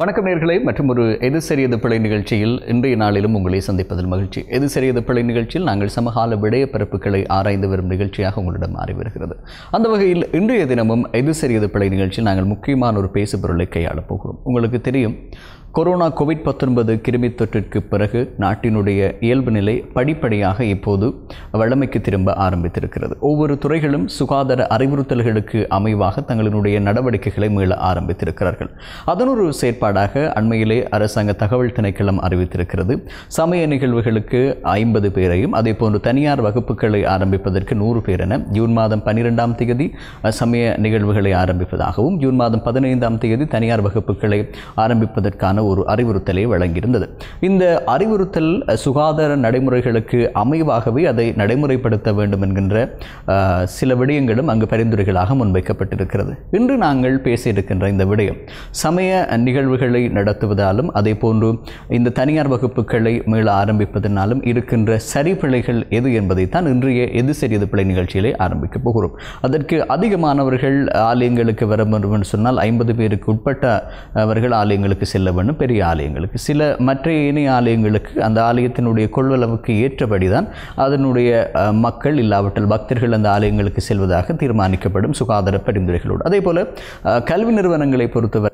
வணக்கம் நேர்களே மற்றும் ஒரு எது சரியது பிழை நிகழ்ச்சியில் இன்றைய நாளிலும் உங்களை சந்திப்பதில் மகிழ்ச்சி எது சரியது பிழை நிகழ்ச்சியில் நாங்கள் சமகால விடய பரப்புகளை ஆராய்ந்து வரும் நிகழ்ச்சியாக உங்களிடம் மாறி வருகிறது அந்த வகையில் இன்றைய தினமும் எது சரியது பிழை நிகழ்ச்சியில் நாங்கள் முக்கியமான ஒரு பேசுபொருளை கையாளப் போகிறோம் உங்களுக்கு தெரியும் கொரோனா கோவிட் பத்தொன்பது கிருமி தொற்றிற்கு பிறகு நாட்டினுடைய இயல்பு நிலை படிப்படியாக இப்போது வழமைக்கு திரும்ப ஆரம்பித்திருக்கிறது ஒவ்வொரு துறைகளும் சுகாதார அறிவுறுத்தல்களுக்கு அமைவாக தங்களினுடைய நடவடிக்கைகளை மீள ஆரம்பித்திருக்கிறார்கள் அதனொரு செயற்பாடாக அண்மையிலே அரசாங்க தகவல் திணைக்களம் அறிவித்திருக்கிறது சமய நிகழ்வுகளுக்கு ஐம்பது பேரையும் அதே போன்று தனியார் வகுப்புகளை ஆரம்பிப்பதற்கு நூறு பேர் என ஜூன் மாதம் பன்னிரெண்டாம் தேதி அஹ், சமய நிகழ்வுகளை ஆரம்பிப்பதாகவும் ஜூன் மாதம் பதினைந்தாம் தேதி தனியார் வகுப்புகளை ஆரம்பிப்பதற்கான ஒரு அறிவுறுத்தலை வழங்கியிருந்தது இந்த அறிவுறுத்தல் அஹ், சுகாதார நடைமுறைகளுக்கு அமைவாகவே அதை நடைமுறைப்படுத்த வேண்டும் என்கின்ற அஹ், சில விடயங்களும் அங்கு பரிந்துரைகளாக முன்வைக்கப்பட்டிருக்கிறது இன்று நாங்கள் பேசியிருக்கின்ற இந்த விடயம் சமய நிகழ்வுகளை நடத்துவதாலும் அதே போன்று இந்த தனியார் வகுப்புகளை மீள ஆரம்பிப்பதனாலும் இருக்கின்ற சரிபிழைகள் எது என்பதைத்தான் இன்றைய எது சரியது பிழை நிகழ்ச்சியிலே ஆரம்பிக்கப் போகிறோம் அதற்கு அதிகமானவர்கள் ஆலயங்களுக்கு வர வேண்டும் என்று சொன்னால் ஐம்பது பேருக்கு உட்பட்ட அவர்கள் ஆலயங்களுக்கு செல்ல வேண்டும் பெரிய ஆலயங்களுக்கு சில மற்ற இணைய ஆலயங்களுக்கு அந்த ஆலயத்தினுடைய கொள்வளவுக்கு ஏற்றபடிதான் அதனுடைய அஹ், மக்கள் இல்லாவிட்டால் பக்தர்கள் அந்த ஆலயங்களுக்கு செல்வதாக தீர்மானிக்கப்படும் சுகாதார பரிந்துரைகளோடு அதே போல அஹ், கல்வி நிறுவனங்களை பொறுத்தவரை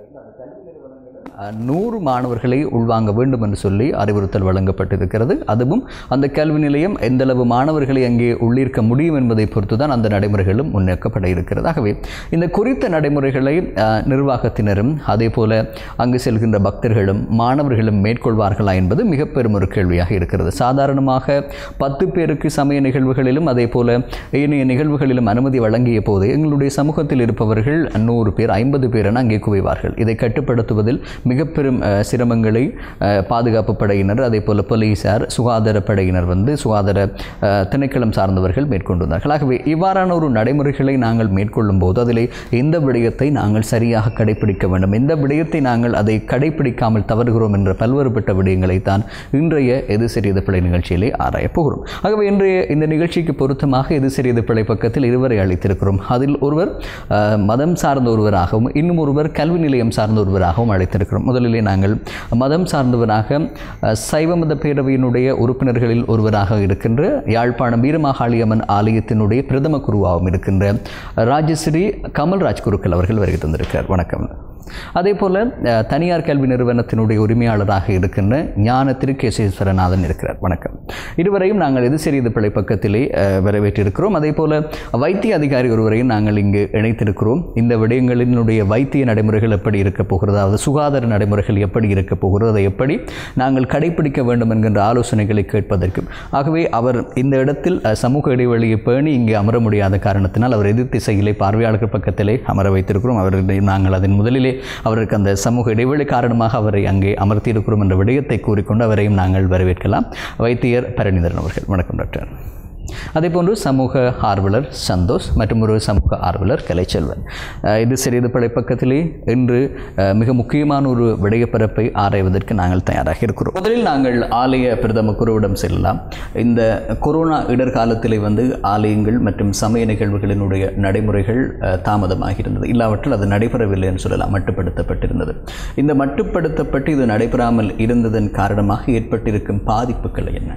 அஹ், நூறு மாணவர்களை உள்வாங்க வேண்டும் என்று சொல்லி அறிவுறுத்தல் வழங்கப்பட்டிருக்கிறது அதுவும் அந்த கல்வி நிலையம் எந்தளவு மாணவர்களை அங்கே உள்ளிருக்க முடியும் என்பதை பொறுத்து தான் அந்த நடைமுறைகளும் முன்னேற்கப்பட இருக்கிறது ஆகவே இந்த குறித்த நடைமுறைகளை அஹ், நிர்வாகத்தினரும் அதே போல அங்கு செல்கின்ற பக்தர்களும் மாணவர்களும் மேற்கொள்வார்களா என்பது மிக பெரும் ஒரு கேள்வியாக இருக்கிறது சாதாரணமாக பத்து பேருக்கு சமய நிகழ்வுகளிலும் அதே போல ஏனைய நிகழ்வுகளிலும் அனுமதி வழங்கிய போது எங்களுடைய சமூகத்தில் இருப்பவர்கள் நூறு பேர் ஐம்பது பேர் என அங்கே குவிவார்கள் இதை கட்டுப்படுத்துவதில் மிக பெரும் அஹ், சிரமங்களை அஹ், பாதுகாப்பு படையினர் அதே போல போலீசார் சுகாதார படையினர் வந்து சுகாதார அஹ், திணைக்களம் சார்ந்தவர்கள் மேற்கொண்டு வந்தார்கள் ஆகவே இவ்வாறான ஒரு நடைமுறைகளை நாங்கள் மேற்கொள்ளும் போது அதிலே எந்த விடயத்தை நாங்கள் சரியாக கடைபிடிக்க வேண்டும் எந்த விடயத்தை நாங்கள் அதை கடைபிடிக்காமல் தவறுகிறோம் என்ற பல்வேறுபட்ட விடயங்களை தான் இன்றைய எது சிறியது பிழை நிகழ்ச்சியிலே ஆராயப் போகிறோம் ஆகவே இன்றைய இந்த நிகழ்ச்சிக்கு பொருத்தமாக எது சிறியது பிழை பக்கத்தில் இருவரை அழைத்திருக்கிறோம் அதில் ஒருவர் அஹ், மதம் சார்ந்த ஒருவராகவும் இன்னும் ஒருவர் கல்வி நிலையம் சார்ந்த ஒருவராகவும் அழைத்திருக்கிறோம் முதலிலே நாங்கள் மதம் சார்ந்தவராக அஹ், சைவ மத பேரவையினுடைய உறுப்பினர்களில் ஒருவராக இருக்கின்ற யாழ்ப்பாணம் வீரமாகாளியம்மன் ஆலயத்தினுடைய பிரதம குருவாகவும் இருக்கின்ற ராஜஸ்ரீ கமல்ராஜ் குருக்கள் அவர்கள் வருகை தந்திருக்கிறார் வணக்கம் அதே போல அஹ், தனியார் கல்வி நிறுவனத்தினுடைய உரிமையாளராக இருக்கின்ற ஞான திருக்கேசேஸ்வரநாதன் இருக்கிறார் வணக்கம் இருவரையும் நாங்கள் எது சிறிது பிழை பக்கத்திலே அஹ், வரவேற்றிருக்கிறோம் அதே போல வைத்திய அதிகாரி ஒருவரையும் நாங்கள் இங்கு இணைத்திருக்கிறோம் இந்த விடயங்களினுடைய வைத்திய நடைமுறைகள் எப்படி இருக்க போகிறது அதாவது சுகாதார நடைமுறைகள் எப்படி இருக்க போகிறது அதை எப்படி நாங்கள் கடைபிடிக்க வேண்டும் என்கின்ற ஆலோசனைகளை கேட்பதற்கு ஆகவே அவர் இந்த இடத்தில் அஹ், சமூக இடைவெளியை பேணி இங்கே அமர முடியாத காரணத்தினால் அவர் எதிர் திசையிலே பார்வையாளர்கள் பக்கத்திலே அமர வைத்திருக்கிறோம் அவர்களை நாங்கள் அதன் முதலிலே அவருக்கு அந்த சமூக இடைவெளி காரணமாக அவரை அங்கே அமர்த்தியிருக்கிறோம் என்ற விடயத்தை கூறிக்கொண்டு அவரையும் நாங்கள் வரவேற்கலாம் வைத்தியர் பரணிதரன் அவர்கள் வணக்கம் டாக்டர் அதேபோன்று சமூக ஆர்வலர் சந்தோஷ் மற்றும் ஒரு சமூக ஆர்வலர் கலைச்செல்வன் அஹ் இது சிறிது படை பக்கத்திலே இன்று அஹ், மிக முக்கியமான ஒரு விடயப்பரப்பை ஆராய்வதற்கு நாங்கள் தயாராக இருக்கிறோம் முதலில் நாங்கள் ஆலய பிரதம குருவிடம் செல்லலாம் இந்த கொரோனா இடர்காலத்திலே வந்து ஆலயங்கள் மற்றும் சமய நிகழ்வுகளினுடைய நடைமுறைகள் அஹ், தாமதமாகியிருந்தது இல்லாவற்றில் அது நடைபெறவில்லை என்று சொல்லலாம் மட்டுப்படுத்தப்பட்டிருந்தது இந்த மட்டுப்படுத்தப்பட்டு இது நடைபெறாமல் இருந்ததன் காரணமாக ஏற்பட்டிருக்கும் பாதிப்புகள் என்ன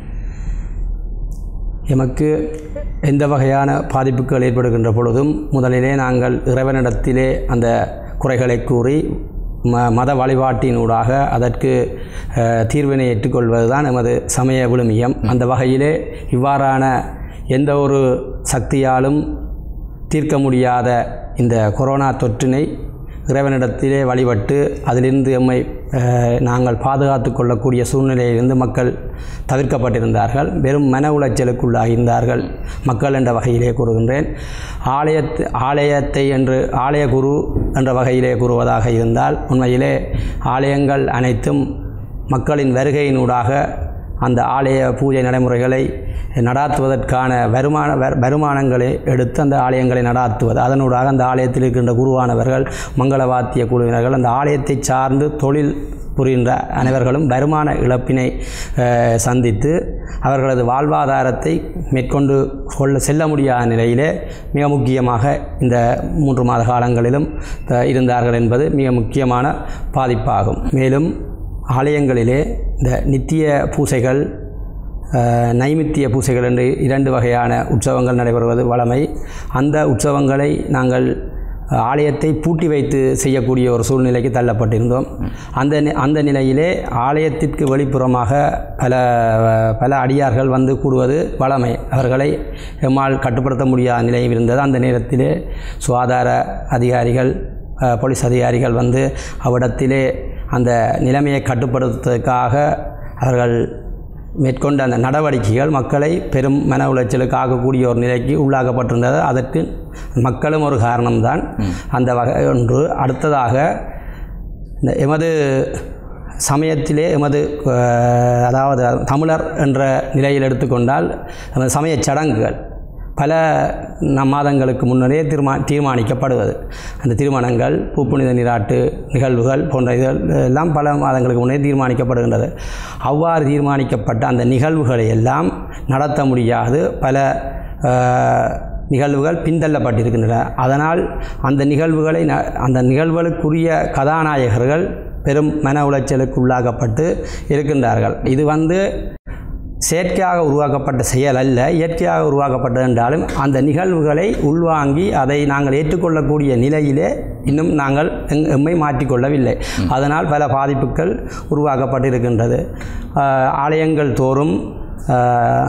எமக்கு எந்த வகையான பாதிப்புகள் ஏற்படுகின்ற பொழுதும் முதலிலே நாங்கள் இறைவனிடத்திலே அந்த குறைகளை கூறி ம மத வழிபாட்டினூடாக அதற்கு அஹ், தீர்வினை ஏற்றுக்கொள்வதுதான் எமது சமய விழுமியம் அந்த வகையிலே இவ்வாறான எந்த ஒரு சக்தியாலும் தீர்க்க முடியாத இந்த கொரோனா தொற்றினை இறைவனிடத்திலே வழிபட்டு அதிலிருந்து எம்மை அஹ், நாங்கள் பாதுகாத்து கொள்ளக்கூடிய சூழ்நிலையிலிருந்து மக்கள் தவிர்க்கப்பட்டிருந்தார்கள் வெறும் மன உளைச்சலுக்குள்ளாகியிருந்தார்கள் மக்கள் என்ற வகையிலே கூறுகின்றேன் ஆலயத்து ஆலயத்தை என்று ஆலய குரு என்ற வகையிலே கூறுவதாக இருந்தால் உண்மையிலே ஆலயங்கள் அனைத்தும் மக்களின் வருகையினூடாக அந்த ஆலய பூஜை நடைமுறைகளை நடாத்துவதற்கான வருமான வரு- வருமானங்களை எடுத்து அந்த ஆலயங்களை நடாத்துவது அதனூடாக அந்த ஆலயத்தில் இருக்கின்ற குருவானவர்கள் மங்கள வாத்திய குழுவினர்கள் அந்த ஆலயத்தை சார்ந்து தொழில் புரிகின்ற அனைவர்களும் வருமான இழப்பினை அஹ், சந்தித்து அவர்களது வாழ்வாதாரத்தை மேற்கொண்டு கொள்ள செல்ல முடியாத நிலையிலே மிக முக்கியமாக இந்த மூன்று மாத காலங்களிலும் அஹ், இருந்தார்கள் என்பது மிக முக்கியமான பாதிப்பாகும் மேலும் ஆலயங்களிலே இந்த நித்திய பூசைகள் அஹ், நைமித்திய பூசைகள் என்று இரண்டு வகையான உற்சவங்கள் நடைபெறுவது வழமை அந்த உற்சவங்களை நாங்கள் அஹ், ஆலயத்தை பூட்டி வைத்து செய்யக்கூடிய ஒரு சூழ்நிலைக்கு தள்ளப்பட்டிருந்தோம் அந்த நி- அந்த நிலையிலே ஆலயத்திற்கு வெளிப்புறமாக பல பல அடியார்கள் வந்து கூடுவது வழமை அவர்களை எம்மால் கட்டுப்படுத்த முடியாத நிலையும் இருந்தது அந்த நேரத்திலே சுகாதார அதிகாரிகள் அஹ், போலீஸ் அதிகாரிகள் வந்து அவ்விடத்திலே அந்த நிலைமையை கட்டுப்படுத்துவதற்காக அவர்கள் மேற்கொண்ட அந்த நடவடிக்கைகள் மக்களை பெரும் மன உளைச்சலுக்கு ஆகக்கூடிய ஒரு நிலைக்கு உள்ளாக்கப்பட்டிருந்தது அதற்கு மக்களும் ஒரு காரணம்தான் அந்த வகை ஒன்று அடுத்ததாக இந்த எமது சமயத்திலே எமது அஹ், அதாவது தமிழர் என்ற நிலையில் எடுத்துக்கொண்டால் நமது சமயச் சடங்குகள் பல நம் மாதங்களுக்கு முன்னரே தீர்மா தீர்மானிக்கப்படுவது அந்த திருமணங்கள் பூப்புனித நீராட்டு நிகழ்வுகள் போன்ற இதுகள் எல்லாம் பல மாதங்களுக்கு முன்னே தீர்மானிக்கப்படுகின்றது அவ்வாறு தீர்மானிக்கப்பட்ட அந்த நிகழ்வுகளை எல்லாம் நடத்த முடியாது பல அஹ், நிகழ்வுகள் பின்தள்ளப்பட்டிருக்கின்றன அதனால் அந்த நிகழ்வுகளை ந- அந்த நிகழ்வுகளுக்குரிய கதாநாயகர்கள் பெரும் மன உளைச்சலுக்கு உள்ளாக்கப்பட்டு இருக்கின்றார்கள் இது வந்து செயற்கையாக உருவாக்கப்பட்ட செயல் அல்ல இயற்கையாக உருவாக்கப்பட்டது என்றாலும் அந்த நிகழ்வுகளை உள்வாங்கி அதை நாங்கள் ஏற்றுக்கொள்ளக்கூடிய நிலையிலே இன்னும் நாங்கள் எங் எம்மை மாற்றிக்கொள்ளவில்லை அதனால் பல பாதிப்புகள் உருவாக்கப்பட்டிருக்கின்றது ஆஹ், ஆலயங்கள் தோறும் ஆஹ்,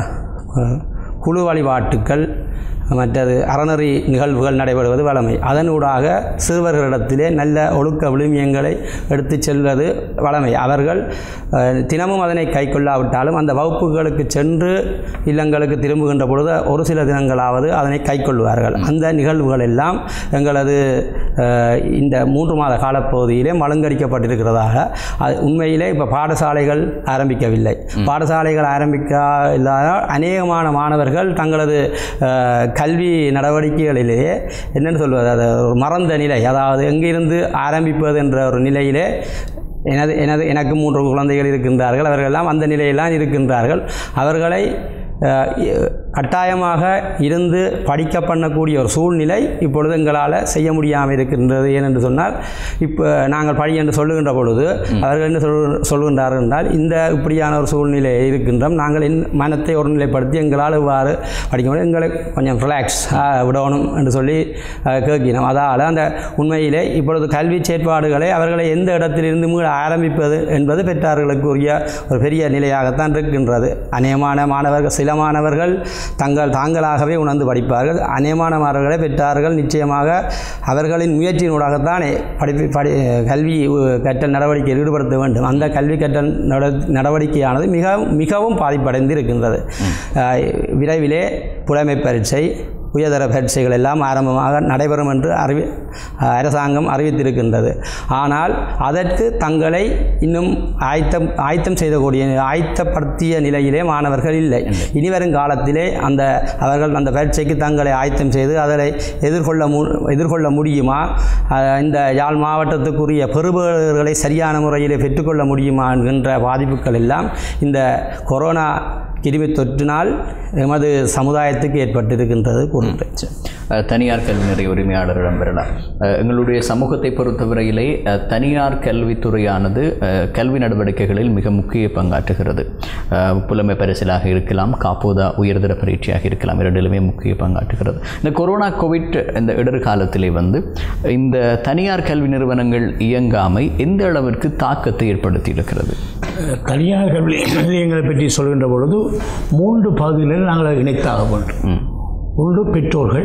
குழு வழிபாட்டுக்கள் மற்றது அறநெறி நிகழ்வுகள் நடைபெறுவது வழமை அதனூடாக சிறுவர்களிடத்திலே நல்ல ஒழுக்க விழுமியங்களை எடுத்துச் செல்வது வழமை அவர்கள் அஹ், தினமும் அதனை கைக்கொள்ளாவிட்டாலும் அந்த வகுப்புகளுக்கு சென்று இல்லங்களுக்கு திரும்புகின்ற பொழுது ஒரு சில தினங்களாவது அதனை கைக்கொள்வார்கள் அந்த நிகழ்வுகள் எல்லாம் எங்களது அஹ், இந்த மூன்று மாத காலப்பகுதியிலே மழுங்கடிக்கப்பட்டிருக்கிறதாக அது உண்மையிலே இப்போ பாடசாலைகள் ஆரம்பிக்கவில்லை பாடசாலைகள் ஆரம்பிக்க இல்லாத அநேகமான மாணவர்கள் தங்களது அஹ், கல்வி நடவடிக்கைகளிலேயே என்னென்னு சொல்வது அது ஒரு மறந்த நிலை அதாவது எங்கிருந்து ஆரம்பிப்பது என்ற ஒரு நிலையிலே எனது எனது எனக்கு மூன்று குழந்தைகள் இருக்கின்றார்கள் அவர்கள் எல்லாம் அந்த நிலையில்தான் இருக்கின்றார்கள் அவர்களை அஹ், இ- கட்டாயமாக இருந்து படிக்க பண்ணக்கூடிய ஒரு சூழ்நிலை இப்பொழுது எங்களால் செய்ய முடியாமல் இருக்கின்றது ஏனென்று சொன்னால் இப்போ நாங்கள் படி என்று சொல்லுகின்ற பொழுது அவர்கள் என்ன சொல் சொல்கின்றார்கள் என்றால் இந்த இப்படியான ஒரு சூழ்நிலை இருக்கின்றோம் நாங்கள் என் மனத்தை ஒருநிலைப்படுத்தி எங்களால் இவ்வாறு படிக்க முடியும் எங்களை கொஞ்சம் ரிலாக்ஸ் விடணும் என்று சொல்லி அஹ், கேட்கினோம் அதால் அந்த உண்மையிலே இப்பொழுது கல்வி செயற்பாடுகளை அவர்களை எந்த இடத்திலிருந்து மீள ஆரம்பிப்பது என்பது பெற்றார்களுக்குரிய ஒரு பெரிய நிலையாகத்தான் இருக்கின்றது அநேகமான மாணவர்கள் சில மாணவர்கள் தங்கள் தாங்களாகவே உணர்ந்து படிப்பார்கள் அநேகமான மாணவர்களை பெற்றார்கள் நிச்சயமாக அவர்களின் முயற்சியினூடாகத்தானே படிப்பு படி கல்வி உ- கற்றல் நடவடிக்கையில் ஈடுபடுத்த வேண்டும் அந்த கல்வி கற்றல் நட நடவடிக்கையானது மிக மிகவும் பாதிப்படைந்து இருக்கின்றது அஹ், விரைவிலே புலமை பரீட்சை உயர்தர பரீட்சைகள் எல்லாம் ஆரம்பமாக நடைபெறும் என்று அறிவி அரசாங்கம் அறிவித்திருக்கின்றது ஆனால் அதற்கு தங்களை இன்னும் ஆயத்தம் ஆயத்தம் செய்தக்கூடிய ஆயத்தப்படுத்திய நிலையிலே மாணவர்கள் இல்லை இனிவரும் காலத்திலே அந்த அவர்கள் அந்த பரீட்சைக்கு தங்களை ஆயத்தம் செய்து அதனை எதிர்கொள்ள மு எதிர்கொள்ள முடியுமா அஹ், இந்த யாழ் மாவட்டத்துக்குரிய பெறுபவர்களை சரியான முறையிலே பெற்றுக்கொள்ள முடியுமா என்கின்ற பாதிப்புகள் எல்லாம் இந்த கொரோனா கிருமி தொற்றினால் எமது சமுதாயத்துக்கு ஏற்பட்டிருக்கின்றது கூறுகிறேன் அஹ், தனியார் கல்வி நிலைய உரிமையாளரிடம் பெறலாம் அஹ், எங்களுடைய சமூகத்தை பொறுத்தவரையிலே அஹ், தனியார் கல்வித்துறையானது அஹ், கல்வி நடவடிக்கைகளில் மிக முக்கிய பங்காற்றுகிறது அஹ், புலமை பரிசிலாக இருக்கலாம் காப்போதா உயர்தர பரீட்சையாக இருக்கலாம் இரண்டிலுமே முக்கிய பங்காற்றுகிறது இந்த கொரோனா கோவிட் இந்த இடர் காலத்திலே வந்து இந்த தனியார் கல்வி நிறுவனங்கள் இயங்காமை எந்த அளவிற்கு தாக்கத்தை ஏற்படுத்தி இருக்கிறது தனியார் கல்வி நிலையங்களை பற்றி சொல்கின்ற பொழுது மூன்று பகுதிகளில் நாங்கள் இணைத்தாக வேண்டும் ஒன்று பெற்றோர்கள்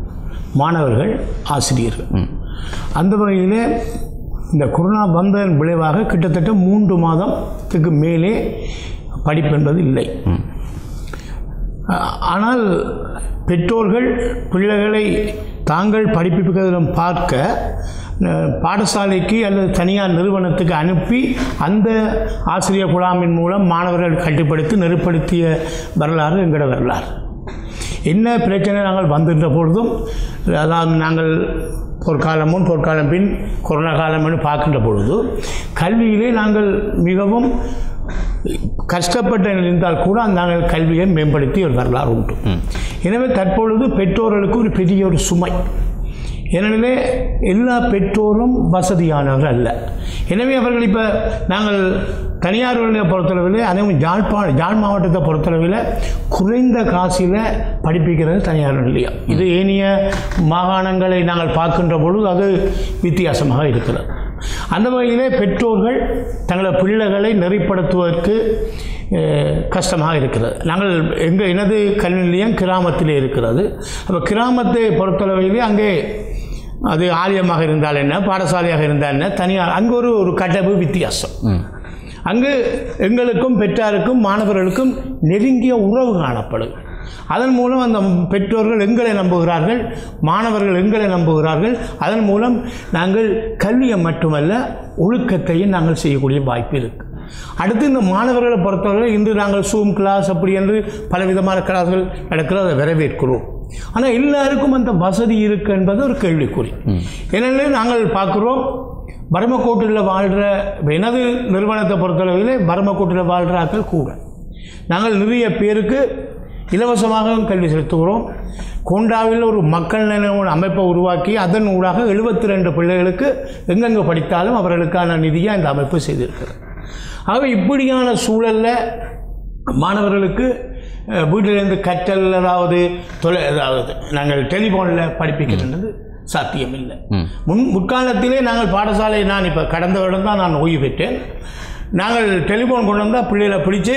மாணவர்கள் ஆசிரியர்கள் அந்த வகையிலே இந்த கொரோனா வந்ததன் விளைவாக கிட்டத்தட்ட மூன்று மாதத்துக்கு மேலே படிப்பு என்பது இல்லை ஆ- ஆனால் பெற்றோர்கள் பிள்ளைகளை தாங்கள் படிப்பிப்பதிலும் பார்க்க அஹ், பாடசாலைக்கு அல்லது தனியார் நிறுவனத்துக்கு அனுப்பி அந்த ஆசிரியர் குழாமின் மூலம் மாணவர்கள் கட்டுப்படுத்தி நெருப்படுத்திய வரலாறு எங்களோட வரலாறு என்ன பிரச்சனை நாங்கள் வந்திருந்த பொழுதும் அதாவது நாங்கள் பொற்காலம் முன் பொற்காலம் பின் கொரோனா காலம் என்று பார்க்கின்ற பொழுது கல்வியிலே நாங்கள் மிகவும் கஷ்டப்பட்டு இருந்தால் கூட நாங்கள் கல்வியை மேம்படுத்தி ஒரு வரலாறு உண்டு எனவே தற்பொழுது பெற்றோர்களுக்கு ஒரு பெரிய ஒரு சுமை எனவே எல்லா பெற்றோரும் வசதியானவர்கள் அல்ல எனவே அவர்கள் இப்போ நாங்கள் தனியார்களை பொறுத்தளவில் அதுவும் யாழ்ப்பா யாழ் மாவட்டத்தை பொறுத்தளவில் குறைந்த காசில் படிப்பிக்கிறது தனியார் நிலையம் இது ஏனைய மாகாணங்களை நாங்கள் பார்க்கின்ற பொழுது அது வித்தியாசமாக இருக்கிறது அந்த வகையிலே பெற்றோர்கள் தங்களது பிள்ளைகளை நெறிப்படுத்துவதற்கு அஹ், கஷ்டமாக இருக்கிறது நாங்கள் எங்கள் எனது கல்வி நிலையம் கிராமத்திலே இருக்கிறது அப்போ கிராமத்தை பொறுத்தளவிலே அங்கே அது ஆலயமாக இருந்தால் என்ன பாடசாலையாக இருந்தால் என்ன தனியார் அங்கே ஒரு ஒரு கட்டமைப்பு வித்தியாசம் அங்கு எங்களுக்கும் பெற்றாருக்கும் மாணவர்களுக்கும் நெருங்கிய உறவு காணப்படும் அதன் மூலம் அந்த பெற்றோர்கள் எங்களை நம்புகிறார்கள் மாணவர்கள் எங்களை நம்புகிறார்கள் அதன் மூலம் நாங்கள் கல்வியை மட்டுமல்ல ஒழுக்கத்தையும் நாங்கள் செய்யக்கூடிய வாய்ப்பு இருக்குது அடுத்து இந்த மாணவர்களை பொறுத்தவரை இன்று நாங்கள் சூம் கிளாஸ் அப்படி என்று பலவிதமான கிளாஸ்கள் நடக்கிறது அதை வரவேற்கிறோம் ஆனால் எல்லாருக்கும் அந்த வசதி இருக்கு என்பது ஒரு கேள்விக்குறி ஏனெனில் நாங்கள் பார்க்குறோம் பரமக்கோட்டில் வாழ்கிற எனது நிறுவனத்தை பொறுத்தளவிலே பரமக்கோட்டில் வாழ்கிற ஆட்கள் கூட நாங்கள் நிறைய பேருக்கு இலவசமாக கல்வி செலுத்துகிறோம் கோண்டாவில் ஒரு மக்கள் நினைவு அமைப்பை உருவாக்கி அதன் ஊடாக எழுபத்தி ரெண்டு பிள்ளைகளுக்கு எங்கெங்கே படித்தாலும் அவர்களுக்கான நிதியை அந்த அமைப்பு செய்திருக்கிறது ஆகவே இப்படியான சூழலில் மாணவர்களுக்கு அஹ், வீட்டிலிருந்து கற்றல் அதாவது தொலை அதாவது நாங்கள் டெலிஃபோனில் படிப்பிக்கிறது சாத்தியமில்லை முன் முற்காலத்திலே நாங்கள் பாடசாலை நான் இப்போ கடந்த வருடம் தான் நான் ஓய்வு பெற்றேன் நாங்கள் டெலிஃபோன் கொண்டு வந்தால் பிள்ளைகளை பிடிச்சு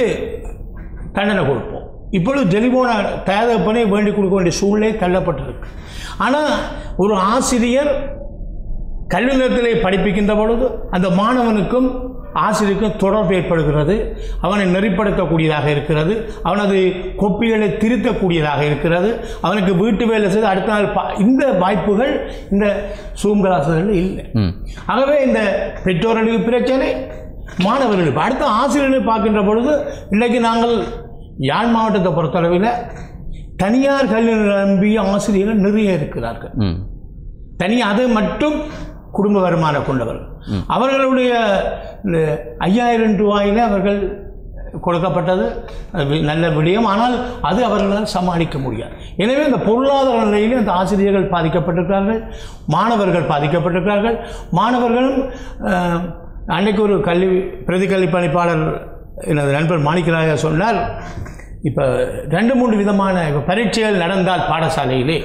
தண்டனை கொடுப்போம் இப்பொழுது டெலிஃபோனை தயார் பண்ணி வேண்டி கொடுக்க வேண்டிய சூழ்நிலை தள்ளப்பட்டிருக்கு ஆனால் ஒரு ஆசிரியர் கல்வி நிலையத்திலே படிப்பிக்கின்ற பொழுது அந்த மாணவனுக்கும் ஆசிரியருக்கும் தொடர்பு ஏற்படுகிறது அவனை நெறிப்படுத்தக்கூடியதாக இருக்கிறது அவனது கொப்பிகளை திருத்தக்கூடியதாக இருக்கிறது அவனுக்கு வீட்டு வேலை செய்து அடுத்த நாள் பா இந்த வாய்ப்புகள் இந்த சூம் கிளாஸ்களில் இல்லை ஆகவே இந்த பெற்றோர்களுக்கு பிரச்சனை மாணவர்களுக்கு அடுத்த ஆசிரியர்களை பார்க்கின்ற பொழுது இன்றைக்கு நாங்கள் யாழ் மாவட்டத்தை பொறுத்தளவில் தனியார் கல்வி நம்பிய ஆசிரியர்கள் நிறைய இருக்கிறார்கள் ம் தனி அது மட்டும் குடும்ப வருமானம் கொண்டவர்கள் அவர்களுடைய இந்த ஐயாயிரம் ரூபாயில் அவர்கள் கொடுக்கப்பட்டது அது வி- நல்ல விடயம் ஆனால் அது அவர்களால் சமாளிக்க முடியாது எனவே இந்த பொருளாதார நிலையிலும் இந்த ஆசிரியர்கள் பாதிக்கப்பட்டிருக்கிறார்கள் மாணவர்கள் பாதிக்கப்பட்டிருக்கிறார்கள் மாணவர்களும் அஹ், அன்னைக்கு ஒரு கல்வி பிரதி கல்வி பணிப்பாளர் எனது நண்பர் மாணிக்கராஜா சொன்னார் இப்போ ரெண்டு மூன்று விதமான இப்போ பரீட்சைகள் நடந்தால் பாடசாலையிலே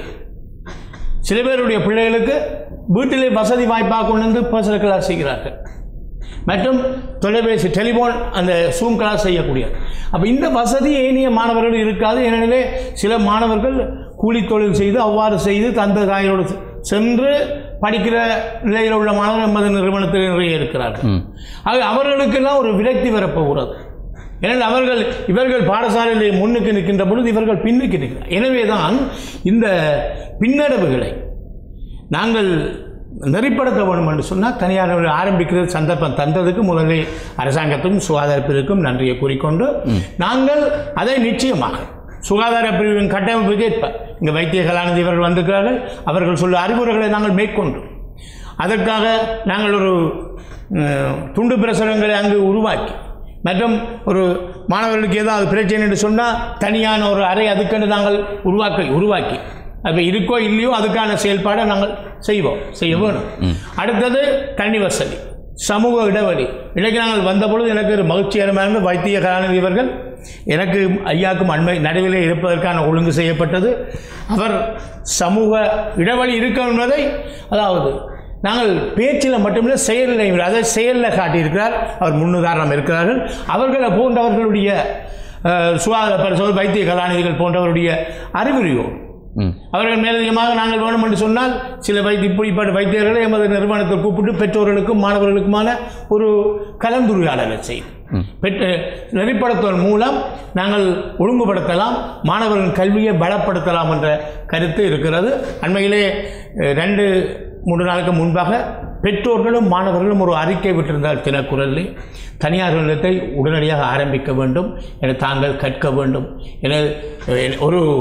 சில பேருடைய பிள்ளைகளுக்கு வீட்டிலே வசதி வாய்ப்பாக கொண்டு வந்து பர்சனல் கிளாஸ் செய்கிறார்கள் மற்றும் தொலைபேசி டெலிஃபோன் அந்த சூம் கிளாஸ் செய்யக்கூடிய அப்போ இந்த வசதி ஏனைய மாணவர்கள் இருக்காது எனவே சில மாணவர்கள் கூலி தொழில் செய்து அவ்வாறு செய்து தந்த தாயோடு சென்று படிக்கிற நிலையில் உள்ள மாணவர்கள் எமது நிறுவனத்தில் நிறைய இருக்கிறார்கள் ஆக அவர்களுக்கெல்லாம் ஒரு விரக்தி வரப்போகிறது ஏனென்றால் அவர்கள் இவர்கள் பாடசாலையில் முன்னுக்கு நிற்கின்ற பொழுது இவர்கள் பின்னுக்கு நிற்கிறார் எனவே தான் இந்த பின்னடைவுகளை நாங்கள் நெறிப்படுத்த வேண்டும் என்று சொன்னால் தனியார் ஆரம்பிக்கிறது சந்தர்ப்பம் தந்ததுக்கு முதலில் அரசாங்கத்துக்கும் சுகாதார பிரிவுக்கும் நன்றியை கூறிக்கொண்டு நாங்கள் அதை நிச்சயமாக சுகாதார பிரிவின் கட்டமைப்புக்கு ஏற்ப இங்கே வைத்திய கலாநிதி இவர்கள் வந்திருக்கிறார்கள் அவர்கள் சொல்ல அறிவுரைகளை நாங்கள் மேற்கொண்டு அதற்காக நாங்கள் ஒரு அஹ், துண்டு பிரசுரங்களை அங்கு உருவாக்கி மற்றும் ஒரு மாணவர்களுக்கு ஏதாவது பிரச்சனை என்று சொன்னால் தனியான ஒரு அறை அதுக்கென்று நாங்கள் உருவாக்க உருவாக்கி அது இருக்கோ இல்லையோ அதுக்கான செயல்பாடை நாங்கள் செய்வோம் செய்ய வேணும் அடுத்தது தண்ணி வசதி சமூக இடைவெளி இன்றைக்கு நாங்கள் வந்தபொழுது எனக்கு ஒரு மகிழ்ச்சிகரமாக இருந்த வைத்திய கலாநிதி இவர்கள் எனக்கு ஐயாக்கும் அண்மை நடுவிலே இருப்பதற்கான ஒழுங்கு செய்யப்பட்டது அவர் சமூக இடைவெளி இருக்கும் என்பதை அதாவது நாங்கள் பேச்சில் மட்டுமில்லை செயலில் அதை செயலில் காட்டியிருக்கிறார் அவர் முன்னுதாரணம் இருக்கிறார்கள் அவர்களை போன்றவர்களுடைய அஹ், சுகாதார பரிசோதனை வைத்திய கலாநிதிகள் போன்றவருடைய அறிகுறியோடு ம் அவர்கள் மேலதிகமாக நாங்கள் வேணும் என்று சொன்னால் சில வைத்திய இப்படிப்பட்ட வைத்தியர்களை எமது நிறுவனத்தில் கூப்பிட்டு பெற்றோர்களுக்கும் மாணவர்களுக்குமான ஒரு கலந்துரையாடலை செய்து பெற்ற நெறிப்படுத்துவதன் மூலம் நாங்கள் ஒழுங்குபடுத்தலாம் மாணவர்களின் கல்வியை பலப்படுத்தலாம் என்ற கருத்து இருக்கிறது அண்மையிலே அஹ், ரெண்டு மூன்று நாளுக்கு முன்பாக பெற்றோர்களும் மாணவர்களும் ஒரு அறிக்கை விட்டிருந்தால் தினக்குரலில் தனியார் நிலையத்தை உடனடியாக ஆரம்பிக்க வேண்டும் என தாங்கள் கற்க வேண்டும் என அஹ், ஒரு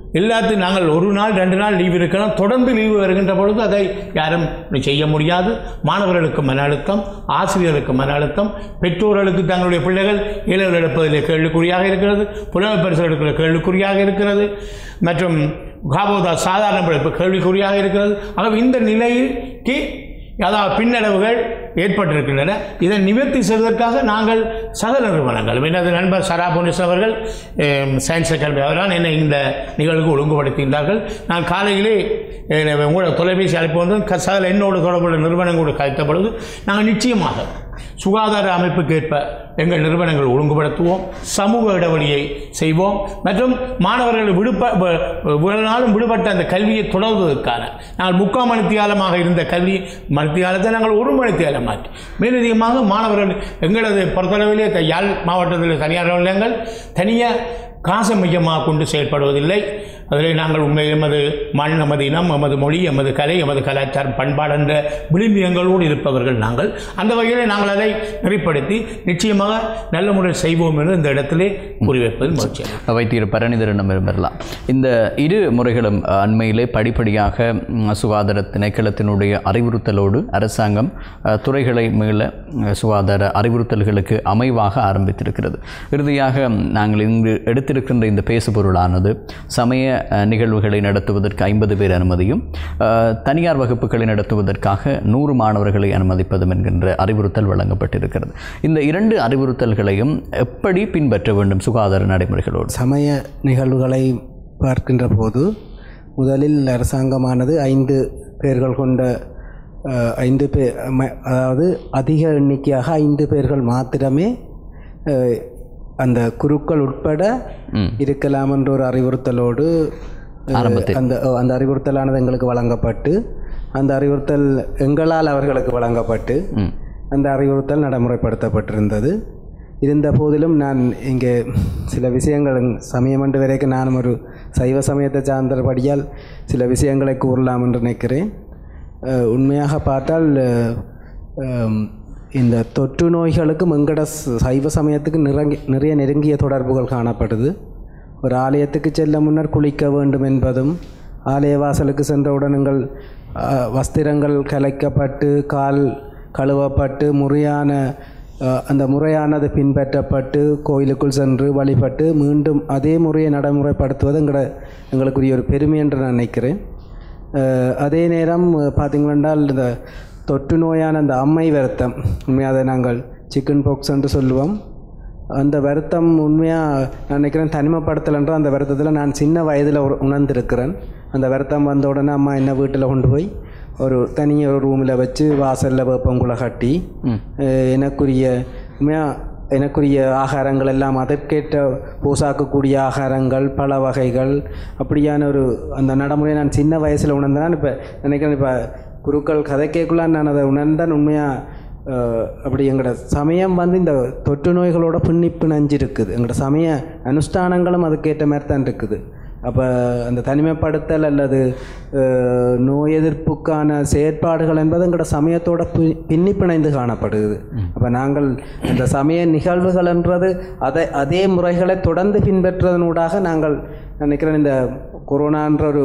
எல்லாத்தையும் நாங்கள் ஒரு நாள் ரெண்டு நாள் லீவ் இருக்கலாம் தொடர்ந்து லீவு வருகின்ற பொழுது அதை யாரும் செய்ய முடியாது மாணவர்களுக்கு மன அழுத்தம் ஆசிரியர்களுக்கு மன அழுத்தம் பெற்றோர்களுக்கு தங்களுடைய பிள்ளைகள் இளவில் எடுப்பதில் கேள்விக்குறியாக இருக்கிறது புலமை பரிசு எடுக்கிற கேள்விக்குறியாக இருக்கிறது மற்றும் காபோதா சாதாரண படிப்பு கேள்விக்குறியாக இருக்கிறது ஆகவே இந்த நிலைக்கு அதாவது பின்னடைவுகள் ஏற்பட்டிருக்கின்றன இதை நிவர்த்தி செய்வதற்காக நாங்கள் சக நிறுவனங்கள் எனது நண்பர் சரா போனிஸ் அவர்கள் அஹ், சயின்ஸ் அகாடமி அவரால் என்னை இந்த நிகழ்வுக்கு ஒழுங்குபடுத்தியிருந்தார்கள் நான் காலையிலே அஹ், உங்களோட தொலைபேசி அழைப்பு வந்து க- சகல என்னோடு தொடர்புள்ள நிறுவனங்களோடு கழித்த பொழுது நாங்கள் நிச்சயமாக சுகாதார அமைப்புக்கு ஏற்ப எங்கள் நிறுவனங்கள் ஒழுங்குபடுத்துவோம் சமூக இடைவெளியை செய்வோம் மற்றும் மாணவர்கள் விடுப வ- இவ்வளவு நாளும் விடுபட்ட அந்த கல்வியை தொடர்வதற்கான நாங்கள் முக்கால் மணித்தியாலமாக இருந்த கல்வி மணித்தியாலத்தை நாங்கள் ஒரு மணித்தியாலம் மாற்றி மேலதிகமாக மாணவர்கள் எங்களது பொறுத்தளவிலே த- யாழ் மாவட்டத்தில் தனியார் நிலையங்கள் தனியாக காசை மையமாக கொண்டு செயல்படுவதில்லை அதில் நாங்கள் உண்மையில் எமது மண் எமது இனம் எமது மொழி எமது கலை எமது கலாச்சாரம் பண்பாடு என்ற விளிம்பியங்களோடு இருப்பவர்கள் நாங்கள் அந்த வகையில் நாங்கள் அதை நெறிப்படுத்தி நிச்சயமாக நல்ல முறையில் செய்வோம் என்று இந்த இடத்திலே குறிவைப்பது மகிழ்ச்சி வைத்தியர் பரணிதரனம் பெறலாம் இந்த இரு முறைகளும் அஹ், அண்மையிலே படிப்படியாக ம், சுகாதார திணைக்களத்தினுடைய அறிவுறுத்தலோடு அரசாங்கம் அஹ், துறைகளை மீள அஹ், சுகாதார அறிவுறுத்தல்களுக்கு அமைவாக ஆரம்பித்திருக்கிறது இறுதியாக ம், நாங்கள் இங்கு எடுத்திருக்கின்ற இந்த பேசுபொருளானது சமய அஹ், நிகழ்வுகளை நடத்துவதற்கு ஐம்பது பேர் அனுமதியும் அஹ், தனியார் வகுப்புகளை நடத்துவதற்காக நூறு மாணவர்களை அனுமதிப்பதும் என்கின்ற அறிவுறுத்தல் வழங்கப்பட்டிருக்கிறது இந்த இரண்டு அறிவுறுத்தல்களையும் எப்படி பின்பற்ற வேண்டும் சுகாதார நடைமுறைகளோடு சமய நிகழ்வுகளை பார்க்கின்ற போது முதலில் அரசாங்கமானது ஐந்து பேர்கள் கொண்ட அஹ், ஐந்து பேர் ம- அதாவது அதிக எண்ணிக்கையாக ஐந்து பேர்கள் மாத்திரமே அஹ், அந்த குருக்கள் உட்பட ம். இருக்கலாம் என்ற ஒரு அறிவுறுத்தலோடு அஹ், ஆரம்பத்தில். அந்த அந்த அறிவுறுத்தலானது எங்களுக்கு வழங்கப்பட்டு அந்த அறிவுறுத்தல் எங்களால் அவர்களுக்கு வழங்கப்பட்டு ம் அந்த அறிவுறுத்தல் நடைமுறைப்படுத்தப்பட்டிருந்தது இருந்த போதிலும் நான் இங்கே சில விஷயங்கள் சமயம் என்று வரைக்கும் நானும் ஒரு சைவ சமயத்தை சார்ந்தபடியால் சில விஷயங்களை கூறலாம் என்று நினைக்கிறேன் அஹ், உண்மையாக பார்த்தால் அஹ், அம், இந்த தொற்று நோய்களுக்கும் எங்கட ச- சைவ சமயத்துக்கு நிறங்கி நிறைய நெருங்கிய தொடர்புகள் காணப்படுது ஒரு ஆலயத்துக்கு செல்ல முன்னர் குளிக்க வேண்டும் என்பதும் ஆலய வாசலுக்கு சென்றவுடன் உங்கள் அஹ், வஸ்திரங்கள் கலைக்கப்பட்டு கால் கழுவப்பட்டு முறையான அஹ், அந்த முறையானது பின்பற்றப்பட்டு கோயிலுக்குள் சென்று வழிபட்டு மீண்டும் அதே முறையை நடைமுறைப்படுத்துவது எங்கட எங்களுக்குரிய ஒரு பெருமை என்று நான் நினைக்கிறேன் அஹ், அதே நேரம் பார்த்தீங்கன்னால் இந்த தொற்று நோயான அந்த அம்மை வருத்தம் உண்மையாக அதை நாங்கள் சிக்கன் பாக்ஸ் என்று சொல்லுவோம் அந்த வருத்தம் உண்மையாக நான் நினைக்கிறேன் தனிமைப்படுத்தலைன்ற அந்த வருத்தத்தில் நான் சின்ன வயதில் ஒரு உணர்ந்திருக்கிறேன் அந்த வருத்தம் வந்த உடனே அம்மா என்ன வீட்டில் கொண்டு போய் ஒரு தனியாக ஒரு ரூமில் வச்சு வாசலில் வேப்பங்குலை கட்டி அஹ், எனக்குரிய உண்மையாக எனக்குரிய ஆகாரங்கள் எல்லாம் அதற்கேற்ற போசாக்கக்கூடிய ஆகாரங்கள் பல வகைகள் அப்படியான ஒரு அந்த நடைமுறையை நான் சின்ன வயசில் உணர்ந்தேன் இப்போ நினைக்கிறேன் இப்போ குருக்கள் கதை கேட்கல நான் அதை உணர்ந்தேன் உண்மையாக அஹ் அப்படி எங்களோட சமயம் வந்து இந்த தொற்று நோய்களோட பின்னி பிணைஞ்சு இருக்குது எங்களோட சமய அனுஷ்டானங்களும் அதுக்கேற்ற மாதிரி தான் இருக்குது அப்போ அந்த தனிமைப்படுத்தல் அல்லது அஹ், நோய் எதிர்ப்புக்கான செயற்பாடுகள் என்பது எங்களோட சமயத்தோட பி- பின்னி பிணைந்து காணப்படுது அப்போ நாங்கள் இந்த சமய நிகழ்வுகள் என்றது அதை அதே முறைகளை தொடர்ந்து பின்பற்றுவதனூடாக நாங்கள் நினைக்கிறேன் இந்த கொரோனான்ற ஒரு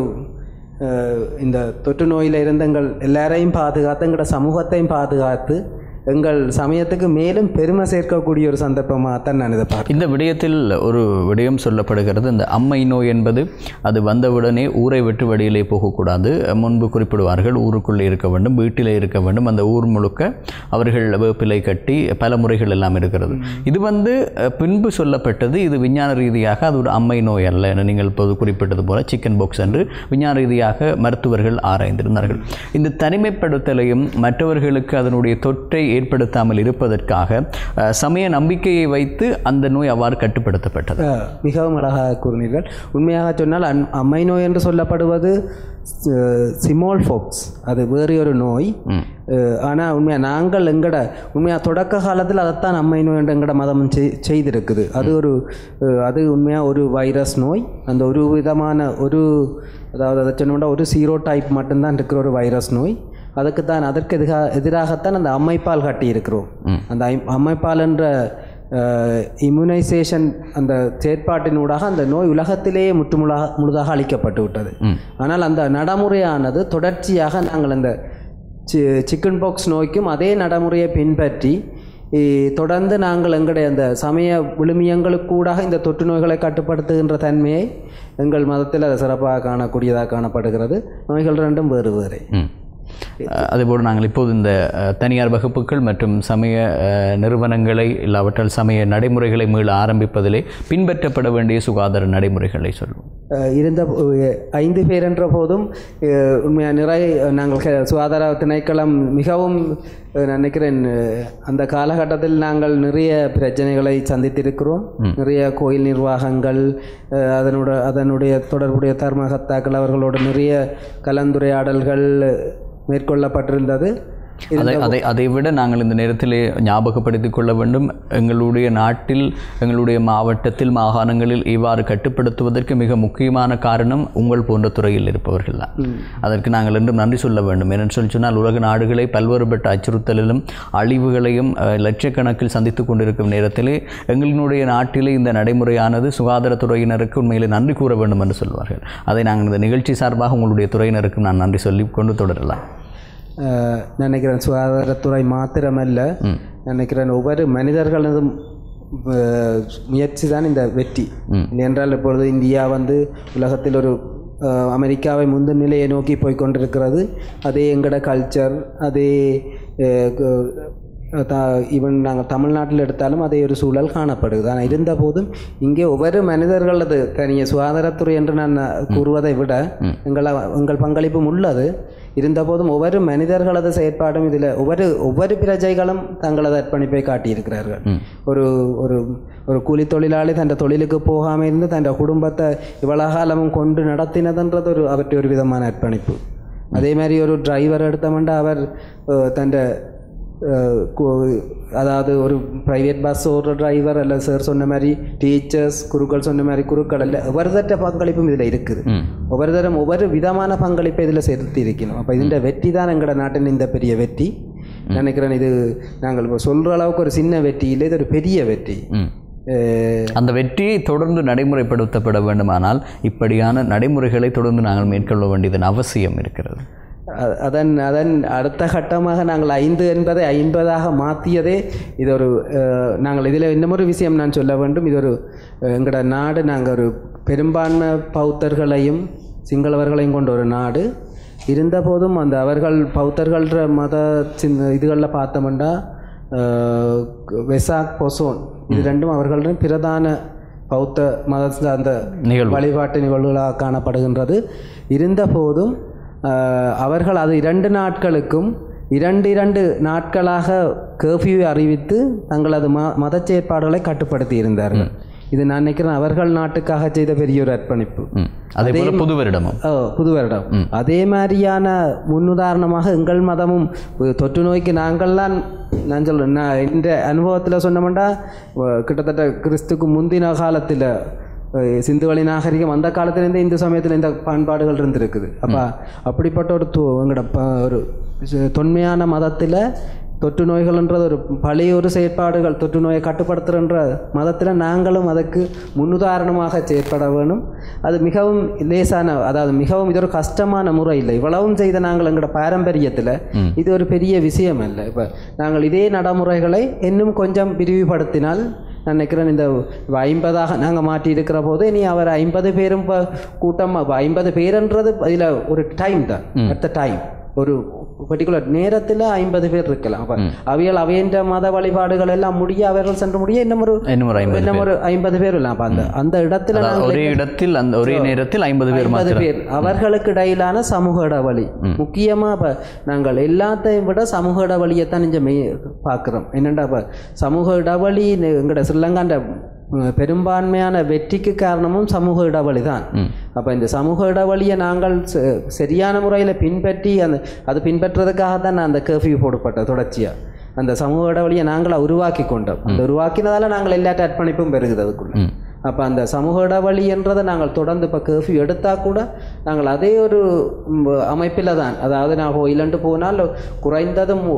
அஹ், இந்த தொற்று நோயில் இருந்து எங்கள் எல்லாரையும் பாதுகாத்து எங்களோட சமூகத்தையும் பாதுகாத்து எங்கள் சமயத்துக்கு மேலும் பெருமை சேர்க்கக்கூடிய ஒரு சந்தர்ப்பமாக தான் நான் இதை பார்க்கிறேன் இந்த விடயத்தில் ஒரு விடயம் சொல்லப்படுகிறது இந்த அம்மை நோய் என்பது அது வந்தவுடனே ஊரை விட்டு வெளியிலே போகக்கூடாது முன்பு குறிப்பிடுவார்கள் ஊருக்குள்ளே இருக்க வேண்டும் வீட்டிலே இருக்க வேண்டும் அந்த ஊர் முழுக்க அவர்கள் வேப்பிலை கட்டி பல முறைகள் எல்லாம் இருக்கிறது இது வந்து அஹ், பின்பு சொல்லப்பட்டது இது விஞ்ஞான ரீதியாக அது ஒரு அம்மை நோய் அல்ல என நீங்கள் இப்போது குறிப்பிட்டது போல சிக்கன் பாக்ஸ் என்று விஞ்ஞான ரீதியாக மருத்துவர்கள் ஆராய்ந்திருந்தார்கள் இந்த தனிமைப்படுத்தலையும் மற்றவர்களுக்கு அதனுடைய தொற்றை ஏற்படுத்தாமல் இருப்பதற்காக அஹ், சமய நம்பிக்கையை வைத்து அந்த நோய் அவ்வாறு கட்டுப்படுத்தப்பட்டது அஹ், மிகவும் அழகாக கூறினீர்கள் உண்மையாக சொன்னால் அன் அம்மை நோய் என்று சொல்லப்படுவது சிமோல் ஃபோக்ஸ் அது வேறு ஒரு நோய் ஆனால் உண்மையாக நாங்கள் எங்கட உண்மையாக தொடக்க காலத்தில் அதைத்தான் அம்மை நோய் என்று எங்கட மதம் செய்- செய்திருக்குது அது ஒரு அஹ், அது உண்மையாக ஒரு வைரஸ் நோய் அந்த ஒரு விதமான ஒரு அதாவது அதை சொன்னோம்னா ஒரு சீரோ டைப் மட்டும்தான் இருக்கிற ஒரு வைரஸ் நோய் அதுக்கு தான் அதற்கு எதிராக எதிராகத்தான் அந்த அம்மைப்பால் கட்டி இருக்கிறோம் அந்த ஐ- அம்மைப்பால் என்ற இம்யூனைசேஷன் அந்த செயற்பாட்டினூடாக அந்த நோய் உலகத்திலேயே முற்றுமுழுதாக முழுதாக அளிக்கப்பட்டு விட்டது ஆனால் அந்த நடைமுறையானது தொடர்ச்சியாக நாங்கள் அந்த சி சிக்கன் பாக்ஸ் நோய்க்கும் அதே நடைமுறையை பின்பற்றி இ, தொடர்ந்து நாங்கள் எங்களுடைய அந்த சமய விழுமியங்களுக்கூடாக இந்த தொற்று நோய்களை கட்டுப்படுத்துகின்ற தன்மையை எங்கள் மதத்தில் அது சிறப்பாக காணக்கூடியதாக காணப்படுகிறது நோய்கள் ரெண்டும் வேறு வேறு ம் அஹ் அதேபோல் நாங்கள் இப்போது இந்த அஹ், தனியார் வகுப்புகள் மற்றும் சமய அஹ், நிறுவனங்களை இல்லாவற்றால் சமய நடைமுறைகளை மீள ஆரம்பிப்பதிலே பின்பற்றப்பட வேண்டிய சுகாதார நடைமுறைகளை சொல்வோம் அஹ் இருந்த போ- ஐந்து பேர் என்ற போதும் அஹ் உண்மையாக நிறைய நாங்கள் க- சுகாதார திணைக்களம் மிகவும் அஹ் நான் நினைக்கிறேன் அஹ் அந்த காலகட்டத்தில் நாங்கள் நிறைய பிரச்சனைகளை சந்தித்திருக்கிறோம் நிறைய கோயில் நிர்வாகங்கள் அஹ் அதனோட அதனுடைய தொடர்புடைய தர்மகத்தாக்கள் அவர்களோடு நிறைய கலந்துரையாடல்கள் மேற்கொள்ளப்பட்டிருந்தது அதை அதை அதை விட நாங்கள் இந்த நேரத்திலே ஞாபகப்படுத்திக் கொள்ள வேண்டும் எங்களுடைய நாட்டில் எங்களுடைய மாவட்டத்தில் மாகாணங்களில் இவ்வாறு கட்டுப்படுத்துவதற்கு மிக முக்கியமான காரணம் உங்கள் போன்ற துறையில் இருப்பவர்கள் தான் அதற்கு நாங்கள் என்றும் நன்றி சொல்ல வேண்டும் ஏனென்று சொல்லி சொன்னால் உலக நாடுகளை பல்வேறுபட்ட அச்சுறுத்தலிலும் அழிவுகளையும் அஹ், லட்சக்கணக்கில் சந்தித்துக் கொண்டிருக்கும் நேரத்திலே எங்களினுடைய நாட்டிலே இந்த நடைமுறையானது சுகாதாரத்துறையினருக்கு உண்மையிலே நன்றி கூற வேண்டும் என்று சொல்வார்கள் அதை நாங்கள் இந்த நிகழ்ச்சி சார்பாக உங்களுடைய துறையினருக்கு நான் நன்றி சொல்லி கொண்டு தொடரலாம் அஹ் நினைக்கிறேன் சுகாதாரத்துறை மாத்திரமல்ல நினைக்கிறேன் ஒவ்வொரு மனிதர்களதும் அஹ், முயற்சி தான் இந்த வெற்றி என்றால் இப்பொழுது இந்தியா வந்து உலகத்தில் ஒரு அஹ், அமெரிக்காவை முந்தின நிலையை நோக்கி போய் கொண்டிருக்கிறது அதே எங்களோட கல்ச்சர் அதே ஈவன் நாங்கள் தமிழ்நாட்டில் எடுத்தாலும் அதே ஒரு சூழல் காணப்படுது ஆனால் இருந்த போதும் இங்கே ஒவ்வொரு மனிதர்களது தனிய சுகாதாரத்துறை என்று நான் கூறுவதை விட எங்கள் எங்கள் பங்களிப்பும் உள்ளது இருந்தபோதும் ஒவ்வொரு மனிதர்களது செயற்பாடும் இதில் ஒவ்வொரு ஒவ்வொரு பிரஜைகளும் தங்களது அர்ப்பணிப்பை காட்டியிருக்கிறார்கள் ஒரு ஒரு ஒரு கூலி தொழிலாளி தன் தொழிலுக்கு போகாமல் இருந்து தன் குடும்பத்தை இவ்வளவு காலமும் கொண்டு நடத்தினதுன்றது ஒரு அவற்றை ஒரு விதமான அர்ப்பணிப்பு அதே மாதிரி ஒரு டிரைவர் எடுத்தோம்னா அவர் தன் அதாவது ஒரு ப்ரைவேட் பஸ் ஓடுற டிரைவர் அல்ல சார் சொன்ன மாதிரி டீச்சர்ஸ் குருக்கள் சொன்ன மாதிரி குருக்கள் அல்ல ஒவ்வொருத்தட்ட பங்களிப்பும் இதில் இருக்குது ஒவ்வொரு தரம் ஒவ்வொரு விதமான பங்களிப்பை இதில் செலுத்தி இருக்கணும் அப்போ இந்த வெற்றி தான் எங்களோட நாட்டின் இந்த பெரிய வெற்றி நினைக்கிறேன் இது நாங்கள் இப்போ சொல்கிற அளவுக்கு ஒரு சின்ன வெற்றி இல்லை இது ஒரு பெரிய வெற்றி ம் அஹ் அந்த வெற்றியை தொடர்ந்து நடைமுறைப்படுத்தப்பட வேண்டுமானால் இப்படியான நடைமுறைகளை தொடர்ந்து நாங்கள் மேற்கொள்ள வேண்டியதன் அவசியம் இருக்கிறது அ- அதன் அதன் அடுத்த கட்டமாக நாங்கள் ஐந்து என்பதை ஐம்பதாக மாற்றியதே இது ஒரு அஹ், நாங்கள் இதில் இன்னமொரு விஷயம் நான் சொல்ல வேண்டும் இது ஒரு அஹ், எங்களோட நாடு நாங்கள் ஒரு பெரும்பான்மை பௌத்தர்களையும் சிங்களவர்களையும் கொண்ட ஒரு நாடு இருந்தபோதும் அந்த அவர்கள் பௌத்தர்கள்ன்ற மத சின்ன இதுகளில் பார்த்தோம்னா அஹ், வெசாக் பொசோன் இது ரெண்டும் அவர்களின் பிரதான பௌத்த மதத்தில் அந்த நிகழ்வு. வழிபாட்டு நிகழ்வுகளாக காணப்படுகின்றது இருந்தபோதும் ஆஹ், அவர்கள் அது இரண்டு நாட்களுக்கும் இரண்டு இரண்டு நாட்களாக கர்ஃப்யூவை அறிவித்து தங்களது ம மத செயற்பாடுகளை கட்டுப்படுத்தி இருந்தார்கள் இது நான் நினைக்கிறேன் அவர்கள் நாட்டுக்காக செய்த பெரிய ஒரு அர்ப்பணிப்பு ம் அதே போல புது வருடமும் ஓ புது வருடம் அதே மாதிரியான முன்னுதாரணமாக எங்கள் மதமும் ஒரு தொற்று நோய்க்கு நாங்கள்லாம் நான் சொல்கிறேன் நான் இந்த அனுபவத்தில் சொன்னோம்னா அஹ், கிட்டத்தட்ட கிறிஸ்துக்கு முந்தின காலத்தில் சிந்துவெளி நாகரிகம் அந்த காலத்திலேருந்தே இந்து சமயத்தில் இந்த பண்பாடுகள் இருந்திருக்குது அப்போ அப்படிப்பட்ட ஒரு து எங்களோட ப- ஒரு ச- தொன்மையான மதத்தில் தொற்று நோய்கள்ன்றது ஒரு பழைய ஒரு செயற்பாடுகள் தொற்று நோயை கட்டுப்படுத்துகின்ற மதத்தில் நாங்களும் அதற்கு முன்னுதாரணமாக செயற்பட வேணும் அது மிகவும் லேசான அதாவது மிகவும் இது ஒரு கஷ்டமான முறை இல்லை இவ்வளவும் செய்த நாங்கள் எங்களோட பாரம்பரியத்தில் இது ஒரு பெரிய விஷயம் அல்ல இப்போ நாங்கள் இதே நடைமுறைகளை இன்னும் கொஞ்சம் விரிவுபடுத்தினால் நான் நினைக்கிறேன் இந்த இப்ப ஐம்பதாக நாங்கள் மாற்றி இருக்கிற போது இனி அவர் ஐம்பது பேரும் இப்போ கூட்டம் இப்போ ஐம்பது பேருன்றது இதில் ஒரு டைம் தான் அட் த டைம் ஒரு பர்டிகுலர் நேரத்தில் ஐம்பது பேர் இருக்கலாம் அப்போ அவைகள் அவையன்ற மத வழிபாடுகள் எல்லாம் முடிய அவர்கள் சென்று முடிய இன்னும் ஒரு இன்னும் ஒரு ஐம்பது இன்னும் ஒரு ஐம்பது பேர் இல்லை அப்போ அந்த அந்த இடத்துல அதாவது நாங்கள் ஒரே இடத்தில் அந்த ஒரே நேரத்தில் ஐம்பது பேர் ஐம்பது மாத்திரம் பேர் அவர்களுக்கு இடையிலான சமூக இடைவெளி முக்கியமா இப்ப நாங்கள் எல்லாத்தையும் விட சமூக இடைவெளியைத்தான் இங்கே மெய் பார்க்குறோம் என்னென்னா இப்போ சமூக இடைவெளி எங்களோட ஸ்ரீலங்காண்ட உம், பெரும்பான்மையான வெற்றிக்கு காரணமும் சமூக இடைவெளி தான் அப்போ இந்த சமூக இடைவெளியை நாங்கள் ச- சரியான முறையில் பின்பற்றி அந்த அது பின்பற்றுறதுக்காக தான் அந்த கர்ஃப்யூ போடப்பட்ட தொடர்ச்சியாக அந்த சமூக இடைவெளியை நாங்களாக உருவாக்கி கொண்டோம் அந்த உருவாக்கினதால நாங்கள் எல்லாட்ட அர்ப்பணிப்பும் பெருகுது அதுக்குள்ள அப்போ அந்த சமூக இடைவெளி என்றதை நாங்கள் தொடர்ந்து இப்போ கர்ஃப்யூ எடுத்தால் கூட நாங்கள் அதே ஒரு அமைப்பில் தான் அதாவது நான் கோயிலண்டு போனால் குறைந்ததும்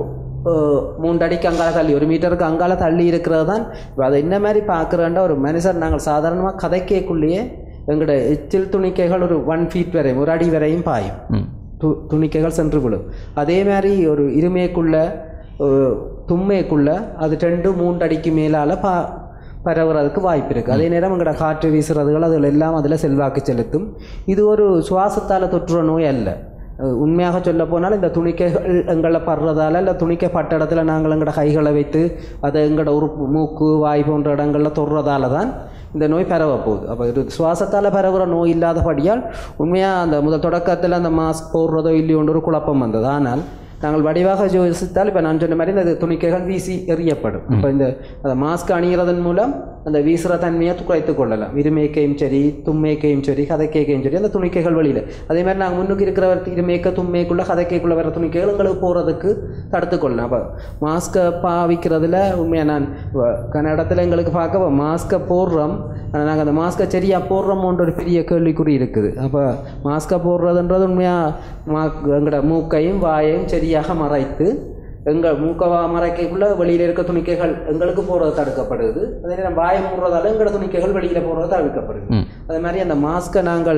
அஹ், மூன்று அடிக்கு அங்கால தள்ளி ஒரு மீட்டருக்கு அங்கால தள்ளி இருக்கிறது தான் இப்போ அதை என்ன மாதிரி பார்க்குறேன்டா ஒரு மனுஷர் நாங்கள் சாதாரணமாக கதைக்கேக்குள்ளேயே எங்களோட எச்சில் துணிக்கைகள் ஒரு ஒன் ஃபீட் வரையும் ஒரு அடி வரையும் பாயும் ம் து துணிக்கைகள் சென்று விடும் அதே மாதிரி ஒரு இருமைக்குள்ள ஒரு தும்மைக்குள்ள அது ரெண்டு மூன்று அடிக்கு மேலால் பா பரவுறதுக்கு வாய்ப்பு இருக்குது அதே நேரம் எங்களோட காற்று வீசுறதுகள் அதுகள் எல்லாம் அதில் செல்வாக்கு செலுத்தும் இது ஒரு சுவாசத்தால் தொற்றுற நோய் அல்ல அஹ் உண்மையாக சொல்ல போனால் இந்த துணிக்கைகள் எங்களை படுறதால இல்லை துணிக்கை பட்ட இடத்துல நாங்கள் எங்களோட கைகளை வைத்து அதை எங்களோட உறுப்பு மூக்கு வாய் போன்ற இடங்களில் தொடுறதால தான் இந்த நோய் பரவ போகுது அப்போ இது சுவாசத்தால் பரவுற நோய் இல்லாதபடியால் உண்மையாக அந்த முதல் தொடக்கத்தில் அந்த மாஸ்க் போடுறதோ இல்லையோன்ற ஒரு குழப்பம் வந்தது ஆனால் நாங்கள் வடிவாக யோசித்தால் இப்போ நான் சொன்ன மாதிரி இந்த துணிக்கைகள் வீசி எறியப்படும் இப்போ இந்த அந்த மாஸ்க் அணிகிறதன் மூலம் அந்த வீசுகிற தன்மையை குறைத்துக் கொள்ளலாம் இருமேக்கையும் சரி தும்மேக்கையும் சரி கதைக்கேக்கையும் சரி அந்த துணிக்கைகள் வெளியில் அதே மாதிரி நாங்கள் முன்னுக்கு இருக்கிற இருமேக்க தும்மேக்குள்ளே கதைக்கைக்குள்ளே வர துணிக்கைகள் எங்களுக்கு போகிறதுக்கு தடுத்து கொள்ளலாம் அப்போ மாஸ்க்கை பாவிக்கிறதுல உண்மையாக நான் கன்னடத்தில் எங்களுக்கு பார்க்க மாஸ்க்கை போடுறோம் ஆனால் நாங்கள் அந்த மாஸ்க்கை சரியாக போடுறோமோன்ற ஒரு பெரிய கேள்விக்குறி இருக்குது அப்போ மாஸ்க்கை போடுறதுன்றது உண்மையாக மா எங்களோட மூக்கையும் வாயையும் சரியாக மறைத்து எங்கள் மூக்கவா மறைக்கைக்குள்ளே வெளியில் இருக்க துணிக்கைகள் எங்களுக்கு போகிறது தடுக்கப்படுது அதே நேரம் வாயை மூடுறதால எங்களோட துணிக்கைகள் வெளியில் போகிறது தடுக்கப்படுது ம். அதே மாதிரி அந்த மாஸ்க்கை நாங்கள்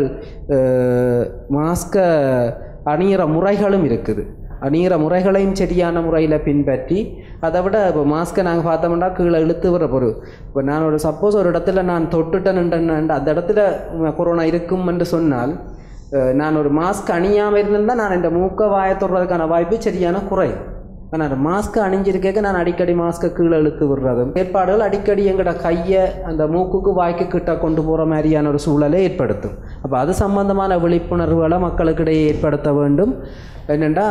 மாஸ்க்கை அணியிற முறைகளும் இருக்குது அணியிற முறைகளையும் சரியான முறையில் பின்பற்றி அதை விட இப்போ மாஸ்க்கை நாங்கள் பார்த்தோம்னா கீழே இழுத்து வர பொருள் இப்போ நான் ஒரு சப்போஸ் ஒரு இடத்துல நான் தொட்டுட்டேன் அந்த இடத்துல கொரோனா இருக்கும் என்று சொன்னால் அஹ், நான் ஒரு மாஸ்க் அணியாமல் இருந்திருந்தால் நான் இந்த மூக்க வாயை தொடுறதுக்கான வாய்ப்பு சரியான குறை ஆனால் மாஸ்க் அணிஞ்சிருக்கேக்க நான் அடிக்கடி மாஸ்க்கை கீழே இழுத்து விடுறதும் ஏற்பாடுகள் அடிக்கடி எங்களோட கையை அந்த மூக்குக்கு வாய்க்கு கிட்ட கொண்டு போகிற மாதிரியான ஒரு சூழலை ஏற்படுத்தும் அப்போ அது சம்பந்தமான விழிப்புணர்வுகளை மக்களுக்கிடையே ஏற்படுத்த வேண்டும் என்னென்னா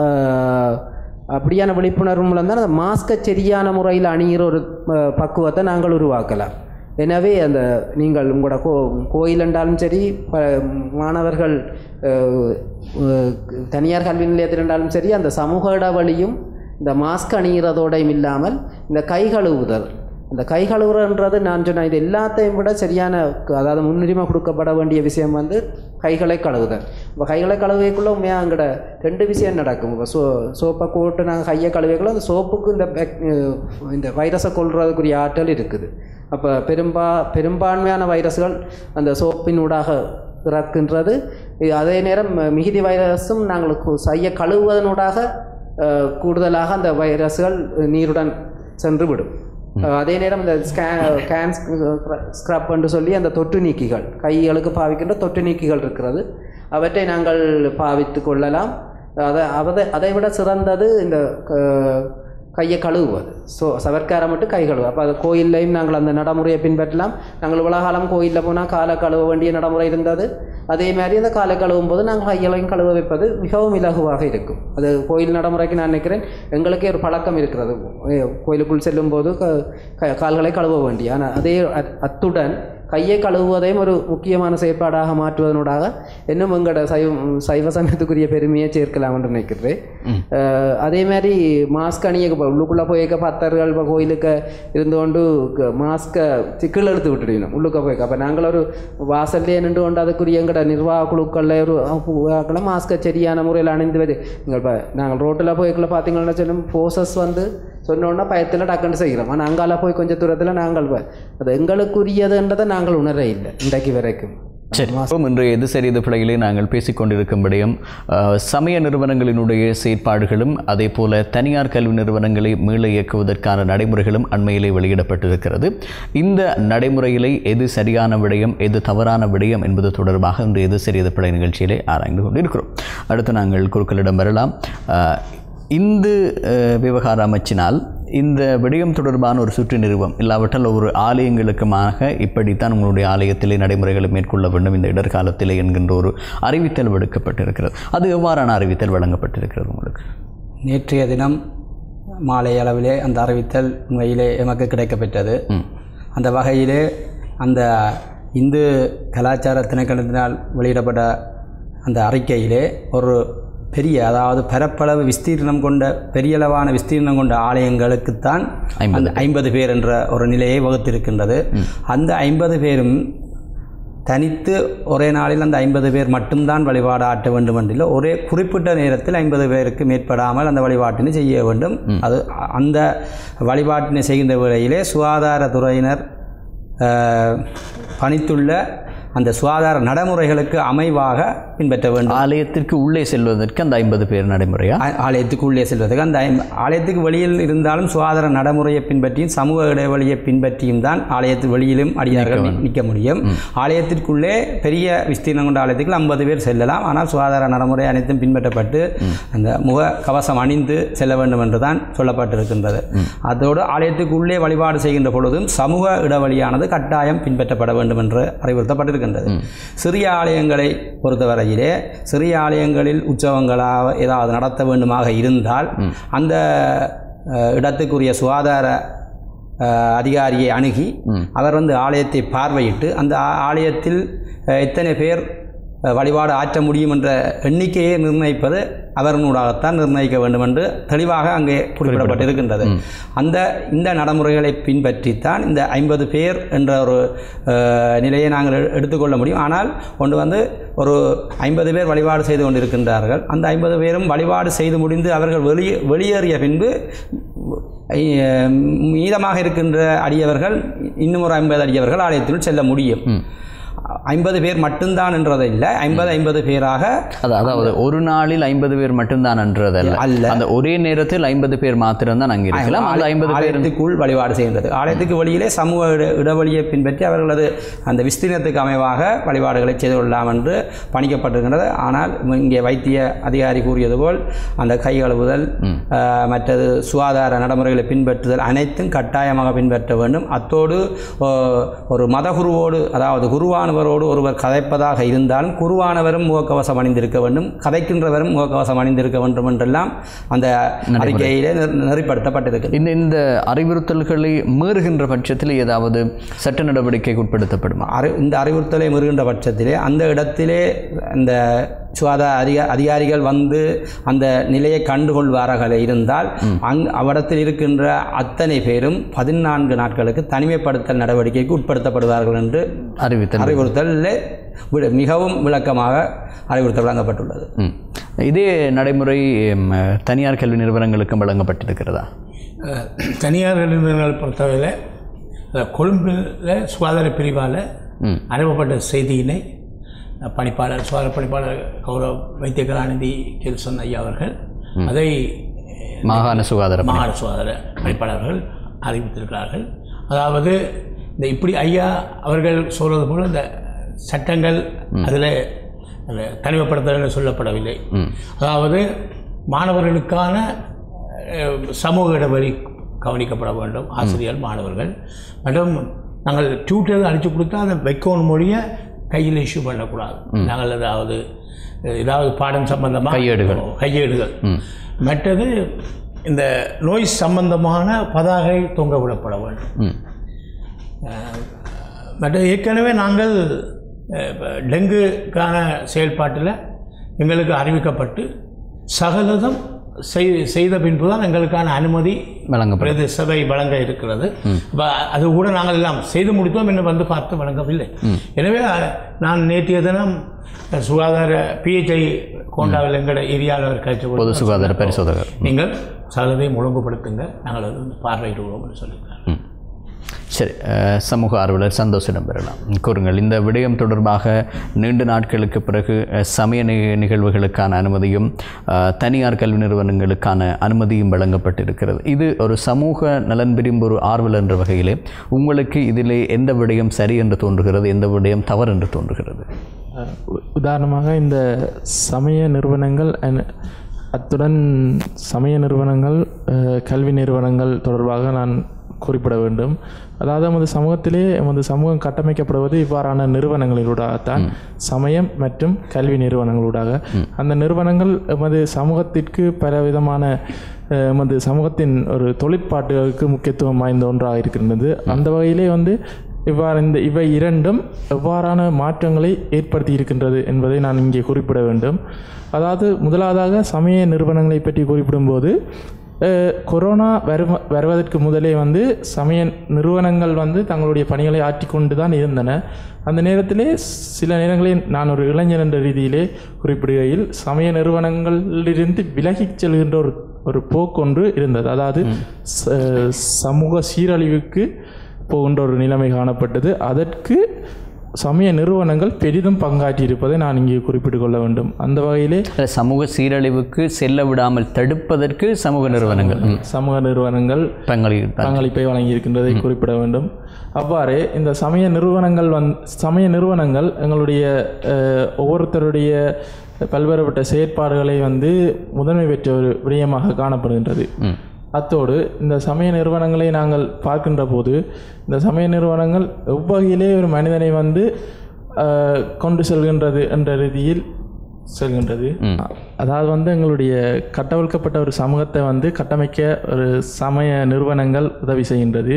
அப்படியான விழிப்புணர்வு மூலம் தான் அந்த மாஸ்க்கை சரியான முறையில் அணிகிற ஒரு அஹ், பக்குவத்தை நாங்கள் உருவாக்கலாம் எனவே அந்த நீங்கள் உங்களோட கோ கோயில் என்றாலும் சரி ப- மாணவர்கள் அஹ், அஹ், தனியார் கல்வி நிலையத்தில் இருந்தாலும் சரி அந்த சமூக இடைவெளியும் இந்த மாஸ்க் அணிகிறதோடையும் இல்லாமல் இந்த கை கழுவுதல் இந்த கை கழுவுறன்றது நான் சொன்ன இது எல்லாத்தையும் விட சரியான க- அதாவது முன்னுரிமை கொடுக்கப்பட வேண்டிய விஷயம் வந்து கைகளை கழுவுதல் இப்போ கைகளை கழுவைக்குள்ள உண்மையாக அங்கட ரெண்டு விஷயம் நடக்கும் இப்போ சோ சோப்பை போட்டு நாங்கள் கையை கழுவைக்குள்ள அந்த சோப்புக்கு இந்த பேக் இந்த வைரஸை கொள்றதுக்குரிய ஆற்றல் இருக்குது அப்போ பெரும்பா பெரும்பான்மையான வைரஸ்கள் அந்த சோப்பினூடாக இறக்குன்றது இது அதே நேரம் மிகுதி வைரஸும் நாங்கள் கு- கையை கழுவுவதனூடாக அஹ், கூடுதலாக அந்த வைரஸ்கள் நீருடன் சென்று விடும் அஹ், அதே நேரம் இந்த ஸ்கே கேன் ஸ்க்ரப் என்று சொல்லி அந்த தொற்று நீக்கிகள் கைகளுக்கு பாவிக்கின்ற தொற்று நீக்கிகள் இருக்கிறது அவற்றை நாங்கள் பாவித்து கொள்ளலாம் அதை அதை அதை விட சிறந்தது இந்த க- கையை கழுவுவது ஸோ சவர்க்காரை மட்டும் கை கழுவு அப்போ அது கோயில்லையும் நாங்கள் அந்த நடைமுறையை பின்பற்றலாம் நாங்கள் உலகாலம் கோயிலில் போனால் காலை கழுவ வேண்டிய நடைமுறை இருந்தது அதே மாதிரி அந்த காலை கழுவும் போது நாங்கள் கைகளையும் கழுவ வைப்பது மிகவும் இலகுவாக இருக்கும் அது கோயில் நடைமுறைக்கு நான் நினைக்கிறேன் எங்களுக்கே ஒரு பழக்கம் இருக்கிறது ஏ, கோயிலுக்குள் செல்லும் போது க- க- கால்களை கழுவ வேண்டிய ஆனால் அதே அத்- அத்துடன் கையை கழுவுவதையும் ஒரு முக்கியமான செயற்பாடாக மாற்றுவதனூடாக இன்னும் எங்களோட சைவ சைவ சமயத்துக்குரிய பெருமையை சேர்க்கலாம் என்று நினைக்கிறேன் அஹ், அதே மாதிரி மாஸ்க் அணிய இப்போ உள்ளுக்குள்ளே போய்க்க பத்தர்கள் இப்போ கோயிலுக்கு இருந்து கொண்டு க- மாஸ்க்கை சிக்கல் எடுத்து விட்டுடுவோம் உள்ளுக்க போய்க்க அப்போ நாங்கள் ஒரு வாசல்லே நின்று கொண்டு அதுக்குரிய எங்களோட நிர்வாக குழுக்களில் ஒரு ஆக்களை மாஸ்க்கை சரியான முறையில் அணிந்து வது நீங்கள் இப்போ நாங்கள் ரோட்டில் போய்க்குள்ள பார்த்தீங்கன்னா சொல்லும் ஃபோர்ஸஸ் வந்து சொன்னோன்னா பயத்தில் டக்குன்னு செய்கிறோம் ஆனால் அங்கால போய் கொஞ்சம் தூரத்தில் நாங்கள் வ- அது எங்களுக்குரியதுன்றதை நாங்கள் உணர இல்லை இன்றைக்கு வரைக்கும் சரி இப்போ இன்றைய எது சரி இது பிழையிலே நாங்கள் பேசிக்கொண்டிருக்கும் விடயம் அஹ், சமய நிறுவனங்களினுடைய செயற்பாடுகளும் அதே போல தனியார் கல்வி நிறுவனங்களை மீள இயக்குவதற்கான நடைமுறைகளும் அண்மையிலே வெளியிடப்பட்டிருக்கிறது இந்த நடைமுறையிலே எது சரியான விடயம் எது தவறான விடயம் என்பது தொடர்பாக இன்று எது சரி இது பிழை நிகழ்ச்சியிலே ஆராய்ந்து கொண்டிருக்கிறோம் அடுத்து நாங்கள் குருக்களிடம் வரலாம் அஹ், இந்து அஹ், விவகார அமைச்சினால் இந்த விடயம் தொடர்பான ஒரு சுற்று நிறுவம் இல்லாவிட்டால் ஒவ்வொரு ஆலயங்களுக்குமாக இப்படித்தான் உங்களுடைய ஆலயத்திலே நடைமுறைகளை மேற்கொள்ள வேண்டும் இந்த இடர்காலத்திலே என்கின்ற ஒரு அறிவித்தல் விடுக்கப்பட்டிருக்கிறது அது எவ்வாறான அறிவித்தல் வழங்கப்பட்டிருக்கிறது உங்களுக்கு நேற்றைய தினம் மாலை அளவிலே அந்த அறிவித்தல் உண்மையிலே எமக்கு கிடைக்கப்பெற்றது அந்த வகையிலே அந்த இந்து கலாச்சார திணைக்களத்தினால் வெளியிடப்பட்ட அந்த அறிக்கையிலே ஒரு பெரிய அதாவது பரப்பளவு விஸ்தீர்ணம் கொண்ட பெரியளவான விஸ்தீர்ணம் கொண்ட ஆலயங்களுக்குத்தான் அந்த ஐம்பது பேர் என்ற ஒரு நிலையை வகுத்திருக்கின்றது அந்த ஐம்பது பேரும் தனித்து ஒரே நாளில் அந்த ஐம்பது பேர் மட்டும்தான் வழிபாடு ஆட்ட வேண்டும் என்றில்லை ஒரே குறிப்பிட்ட நேரத்தில் ஐம்பது பேருக்கு மேற்படாமல் அந்த வழிபாட்டினை செய்ய வேண்டும் அது அ- அந்த வழிபாட்டினை செய்கின்ற வேளையிலே சுகாதாரத்துறையினர் அஹ், பணித்துள்ள அந்த சுகாதார நடைமுறைகளுக்கு அமைவாக பின்பற்ற வேண்டும் ஆலயத்திற்கு உள்ளே செல்வதற்கு அந்த ஐம்பது பேர் நடைமுறையா ஆ- ஆலயத்துக்கு உள்ளே செல்வதற்கு அந்த ஐம்- ஆலயத்துக்கு வெளியில் இருந்தாலும் சுகாதார நடைமுறையை பின்பற்றியும் சமூக இடைவெளியை பின்பற்றியும் தான் ஆலயத்து வெளியிலும் அடியார்கள் நி- நிற்க முடியும் ஆலயத்திற்குள்ளே பெரிய விஸ்தீர்ணம் கொண்ட ஆலயத்துக்கு ஐம்பது பேர் செல்லலாம் ஆனால் சுகாதார நடைமுறை அனைத்தும் பின்பற்றப்பட்டு அந்த முக கவசம் அணிந்து செல்ல வேண்டும் என்று தான் சொல்லப்பட்டிருக்கின்றது அதோடு ஆலயத்துக்கு உள்ளே வழிபாடு செய்கின்ற பொழுதும் சமூக இடைவெளியானது கட்டாயம் பின்பற்றப்பட வேண்டும் என்று அறிவுறுத்தப்பட்டிருக்கின்றது சிறிய ஆலயங்களை பொறுத்தவரையிலே சிறிய ஆலயங்களில் உற்சவங்களாக ஏதாவது நடத்த வேண்டுமாக இருந்தால் அந்த அஹ், இடத்துக்குரிய சுகாதார அஹ், அதிகாரியை அணுகி அவர் வந்து ஆலயத்தை பார்வையிட்டு அந்த ஆ- ஆலயத்தில் அஹ், எத்தனை பேர் அஹ், வழிபாடு ஆற்ற முடியும் என்ற எண்ணிக்கையை நிர்ணயிப்பது அவர்களூடாகத்தான் நிர்ணயிக்க வேண்டும் என்று தெளிவாக அங்கே குறிப்பிடப்பட்டிருக்கின்றது அந்த இந்த நடைமுறைகளை பின்பற்றித்தான் இந்த ஐம்பது பேர் என்ற ஒரு அஹ், நிலையை நாங்கள் எ- எடுத்துக்கொள்ள முடியும் ஆனால் ஒன்று வந்து ஒரு ஐம்பது பேர் வழிபாடு செய்து கொண்டிருக்கின்றார்கள் அந்த ஐம்பது பேரும் வழிபாடு செய்து முடிந்து அவர்கள் வெளியே வெளியேறிய பின்பு அஹ், மீதமாக இருக்கின்ற அடியவர்கள் இன்னும் ஒரு ஐம்பது அடியவர்கள் ஆலயத்தினுள் செல்ல முடியும் ஐம்பது பேர் மட்டும்தான் என்றது இல்லை ஐம்பது ஐம்பது பேராக அது அதாவது ஒரு நாளில் ஐம்பது பேர் மட்டும்தான் என்றதல்ல அல்ல. அந்த ஒரே நேரத்தில் ஐம்பது பேர் மாத்திரம்தான் அங்கே இருக்கலாம் அந்த ஐம்பது பேர் ஆலயத்துக்குள் வழிபாடு செய்கின்றது ஆலயத்துக்கு வெளியிலே சமூக இட- இடைவெளியை பின்பற்றி அவர்களது அந்த விஸ்தீர்ணத்துக்கு அமைவாக வழிபாடுகளை செய்து கொள்ளலாம் என்று பணிக்கப்பட்டிருக்கின்றது ஆனால் இங்கே வைத்திய அதிகாரி கூறியது போல் அந்த கை கழுவுதல் ஆஹ், மற்றது சுகாதார நடைமுறைகளை பின்பற்றுதல் அனைத்தும் கட்டாயமாக பின்பற்ற வேண்டும் அத்தோடு ஓ, ஒரு மதகுருவோடு அதாவது குருவானவரோடு ஒருவர் கதைப்பதாக இருந்தாலும் குருவானவரும் முகக்கவசம் அணிந்திருக்க வேண்டும் கதைக்கின்றவரும் முகக்கவசம் அணிந்திருக்க வேண்டும் என்றெல்லாம் அந்த அறிக்கையிலே நெறி- நெறிப்படுத்தப்பட்டிருக்கிறது இந்த இந்த அறிவுறுத்தல்களை மீறுகின்ற பட்சத்தில் ஏதாவது சட்ட நடவடிக்கைக்கு உட்படுத்தப்படுமா அறி இந்த அறிவுறுத்தலை மீறுகின்ற பட்சத்திலே அந்த இடத்திலே அந்த சுகாதார அதிகா அதிகாரிகள் வந்து அந்த நிலையை கண்டுகொள்வார்கள் இருந்தால் அங் அவ்விடத்தில் இருக்கின்ற அத்தனை பேரும் பதினான்கு நாட்களுக்கு தனிமைப்படுத்தல் நடவடிக்கைக்கு உட்படுத்தப்படுவார்கள் என்று அறிவித்தல் அறிவுறுத்தலில் வி- மிகவும் விளக்கமாக அறிவுறுத்தல் வழங்கப்பட்டுள்ளது ம். இதே நடைமுறை ம், தனியார் கல்வி நிறுவனங்களுக்கும் வழங்கப்பட்டிருக்கிறதா அஹ், தனியார் நிறுவனங்களை பொறுத்தவரையில் அஹ், கொழும்பில் சுகாதார பிரிவால் அனுப்பப்பட்ட செய்தியினை அஹ், பணிப்பாளர் சுகாதார பணிப்பாளர் கௌரவ வைத்திய கலாநிதி கெல்சன் ஐயா அவர்கள் அதை மாகாண சுகாதார பணி. மாகாண சுகாதார பணிப்பாளர்கள் அறிவித்திருக்கிறார்கள் அதாவது இந்த இப்படி ஐயா அவர்கள் சொல்வது போல இந்த சட்டங்கள் அதில் தனிமைப்படுத்தல் சொல்லப்படவில்லை அதாவது மாணவர்களுக்கான அஹ், சமூக இடைவெளி கவனிக்கப்பட வேண்டும் ஆசிரியர் மாணவர்கள் மற்றும் நாங்கள் டியூட்டர் அடித்து கொடுத்தா அதை வைக்கணும் மொழிய கையில் இஷ்யூ பண்ணக்கூடாது நாங்கள் அதாவது அஹ், ஏதாவது பாடம் சம்பந்தமாக கையேடுகள். கையேடுகள் மற்றது இந்த நோய் சம்பந்தமான பதாகை தொங்க விடப்பட வேண்டும் ம். மற்ற ஏற்கனவே நாங்கள் அஹ், இப்ப டெங்குக்கான செயல்பாட்டில் எங்களுக்கு அறிவிக்கப்பட்டு சகலதும் செய் செய்த பின்பு தான் எங்களுக்கான அனுமதி வழங்கப்படும் பிரதேச சபை வழங்க இருக்கிறது அப்ப அது கூட நாங்கள் எல்லாம் செய்து முடித்தோம் இன்னும் வந்து பார்த்து வழங்கவில்லை எனவே அஹ், நான் நேற்றைய தினம் அஹ், சுகாதார பிஹெச்ஐ கோண்டாவில் எங்களோட ஏரியாவில் கழிச்சு பொது சுகாதார பரிசோதகர் நீங்கள் சகலதையும் ஒழுங்குபடுத்துங்க நாங்கள் அது வந்து பார்வையிடுவோம் என்று சொல்லியிருக்காங்க ம். சரி அஹ், சமூக ஆர்வலர் சந்தோஷிடம் பெறலாம் கூறுங்கள் இந்த விடயம் தொடர்பாக நீண்ட நாட்களுக்கு பிறகு அஹ், சமய நி- நிகழ்வுகளுக்கான அனுமதியும் அஹ், தனியார் கல்வி நிறுவனங்களுக்கான அனுமதியும் வழங்கப்பட்டிருக்கிறது இது ஒரு சமூக நலன் விரும்பும் ஒரு ஆர்வலர் என்ற வகையிலே உங்களுக்கு இதிலே எந்த விடயம் சரி என்று தோன்றுகிறது எந்த விடயம் தவறு என்று தோன்றுகிறது அஹ் உ- உதாரணமாக இந்த சமய நிறுவனங்கள் and அத்துடன் சமய நிறுவனங்கள் அஹ், கல்வி நிறுவனங்கள் தொடர்பாக நான் குறிப்பிட வேண்டும் அதாவது நமது சமூகத்திலே நமது சமூகம் கட்டமைக்கப்படுவது இவ்வாறான நிறுவனங்களிலூடாகத்தான் சமயம் மற்றும் கல்வி நிறுவனங்களூடாக அந்த நிறுவனங்கள் எமது சமூகத்திற்கு பல விதமான அஹ், எமது சமூகத்தின் ஒரு தொழிற்பாட்டுகளுக்கு முக்கியத்துவம் வாய்ந்த ஒன்றாக இருக்கின்றது அந்த வகையிலே வந்து இவ்வாறு இந்த இவை இரண்டும் எவ்வாறான மாற்றங்களை ஏற்படுத்தி இருக்கின்றது என்பதை நான் இங்கே குறிப்பிட வேண்டும் அதாவது முதலாவதாக சமய நிறுவனங்களை பற்றி குறிப்பிடும்போது அஹ், கொரோனா வருவ வருவதற்கு முதலே வந்து சமய நிறுவனங்கள் வந்து தங்களுடைய பணிகளை ஆற்றிக்கொண்டு தான் இருந்தன அந்த நேரத்திலே சில நேரங்களில் நான் ஒரு இளைஞர் என்ற ரீதியிலே குறிப்பிடுகையில் சமய நிறுவனங்களிலிருந்து விலகிச் செல்கின்ற ஒரு ஒரு போக்கொன்று இருந்தது அதாவது ச- சமூக சீரழிவுக்கு போகின்ற ஒரு நிலைமை காணப்பட்டது அதற்கு சமய நிறுவனங்கள் பெரிதும் பங்காற்றி இருப்பதை நான் இங்கே குறிப்பிட்டுக் கொள்ள வேண்டும் அந்த வகையிலே இல்ல, சமூக சீரழிவுக்கு செல்ல விடாமல் தடுப்பதற்கு சமூக நிறுவனங்கள் ம், சமூக நிறுவனங்கள் பங்களித்தார் பங்களிப்பை வழங்கியிருக்கின்றதை குறிப்பிட வேண்டும் அவ்வாறே இந்த சமய நிறுவனங்கள் வந் சமய நிறுவனங்கள் எங்களுடைய அஹ், ஒவ்வொருத்தருடைய பல்வேறுபட்ட செயற்பாடுகளை வந்து முதன்மை பெற்ற ஒரு விடயமாக காணப்படுகின்றது அத்தோடு இந்த சமய நிறுவனங்களை நாங்கள் பார்க்கின்ற போது இந்த சமய நிறுவனங்கள் எவ்வகையிலே ஒரு மனிதனை வந்து அஹ், கொண்டு செல்கின்றது என்ற ரீதியில் செல்கின்றது அதாவது வந்து எங்களுடைய கட்டவிழ்க்கப்பட்ட ஒரு சமூகத்தை வந்து கட்டமைக்க ஒரு சமய நிறுவனங்கள் உதவி செய்கின்றது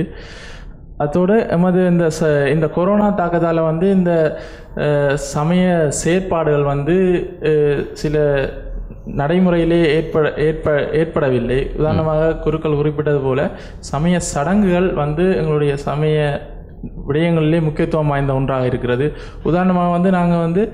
அத்தோடு எமது இந்த ச இந்த கொரோனா தாக்கத்தால் வந்து இந்த அஹ், சமய செயற்பாடுகள் வந்து அஹ், சில நடைமுறையிலே ஏற்பட ஏற்ப ஏற்படவில்லை உதாரணமாக குருக்கள் குறிப்பிட்டது போல சமய சடங்குகள் வந்து எங்களுடைய சமய விடயங்களிலே முக்கியத்துவம் வாய்ந்த ஒன்றாக இருக்கிறது உதாரணமாக வந்து நாங்கள் வந்து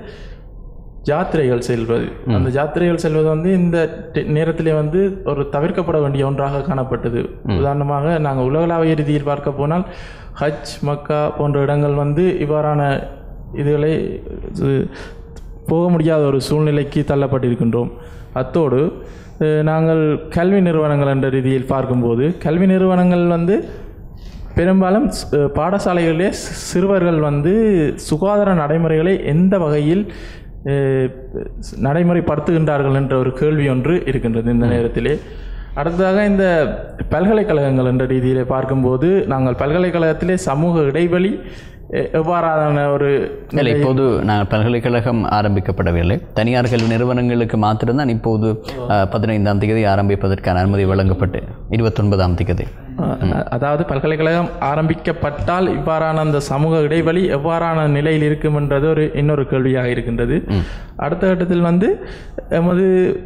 ஜாத்திரைகள் செல்வது அந்த ஜாத்திரைகள் செல்வது வந்து இந்த டெ- நேரத்திலே வந்து ஒரு தவிர்க்கப்பட வேண்டிய ஒன்றாக காணப்பட்டது உதாரணமாக நாங்கள் உலகளாவிய ரீதியில் பார்க்க போனால் ஹஜ் மக்கா போன்ற இடங்கள் வந்து இவ்வாறான இதுகளை இது, போக முடியாத ஒரு சூழ்நிலைக்கு தள்ளப்பட்டிருக்கின்றோம் அத்தோடு அஹ், நாங்கள் கல்வி நிறுவனங்கள் என்ற ரீதியில் பார்க்கும்போது கல்வி நிறுவனங்கள் வந்து பெரும்பாலும் ஸ்- அஹ் பாடசாலைகளிலே சி- சிறுவர்கள் வந்து சுகாதார நடைமுறைகளை எந்த வகையில் அஹ், ஸ்- நடைமுறைப்படுத்துகின்றார்கள் என்ற ஒரு கேள்வி ஒன்று இருக்கின்றது இந்த நேரத்திலே அடுத்ததாக இந்த பல்கலைக்கழகங்கள் என்ற ரீதியிலே பார்க்கும்போது நாங்கள் பல்கலைக்கழகத்திலே சமூக இடைவெளி எ- எவ்வாறான ஒரு இல்லை இப்போது நாங்கள் பல்கலைக்கழகம் ஆரம்பிக்கப்படவில்லை தனியார் கல்வி நிறுவனங்களுக்கு மாத்திரம்தான் இப்போது அஹ், பதினைந்தாம் தேதி ஆரம்பிப்பதற்கான அனுமதி வழங்கப்பட்டு இருபத்தொன்பதாம் தேதி அஹ் அதாவது பல்கலைக்கழகம் ஆரம்பிக்கப்பட்டால் இவ்வாறான அந்த சமூக இடைவெளி எவ்வாறான நிலையில் இருக்கும் என்றது ஒரு இன்னொரு கேள்வியாக இருக்கின்றது அடுத்த கட்டத்தில் வந்து எமது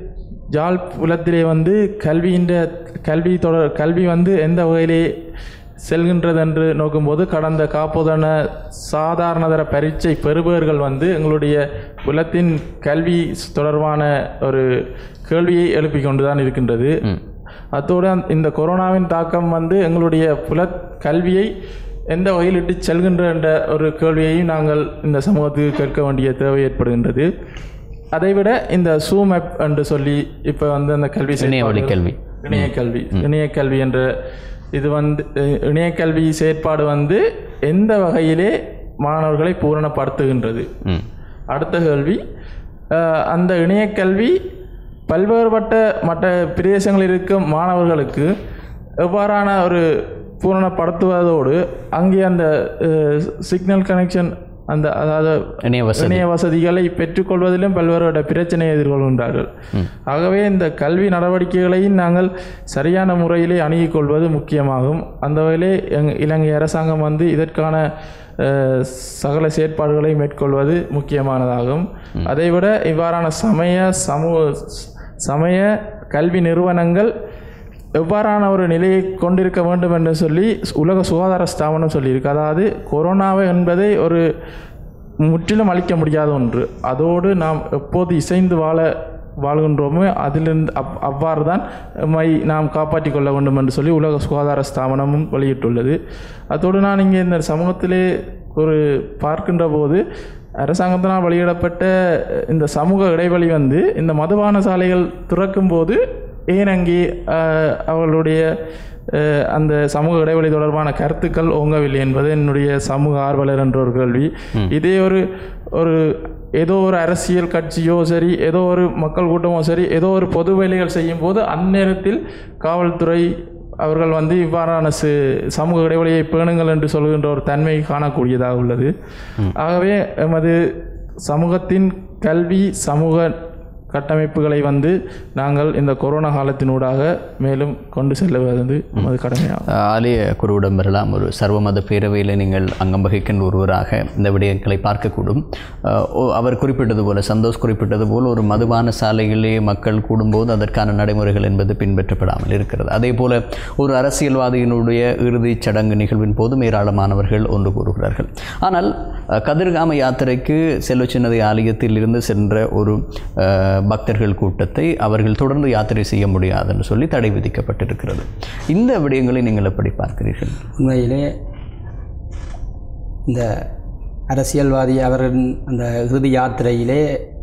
ஜாழ் புலத்திலே வந்து கல்வியின் கல்வி தொடர் கல்வி வந்து எந்த வகையிலே செல்கின்றது என்று நோக்கும்போது கடந்த காப்போதான சாதாரணதர பரீட்சை பெறுபவர்கள் வந்து எங்களுடைய புலத்தின் கல்வி தொடர்பான ஒரு கேள்வியை எழுப்பிக் கொண்டுதான் இருக்கின்றது அத்தோடு அந்த- இந்த கொரோனாவின் தாக்கம் வந்து எங்களுடைய புல கல்வியை எந்த வகையில் இட்டு செல்கின்ற என்ற ஒரு கேள்வியையும் நாங்கள் இந்த சமூகத்துக்கு கேட்க வேண்டிய தேவை ஏற்படுகின்றது அதைவிட இந்த சூம் ஆப் என்று சொல்லி இப்போ வந்து அந்த கல்வி இணையவழி செயற்பாடுகள்- கல்வி. இணைய கல்வி இணைய கல்வி என்ற இது வந்து அஹ், இணைய கல்வி செயற்பாடு வந்து எந்த வகையிலே மாணவர்களை பூரணப்படுத்துகின்றது ம் அடுத்த கேள்வி அஹ், அந்த இணையக்கல்வி பல்வேறுபட்ட மற்ற பிரதேசங்களில் இருக்கும் மாணவர்களுக்கு எவ்வாறான ஒரு பூரணப்படுத்துவதோடு அங்கே அந்த சிக்னல் கனெக்ஷன் அந்த அதாவது இணைய வசதி இணைய வசதிகளை பெற்றுக்கொள்வதிலும் பல்வேறு பிரச்சனையை எதிர்கொள்கின்றார்கள் ஆகவே இந்த கல்வி நடவடிக்கைகளையும் நாங்கள் சரியான முறையிலே அணுகிக் கொள்வது முக்கியமாகும் அந்த வகையிலே எங் இலங்கை அரசாங்கம் வந்து இதற்கான அஹ், சகல செயற்பாடுகளை மேற்கொள்வது முக்கியமானதாகும் அதைவிட இவ்வாறான சமய சமூக சமய கல்வி நிறுவனங்கள் எவ்வாறான ஒரு நிலையை கொண்டிருக்க வேண்டும் என்று சொல்லி உலக சுகாதார ஸ்தாபனம் சொல்லியிருக்கு அதாவது கொரோனாவை என்பதை ஒரு முற்றிலும் அழிக்க முடியாத ஒன்று அதோடு நாம் எப்போது இசைந்து வாழ வாழ்கின்றோமோ அதிலிருந்து அவ் அவ்வாறு தான் மை நாம் காப்பாற்றிக் கொள்ள வேண்டும் என்று சொல்லி உலக சுகாதார ஸ்தாபனமும் வெளியிட்டுள்ளது அதோடு நான் இங்கே இந்த சமூகத்திலே ஒரு பார்க்கின்ற போது அரசாங்கத்தினால் வெளியிடப்பட்ட இந்த சமூக இடைவெளி வந்து இந்த மதுபான சாலைகள் திறக்கும் போது ஏன் அங்கே அஹ், அவர்களுடைய அஹ், அந்த சமூக இடைவெளி தொடர்பான கருத்துக்கள் ஓங்கவில்லை என்பது என்னுடைய சமூக ஆர்வலர் என்ற ஒரு கேள்வி இதே ஒரு ஒரு ஏதோ ஒரு அரசியல் கட்சியோ சரி ஏதோ ஒரு மக்கள் கூட்டமோ சரி ஏதோ ஒரு பொது வேலைகள் செய்யும் போது அந்நேரத்தில் காவல்துறை அவர்கள் வந்து இவ்வாறான சு சமூக இடைவெளியை பேணுங்கள் என்று சொல்கின்ற ஒரு தன்மை காணக்கூடியதாக உள்ளது ஆகவே எமது சமூகத்தின் கல்வி சமூக கட்டமைப்புகளை வந்து நாங்கள் இந்த கொரோனா காலத்தினூடாக மேலும் கொண்டு செல்லுவது நமது கடமையாகும் ஆலய குருவிடம் வரலாம் ஒரு சர்வமத பேரவையில் நீங்கள் அங்கம் வகிக்கின்ற ஒருவராக இந்த விடயங்களை பார்க்கக்கூடும் அஹ், ஓ- அவர் குறிப்பிட்டது போல சந்தோஷ் குறிப்பிட்டது போல் ஒரு மதுபான சாலையிலே மக்கள் கூடும்போது அதற்கான நடைமுறைகள் என்பது பின்பற்றப்படாமல் இருக்கிறது அதே போல ஒரு அரசியல்வாதியினுடைய இறுதிச் சடங்கு நிகழ்வின் போதும் ஏராளமானவர்கள் ஒன்று கூறுகிறார்கள் ஆனால் அஹ், கதிர்காம யாத்திரைக்கு செல்வச்சின்னதை ஆலயத்தில் இருந்து சென்ற ஒரு அஹ், பக்தர்கள் கூட்டத்தை அவர்கள் தொடர்ந்து யாத்திரை செய்ய முடியாதுன்னு சொல்லி தடை விதிக்கப்பட்டிருக்கிறது இந்த விடயங்களை நீங்கள் எப்படி பார்க்கிறீர்கள் உண்மையிலே இந்த அரசியல்வாதி அவரின் அந்த இறுதி யாத்திரையிலே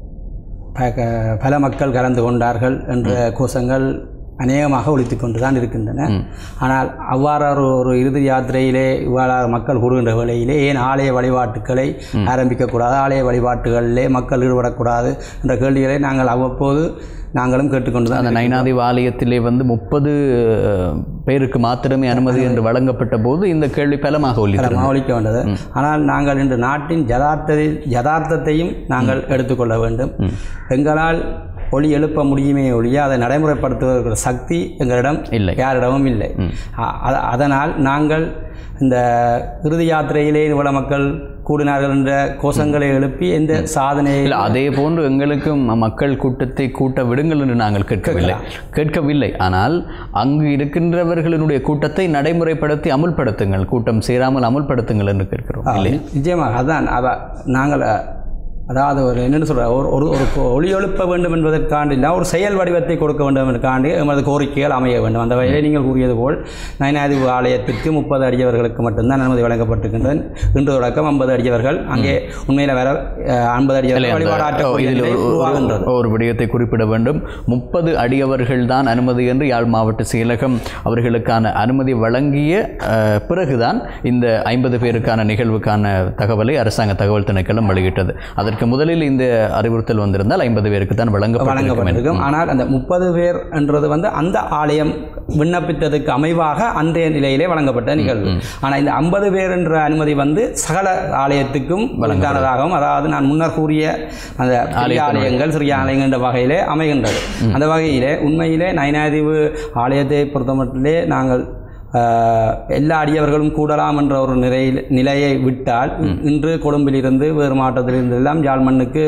ப- க- பல மக்கள் கலந்து கொண்டார்கள் என்ற கோஷங்கள் அநேகமாக ஒழித்து கொண்டு தான் இருக்கின்றன ஆனால் அவ்வாறு ஒரு ஒரு இறுதி யாத்திரையிலே இவ்வாறு மக்கள் கூடுகின்ற வேளையிலே ஏன் ஆலய வழிபாட்டுக்களை ஆரம்பிக்கக்கூடாது ஆலய வழிபாட்டுகளிலே மக்கள் ஈடுபடக்கூடாது என்ற கேள்விகளை நாங்கள் அவ்வப்போது நாங்களும் கேட்டுக்கொண்டு தான் அந்த நைனாதி ஆலயத்திலே வந்து முப்பது பேருக்கு மாத்திரமே அனுமதி என்று வழங்கப்பட்ட போது இந்த கேள்வி பலமாக ஒலித்தது ஒழிக்க வேண்டது ஆனால் நாங்கள் இன்று நாட்டின் யதார்த்த யதார்த்தத்தையும் நாங்கள் எடுத்துக்கொள்ள வேண்டும் எங்களால் ஒளி எழுப்ப முடியுமே ஒழிய அதை நடைமுறைப்படுத்துவதற்கிற சக்தி எங்களிடம் இல்லை. யாரிடமும் இல்லை அ- அத- அதனால் நாங்கள் இந்த இறுதி யாத்திரையிலே இவ்வளவு மக்கள் கூடினார்கள் என்ற கோஷங்களை எழுப்பி எந்த சாதனையை இல்லை அதே போன்று எங்களுக்கும் மக்கள் கூட்டத்தை கூட்ட விடுங்கள் என்று நாங்கள் கேட்கவில்லை கேட்கவில்லை ஆனால் அங்கு இருக்கின்றவர்களினுடைய கூட்டத்தை நடைமுறைப்படுத்தி அமுல்படுத்துங்கள் கூட்டம் சேராமல் அமுல்படுத்துங்கள் என்று கேட்கிறோம் இல்லை நிச்சயமாக அதான் அத நாங்கள் அ, அதாவது ஒரு என்னென்னு சொல்ற ஒரு ஒரு ஒரு கொ- ஒளி எழுப்ப வேண்டும் என்பதற்காண்டி இல்லை ஒரு செயல் வடிவத்தை கொடுக்க வேண்டும் என்பதற்காண்டி எமது கோரிக்கைகள் அமைய வேண்டும் அந்த வகையிலே நீங்கள் கூறியது போல் நயனாதிபு ஆலயத்திற்கு முப்பது அடியவர்களுக்கு மட்டும்தான் அனுமதி வழங்கப்பட்டிருக்கின்றது இன்று தொடக்கம் ஐம்பது அடியவர்கள் அங்கே உண்மையில் வர ஐம்பது அடியவர்கள் வழிபாடாற்றக்கூடிய இதில் நிலை ஒரு- ஒரு- உருவாகின்றது ஒரு விடயத்தை குறிப்பிட வேண்டும் முப்பது அடியவர்கள் தான் அனுமதி என்று யாழ் மாவட்ட செயலகம் அவர்களுக்கான அனுமதி வழங்கிய அஹ், பிறகுதான் இந்த ஐம்பது பேருக்கான நிகழ்வுக்கான தகவலை அரசாங்க தகவல் திணைக்களம் வெளியிட்டது அதற்கு முதலில் இந்த அறிவுறுத்தல் வந்திருந்தால் ஐம்பது பேருக்கு தான் வழங்கப்பட்டிருக்கும் என்று. வழங்கப்பட்டிருக்கும் ஆனால் அந்த முப்பது பேர் என்றது வந்து அந்த ஆலயம் விண்ணப்பித்ததுக்கு அமைவாக அன்றைய நிலையிலே வழங்கப்பட்ட நிகழ்வு ஆனால் இந்த ஐம்பது பேர் என்ற அனுமதி வந்து சகல ஆலயத்துக்கும் வழங்கானதாகவும் அதாவது நான் முன்னர் கூறிய அந்த பெரிய ஆலயங்கள் சிறிய ஆலயங்கள் என்ற வகையிலே அமைகின்றது அந்த வகையிலே உண்மையிலே நயனாதிவு ஆலயத்தை பொறுத்தமட்டிலே நாங்கள் ஆஹ், எல்லா அடியவர்களும் கூடலாம் என்ற ஒரு நிலையில் நிலையை விட்டால் இன்று கொழும்பிலிருந்து வேறு மாவட்டத்திலிருந்து எல்லாம் யாழ் மண்ணுக்கு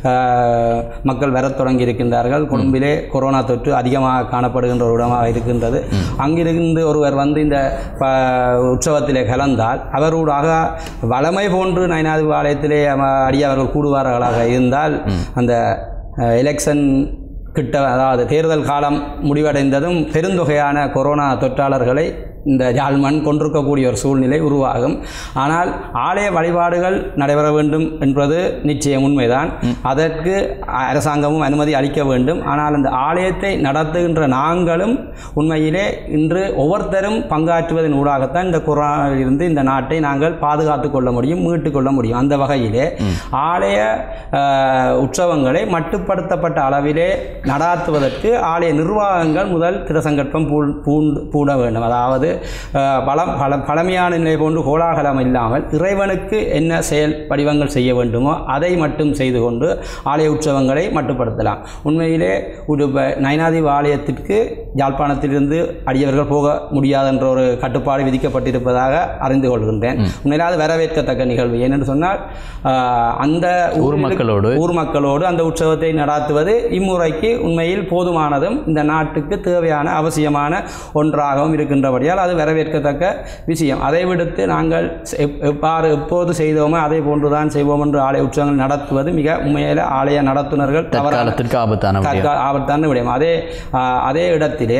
ஆஹ், மக்கள் வரத் தொடங்கி இருக்கின்றார்கள் கொழும்பிலே கொரோனா தொற்று அதிகமாக காணப்படுகின்ற ஒரு இடமாக இருக்கின்றது அங்கிருந்து ஒருவர் வந்து இந்த ப- உற்சவத்திலே கலந்தால் அவரூடாக வளமை போன்று நயனாதி ஆலயத்திலே அம- அடியவர்கள் கூடுவார்களாக இருந்தால் அந்த எலெக்ஷன் கிட்ட அதாவது தேர்தல் காலம் முடிவடைந்ததும் பெருந்தொகையான கொரோனா தொற்றாளர்களை இந்த ஜாழ்மண் கொண்டிருக்கக்கூடிய ஒரு சூழ்நிலை உருவாகும் ஆனால் ஆலய வழிபாடுகள் நடைபெற வேண்டும் என்பது நிச்சயம் உண்மைதான் அதற்கு அரசாங்கமும் அனுமதி அளிக்க வேண்டும் ஆனால் அந்த ஆலயத்தை நடத்துகின்ற நாங்களும் உண்மையிலே இன்று ஒவ்வொருத்தரும் பங்காற்றுவதன் ஊடாகத்தான் இந்த கொரோனாவிலிருந்து இந்த நாட்டை நாங்கள் பாதுகாத்து கொள்ள முடியும் மீட்டு கொள்ள முடியும் அந்த வகையிலே ஆலய அஹ், உற்சவங்களை மட்டுப்படுத்தப்பட்ட அளவிலே நடாத்துவதற்கு ஆலய நிர்வாகங்கள் முதல் திருசங்கற்பம் பூ பூண்டு பூட வேண்டும் அதாவது அஹ், பலம் பல பழமையான நிலை போன்று கோலாகலம் இல்லாமல் இறைவனுக்கு என்ன செயல் வடிவங்கள் செய்ய வேண்டுமோ அதை மட்டும் செய்து கொண்டு ஆலய உற்சவங்களை மட்டுப்படுத்தலாம் உண்மையிலே ஒரு ப- நயனாதீவு ஆலயத்திற்கு யாழ்ப்பாணத்திலிருந்து அடியவர்கள் போக முடியாது என்ற ஒரு கட்டுப்பாடு விதிக்கப்பட்டிருப்பதாக அறிந்து கொள்கின்றேன் உண்மையிலே அது வரவேற்கத்தக்க நிகழ்வு ஏனென்று சொன்னால் ஆஹ், அந்த ஊர் மக்களோடு ஊர் மக்களோடு அந்த உற்சவத்தை நடாத்துவது இம்முறைக்கு உண்மையில் போதுமானதும் இந்த நாட்டுக்கு தேவையான அவசியமான ஒன்றாகவும் இருக்கின்றபடியால் அது வரவேற்கத்தக்க விஷயம் அதை விடுத்து நாங்கள் எப்- எவ்வாறு எப்போது செய்தோமோ அதே போன்றுதான் செய்வோம் என்று ஆலய உற்சவங்கள் நடத்துவது மிக உண்மையில ஆலய நடத்துனர்கள் தவறான தற்காலத்திற்கு ஆபத்தான விடயம் தற்கா- ஆபத்தான விடயம் அதே ஆ, அதே இடத்திலே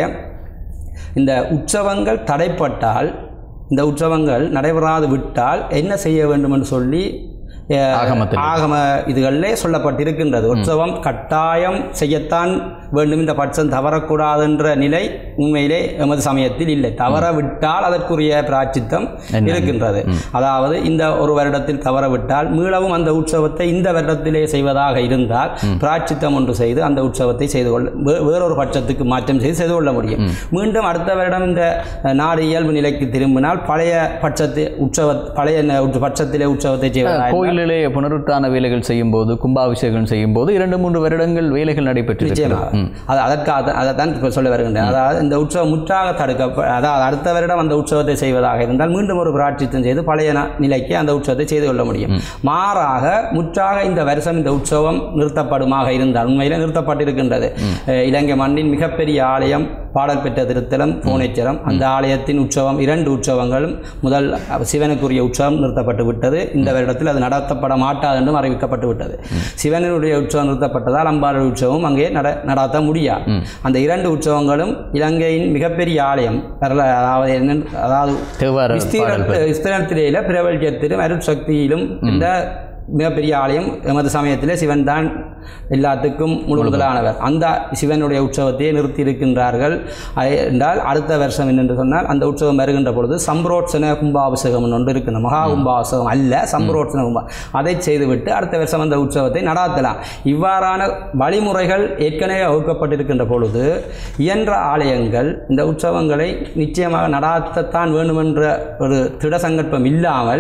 இந்த உற்சவங்கள் தடைப்பட்டால் இந்த உற்சவங்கள் நடைபெறாது விட்டால் என்ன செய்ய வேண்டும் என்று சொல்லி அஹ், ஆகமத்தில். ஆகம இதுகளிலே சொல்லப்பட்டிருக்கின்றது உற்சவம் கட்டாயம் செய்யத்தான் வேண்டும் இந்த பட்சம் தவறக்கூடாதுன்ற நிலை உண்மையிலே எமது சமயத்தில் இல்லை தவற விட்டால் அதற்குரிய பிராச்சித்தம் இருக்கின்றது அதாவது இந்த ஒரு வருடத்தில் தவற விட்டால் மீளவும் அந்த உற்சவத்தை இந்த வருடத்திலே செய்வதாக இருந்தால் பிராச்சித்தம் ஒன்று செய்து அந்த உற்சவத்தை செய்து கொள்ள வே- வேறொரு பட்சத்துக்கு மாற்றம் செய்து செய்து கொள்ள முடியும் மீண்டும் அடுத்த வருடம் இந்த அஹ், நாடு இயல்பு நிலைக்கு திரும்பினால் பழைய பட்சத்தை உற்சவ பழைய ந- உற்ச- பட்சத்திலே உற்சவத்தை செய்வதாக கோயிலிலே புனருத்தான வேலைகள் செய்யும் போது கும்பாபிஷேகம் செய்யும் போது இரண்டு மூன்று வருடங்கள் வேலைகள் நடைபெற்று நிச்சயமாக அது அதற்காக அதை தான் இப்போ சொல்ல வருகின்றேன் அதாவது இந்த உற்சவம் முற்றாக தடுக்க அதாவது அடுத்த வருடம் அந்த உற்சவத்தை செய்வதாக இருந்தால் மீண்டும் ஒரு பிராட்சித்தம் செய்து பழைய ந- நிலைக்கு அந்த உற்சவத்தை செய்து கொள்ள முடியும் மாறாக முற்றாக இந்த வருஷம் இந்த உற்சவம் நிறுத்தப்படுமாக இருந்தால் உண்மையிலே நிறுத்தப்பட்டிருக்கின்றது அஹ் இலங்கை மண்ணின் மிகப்பெரிய ஆலயம் பாடல் பெற்ற திருத்தலம் புவனேஸ்வரம் அந்த ஆலயத்தின் உற்சவம் இரண்டு உற்சவங்களும் முதல் சிவனுக்குரிய உற்சவம் நிறுத்தப்பட்டு விட்டது இந்த வருடத்தில் அது நடத்தப்பட மாட்டாது என்றும் அறிவிக்கப்பட்டு விட்டது சிவனுடைய உற்சவம் நிறுத்தப்பட்டதால் அம்பாளுடைய உற்சவம் அங்கே நட நடாத்த முடியாது அந்த இரண்டு உற்சவங்களும் இலங்கையின் மிகப்பெரிய ஆலயம் வரல அதாவது என்ன அதாவது தேவார பாடல் பெற்ற- விஸ்தீரணத்திலேயே பிரபல்யத்திலும் அருட்சக்தியிலும் இந்த மிகப்பெரிய ஆலயம் எமது சமயத்திலே சிவன் தான் எல்லாத்துக்கும் முழு முதலானவர் அந்த சிவனுடைய உற்சவத்தையே நிறுத்தி இருக்கின்றார்கள் அது என்றால் அடுத்த வருஷம் என்னென்று சொன்னால் அந்த உற்சவம் வருகின்ற பொழுது சம்பரோட்சன கும்பாபிஷேகம் ஒன்று இருக்கின்ற மகா கும்பாபிஷேகம் அல்ல சம்பரோட்சன கும்பா அதை செய்துவிட்டு அடுத்த வருஷம் அந்த உற்சவத்தை நடாத்தலாம் இவ்வாறான வழிமுறைகள் ஏற்கனவே வகுக்கப்பட்டிருக்கின்ற பொழுது இயன்ற ஆலயங்கள் இந்த உற்சவங்களை நிச்சயமாக நடாத்தத்தான் வேண்டுமென்ற ஒரு திட சங்கல்பம் இல்லாமல்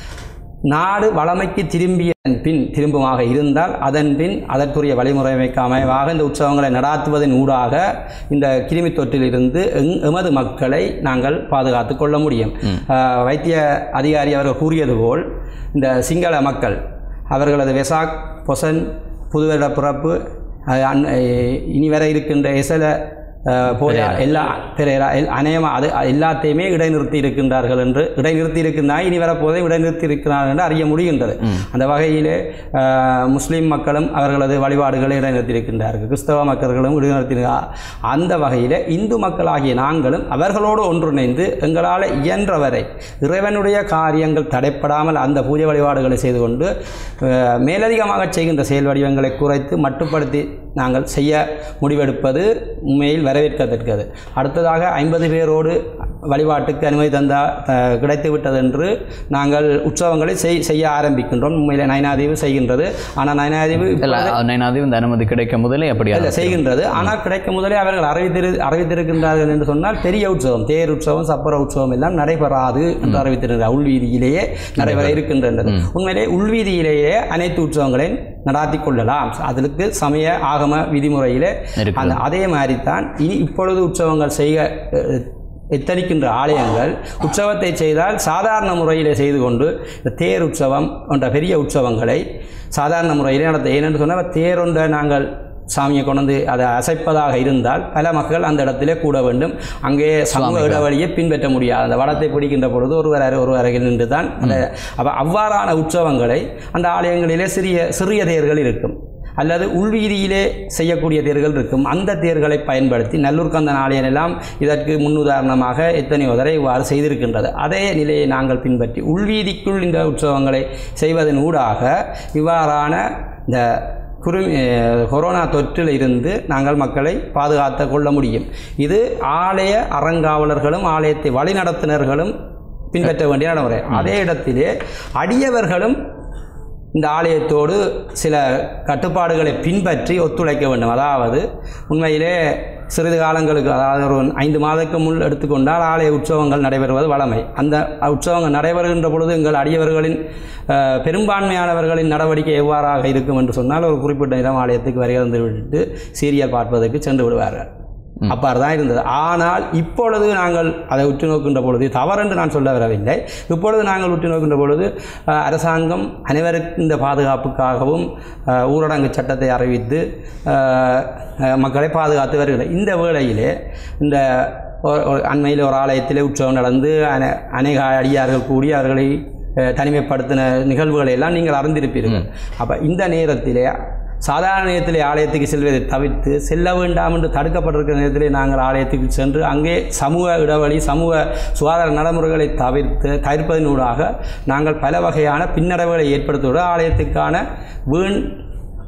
நாடு வளமைக்கு திரும்பிய பின் திரும்புமாக இருந்தால் அதன் பின் அதற்குரிய வழிமுறைமைக்கு அமைவாக இந்த உற்சவங்களை நடாத்துவதன் ஊடாக இந்த கிருமி தொற்றிலிருந்து எங்- எமது மக்களை நாங்கள் பாதுகாத்து கொள்ள முடியும் ஆஹ், வைத்திய அதிகாரி அவர்கள் கூறியது போல் இந்த சிங்கள மக்கள் அவர்களது வெசாக் பொசன் புதுவருட பிறப்பு அது அன்- இனி வர இருக்கின்ற எசல அஹ், போய எல்லா பெரேரா எல் அநேகமாக அது அது எல்லாத்தையுமே இடைநிறுத்தி இருக்கின்றார்கள் என்று இடைநிறுத்தி இருக்கின்றா இனி வரப்போதை இடைநிறுத்தி இருக்கிறார்கள் என்று அறிய முடிகின்றது அந்த வகையிலே அஹ், முஸ்லிம் மக்களும் அவர்களது வழிபாடுகளை இடைநிறுத்தி இருக்கின்றார்கள் கிறிஸ்தவ மக்களும் இடைநிறுத்தி அந்த வகையில் இந்து மக்களாகிய நாங்களும் அவர்களோடு ஒன்றிணைந்து எங்களால் இயன்றவரை இறைவனுடைய காரியங்கள் தடைப்படாமல் அந்த பூஜை வழிபாடுகளை செய்து கொண்டு அஹ், மேலதிகமாக செய்கின்ற செயல் வடிவங்களை குறைத்து மட்டுப்படுத்தி நாங்கள் செய்ய முடிவெடுப்பது உண்மையில் வரவேற்கத்தக்கது அடுத்ததாக ஐம்பது பேரோடு வழிபாட்டுக்கு அனுமதி தந்தா அஹ், கிடைத்து விட்டது என்று நாங்கள் உற்சவங்களை செய் செய்ய ஆரம்பிக்கின்றோம் உண்மையில் நயனாதீவு செய்கின்றது ஆனால் நயனாதீவு இல்ல நயனாதி இந்த அனுமதி கிடைக்க முதலே அப்படி இல்ல செய்கின்றது ஆனால் கிடைக்கும் முதலே அவர்கள் அறிவித்திரு அறிவித்திருக்கின்றார்கள் என்று சொன்னால் பெரிய உற்சவம் தேர் உற்சவம் சப்பர உற்சவம் எல்லாம் நடைபெறாது என்று அறிவித்திருக்கிறார் உள்வீதியிலேயே நடைபெற இருக்கின்றது உண்மையிலே உள்வீதியிலேயே அனைத்து உற்சவங்களையும் நடாத்தி கொள்ளலாம் அதற்கு சமய ஆகம விதிமுறையிலே இருக்குது. அந்த அதே மாதிரி தான் இனி இப்பொழுது உற்சவங்கள் செய்ய அஹ், எத்தனிக்கின்ற ஆலயங்கள் உற்சவத்தை செய்தால் சாதாரண முறையிலே செய்து கொண்டு இந்த தேர் உற்சவம் போன்ற பெரிய உற்சவங்களை சாதாரண முறையிலே நடத்த ஏனென்று சொன்னால் தேர் ஒன்றை நாங்கள் சாமியை கொண்டு வந்து அதை அசைப்பதாக இருந்தால் பல மக்கள் அந்த இடத்திலே கூட வேண்டும் அங்கே சமூக இடைவெளியை பின்பற்ற முடியாது அந்த வடத்தை பிடிக்கின்ற பொழுது ஒருவர் அரு- ஒரு அருகில் நின்று தான் அந்த அப்ப அவ்வாறான உற்சவங்களை அந்த ஆலயங்களிலே சிறிய சிறிய தேர்கள் இருக்கும் அல்லது உள்வீதியிலே செய்யக்கூடிய தேர்கள் இருக்கும் அந்த தேர்களை பயன்படுத்தி நல்லூர் கந்தன் ஆலயம் எல்லாம் இதற்கு முன்னுதாரணமாக எத்தனையோ தடவை இவ்வாறு செய்திருக்கின்றது அதே நிலையை நாங்கள் பின்பற்றி உள்வீதிக்குள் இந்த உற்சவங்களை செய்வதன் ஊடாக இவ்வாறான இந்த குருமி அஹ், கொரோனா தொற்றில் இருந்து நாங்கள் மக்களை பாதுகாத்து கொள்ள முடியும் இது ஆலய அறங்காவலர்களும் ஆலயத்தை வழிநடத்தினர்களும் பின்பற்ற வேண்டிய நடைமுறை அதே இடத்திலே அடியவர்களும் இந்த ஆலயத்தோடு சில கட்டுப்பாடுகளை பின்பற்றி ஒத்துழைக்க வேண்டும் அதாவது உண்மையிலே சிறிது காலங்களுக்கு அதாவது ஒரு ஐந்து மாதத்துக்கு முன் எடுத்துக்கொண்டால் ஆலய உற்சவங்கள் நடைபெறுவது வழமை அந்த உற்சவங்கள் நடைபெறுகின்ற பொழுது எங்கள் அடியவர்களின் அஹ், பெரும்பான்மையானவர்களின் நடவடிக்கை எவ்வாறாக இருக்கும் என்று சொன்னால் ஒரு குறிப்பிட்ட இடம் ஆலயத்துக்கு வருகை வந்து விட்டு சீரியல் பார்ப்பதற்கு சென்று விடுவார்கள் அப்பாறு தான் இருந்தது ஆனால் இப்பொழுது நாங்கள் அதை உற்று நோக்கின்ற பொழுது தவறென்று நான் சொல்ல வரவில்லை இப்பொழுது நாங்கள் உற்று நோக்கின்ற பொழுது அஹ், அரசாங்கம் அனைவருக்கும் இந்த பாதுகாப்புக்காகவும் அஹ், ஊரடங்கு சட்டத்தை அறிவித்து அஹ், அஹ், மக்களை பாதுகாத்து வருகிறது இந்த வேளையிலே இந்த ஒரு- ஒரு அண்மையில் ஒரு ஆலயத்திலே உற்சவம் நடந்து அன அநேக அடியார்கள் கூடி அவர்களை அஹ், தனிமைப்படுத்தின நிகழ்வுகளை எல்லாம் நீங்கள் அறிந்திருப்பீர்கள் அப்போ இந்த நேரத்திலே சாதாரண நேரத்திலே ஆலயத்துக்கு செல்வதை தவிர்த்து செல்ல வேண்டாம் என்று தடுக்கப்பட்டிருக்கிற நேரத்திலே நாங்கள் ஆலயத்துக்கு சென்று அங்கே சமூக இடைவெளி சமூக சுகாதார நடைமுறைகளை தவிர்த்து தவிர்ப்பதனூடாக நாங்கள் பல வகையான பின்னடைவுகளை ஏற்படுத்துவதோடு ஆலயத்துக்கான வீண்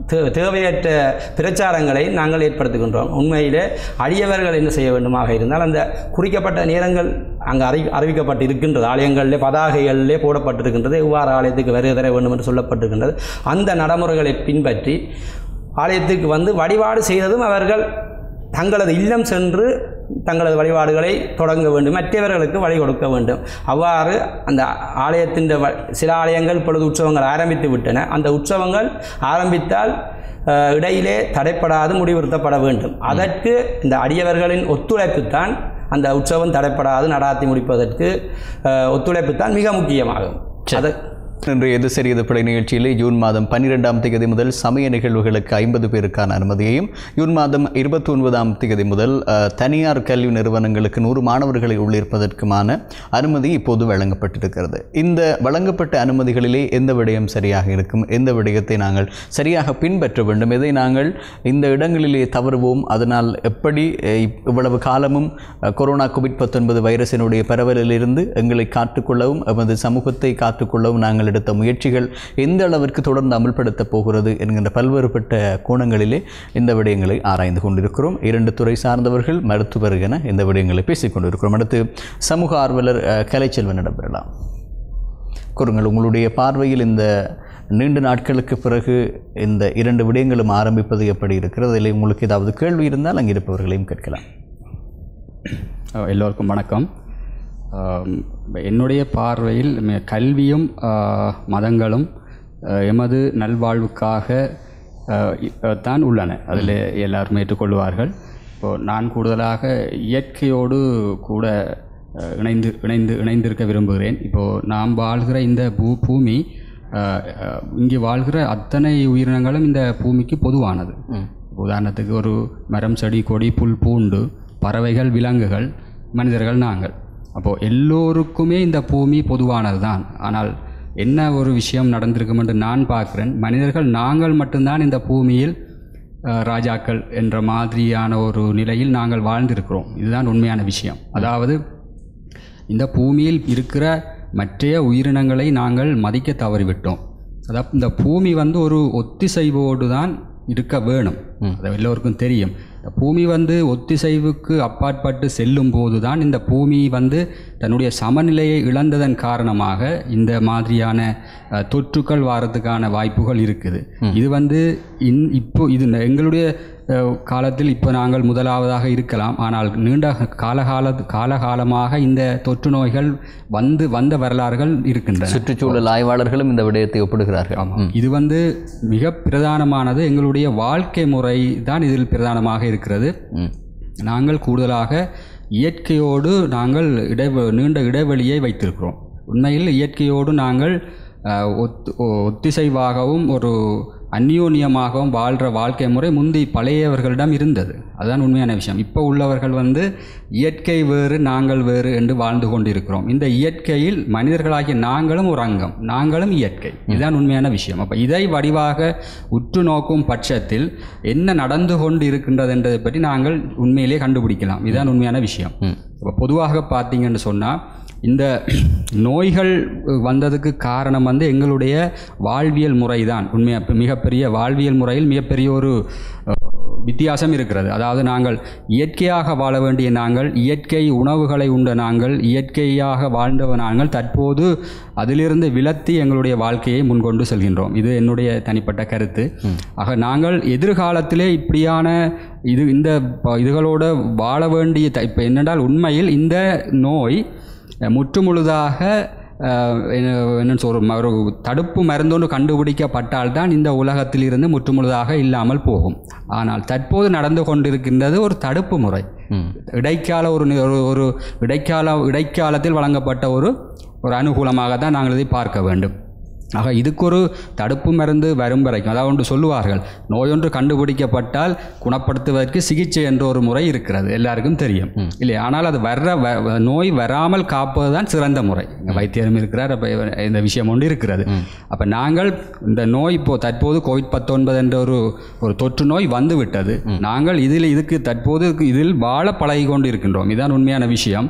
தே தேவையற்ற பிரச்சாரங்களை நாங்கள் ஏற்படுத்துகின்றோம் உண்மையிலே அடியவர்கள் என்ன செய்ய வேண்டுமாக இருந்தால் அந்த குறிக்கப்பட்ட நேரங்கள் அங்கு அறி அறிவிக்கப்பட்டு இருக்கின்றது ஆலயங்களிலே பதாகைகளிலே போடப்பட்டிருக்கின்றது எவ்வாறு ஆலயத்துக்கு வருகை தர வேண்டும் என்று சொல்லப்பட்டிருக்கின்றது அந்த நடைமுறைகளை பின்பற்றி ஆலயத்துக்கு வந்து வழிபாடு செய்ததும் அவர்கள் தங்களது இல்லம் சென்று தங்களது வழிபாடுகளை தொடங்க வேண்டும் மற்றவர்களுக்கு வழி கொடுக்க வேண்டும் அவ்வாறு அந்த ஆலயத்தின் வ- சில ஆலயங்கள் இப்பொழுது உற்சவங்கள் ஆரம்பித்து விட்டன அந்த உற்சவங்கள் ஆரம்பித்தால் அஹ், இடையிலே தடைப்படாது முடிவுறுத்தப்பட வேண்டும் அதற்கு இந்த அடியவர்களின் ஒத்துழைப்பு தான் அந்த உற்சவம் தடைப்படாது நடாத்தி முடிப்பதற்கு அஹ், ஒத்துழைப்பு தான் மிக முக்கியமாகும் அது இன்றைய எது சரியது பிழை நிகழ்ச்சியிலே ஜூன் மாதம் பன்னிரெண்டாம் தேதி முதல் சமய நிகழ்வுகளுக்கு ஐம்பது பேருக்கான அனுமதியையும் ஜூன் மாதம் இருபத்தி ஒன்பதாம் தேதி முதல் அஹ், தனியார் கல்வி நிறுவனங்களுக்கு நூறு மாணவர்களை உள்ளிருப்பதற்குமான அனுமதி இப்போது வழங்கப்பட்டிருக்கிறது இந்த வழங்கப்பட்ட அனுமதிகளிலே எந்த விடயம் சரியாக இருக்கும் எந்த விடயத்தை நாங்கள் சரியாக பின்பற்ற வேண்டும் எதை நாங்கள் இந்த இடங்களிலே தவறுவோம் அதனால் எப்படி அஹ், இப்- இவ்வளவு காலமும் அஹ், கொரோனா கோவிட் பத்தொன்பது வைரஸினுடைய பரவலிலிருந்து எங்களை காத்துக்கொள்ளவும் எமது சமூகத்தை காத்துக்கொள்ளவும் நாங்கள் எடுத்த முயற்சிகள் எந்த அளவிற்கு தொடர்ந்து அமல்படுத்தப் போகிறது என்கின்ற பல்வேறுபட்ட கோணங்களிலே இந்த விடயங்களை ஆராய்ந்து கொண்டிருக்கிறோம் இரண்டு துறை சார்ந்தவர்கள் மருத்துவர் என இந்த விடயங்களை பேசிக் கொண்டிருக்கிறோம் அடுத்து சமூக ஆர்வலர் அஹ், கலைச்செல்வனிடம் பெறலாம் கூறுங்கள் உங்களுடைய பார்வையில் இந்த நீண்ட நாட்களுக்கு பிறகு இந்த இரண்டு விடயங்களும் ஆரம்பிப்பது எப்படி இருக்கிறது அதில் உங்களுக்கு ஏதாவது கேள்வி இருந்தால் அங்கே இருப்பவர்களையும் கேட்கலாம் அஹ் எல்லோருக்கும் வணக்கம் ஆம், என்னுடைய பார்வையில் ம- கல்வியும் ஆஹ், மதங்களும் ஆஹ், எமது நல்வாழ்வுக்காக ஆஹ், இ- ஆஹ், தான் உள்ளன அதில் எல்லாரும் ஏற்றுக்கொள்வார்கள் இப்போது நான் கூடுதலாக இயற்கையோடு கூட ஆஹ், இணைந்து இணைந்து இணைந்திருக்க விரும்புகிறேன் இப்போது நாம் வாழ்கிற இந்த பூ பூமி ஆஹ், ஆஹ், இங்கே வாழ்கிற அத்தனை உயிரினங்களும் இந்த பூமிக்கு பொதுவானது உதாரணத்துக்கு ஒரு மரம் செடி கொடி புல் பூண்டு பறவைகள் விலங்குகள் மனிதர்கள் நாங்கள் அப்போது எல்லோருக்குமே இந்த பூமி பொதுவானது தான் ஆனால் என்ன ஒரு விஷயம் நடந்திருக்கும் என்று நான் பார்க்குறேன் மனிதர்கள் நாங்கள் மட்டும்தான் இந்த பூமியில் அஹ், ராஜாக்கள் என்ற மாதிரியான ஒரு நிலையில் நாங்கள் வாழ்ந்திருக்கிறோம் இதுதான் உண்மையான விஷயம் அதாவது இந்த பூமியில் இருக்கிற மற்றைய உயிரினங்களை நாங்கள் மதிக்க தவறிவிட்டோம் அதாவது இந்த பூமி வந்து ஒரு ஒத்திசைவோடு தான் இருக்க வேணும் அது எல்லோருக்கும் தெரியும் இந்த பூமி வந்து ஒத்திசைவுக்கு அப்பாற்பட்டு செல்லும் போது தான் இந்த பூமி வந்து தன்னுடைய சமநிலையை இழந்ததன் காரணமாக இந்த மாதிரியான அஹ், தொற்றுக்கள் வாரத்துக்கான வாய்ப்புகள் இருக்குது இது வந்து இன் இப்போ இது ந- எங்களுடைய அஹ், காலத்தில் இப்போ நாங்கள் முதலாவதாக இருக்கலாம் ஆனால் நீண்ட காலகால காலகாலமாக இந்த தொற்று நோய்கள் வந்து வந்த வரலாறுகள் இருக்கின்றன சுற்றுச்சூழல் ஆய்வாளர்களும் இந்த விடயத்தை ஒப்பிடுகிறார்கள் ஆமாம் இது வந்து மிக பிரதானமானது எங்களுடைய வாழ்க்கை முறை தான் இதில் பிரதானமாக இருக்கிறது நாங்கள் கூடுதலாக இயற்கையோடு நாங்கள் இடைவ நீண்ட இடைவெளியை வைத்திருக்கிறோம் உண்மையில் இயற்கையோடு நாங்கள் அஹ், ஒத்து ஒ- ஒத்திசைவாகவும் ஒரு அந்யோன்யமாகவும் வாழ்கிற வாழ்க்கை முறை முந்தி பழையவர்களிடம் இருந்தது அதுதான் உண்மையான விஷயம் இப்போ உள்ளவர்கள் வந்து இயற்கை வேறு நாங்கள் வேறு என்று வாழ்ந்து கொண்டிருக்கிறோம் இந்த இயற்கையில் மனிதர்களாகிய நாங்களும் ஒரு அங்கம் நாங்களும் இயற்கை இதுதான் உண்மையான விஷயம் அப்போ இதை வடிவாக உற்று நோக்கும் பட்சத்தில் என்ன நடந்து கொண்டு இருக்கின்றது என்பதை பற்றி நாங்கள் உண்மையிலே கண்டுபிடிக்கலாம் இதுதான் உண்மையான விஷயம் இப்போ பொதுவாக பார்த்தீங்கன்னு சொன்னால் இந்த நோய்கள் வந்ததுக்கு காரணம் வந்து எங்களுடைய வாழ்வியல் முறை தான் உண்மையாக மிகப்பெரிய வாழ்வியல் முறையில் மிகப்பெரிய ஒரு அஹ், வித்தியாசம் இருக்கிறது அதாவது நாங்கள் இயற்கையாக வாழ வேண்டிய நாங்கள் இயற்கை உணவுகளை உண்ட நாங்கள் இயற்கையாக வாழ்ந்தவ நாங்கள் தற்போது அதிலிருந்து விலத்தி எங்களுடைய வாழ்க்கையை முன்கொண்டு செல்கின்றோம் இது என்னுடைய தனிப்பட்ட கருத்து ஆக நாங்கள் எதிர்காலத்திலே இப்படியான இது இந்த ப- இதுகளோட வாழ வேண்டிய த- இப்போ என்னென்றால் உண்மையில் இந்த நோய் அஹ், முற்றுமுழுதாக அஹ், என்ன என்னன்னு சொல்ற ம- ஒரு தடுப்பு மருந்தொன்று கண்டுபிடிக்கப்பட்டால்தான் இந்த உலகத்தில் இருந்து முற்றுமுழுதாக இல்லாமல் போகும் ஆனால் தற்போது நடந்து கொண்டிருக்கின்றது ஒரு தடுப்பு முறை இடைக்கால ஒரு நி- ஒரு- ஒரு இடைக்கால இடைக்காலத்தில் வழங்கப்பட்ட ஒரு ஒரு அனுகூலமாக தான் நாங்கள் இதை பார்க்க வேண்டும் ஆக இதுக்கு ஒரு தடுப்பு மருந்து வரும் வரைக்கும் அதாவது ஒன்று சொல்லுவார்கள் நோயொன்று கண்டுபிடிக்கப்பட்டால் குணப்படுத்துவதற்கு சிகிச்சை என்ற ஒரு முறை இருக்கிறது எல்லாருக்கும் தெரியும் இல்லையா ஆனால் அது வர்ற வ- வ- நோய் வராமல் காப்பது தான் சிறந்த முறை இங்க வைத்தியரும் இருக்கிறார் அப்போ இந்த விஷயம் ஒன்று இருக்கிறது அப்போ நாங்கள் இந்த நோய் இப்போ தற்போது கோவிட் பத்தொன்பது என்ற ஒரு ஒரு தொற்று நோய் வந்து விட்டது நாங்கள் இதில் இதுக்கு தற்போது இதில் வாழ பழகி கொண்டு இருக்கின்றோம் இதுதான் உண்மையான விஷயம்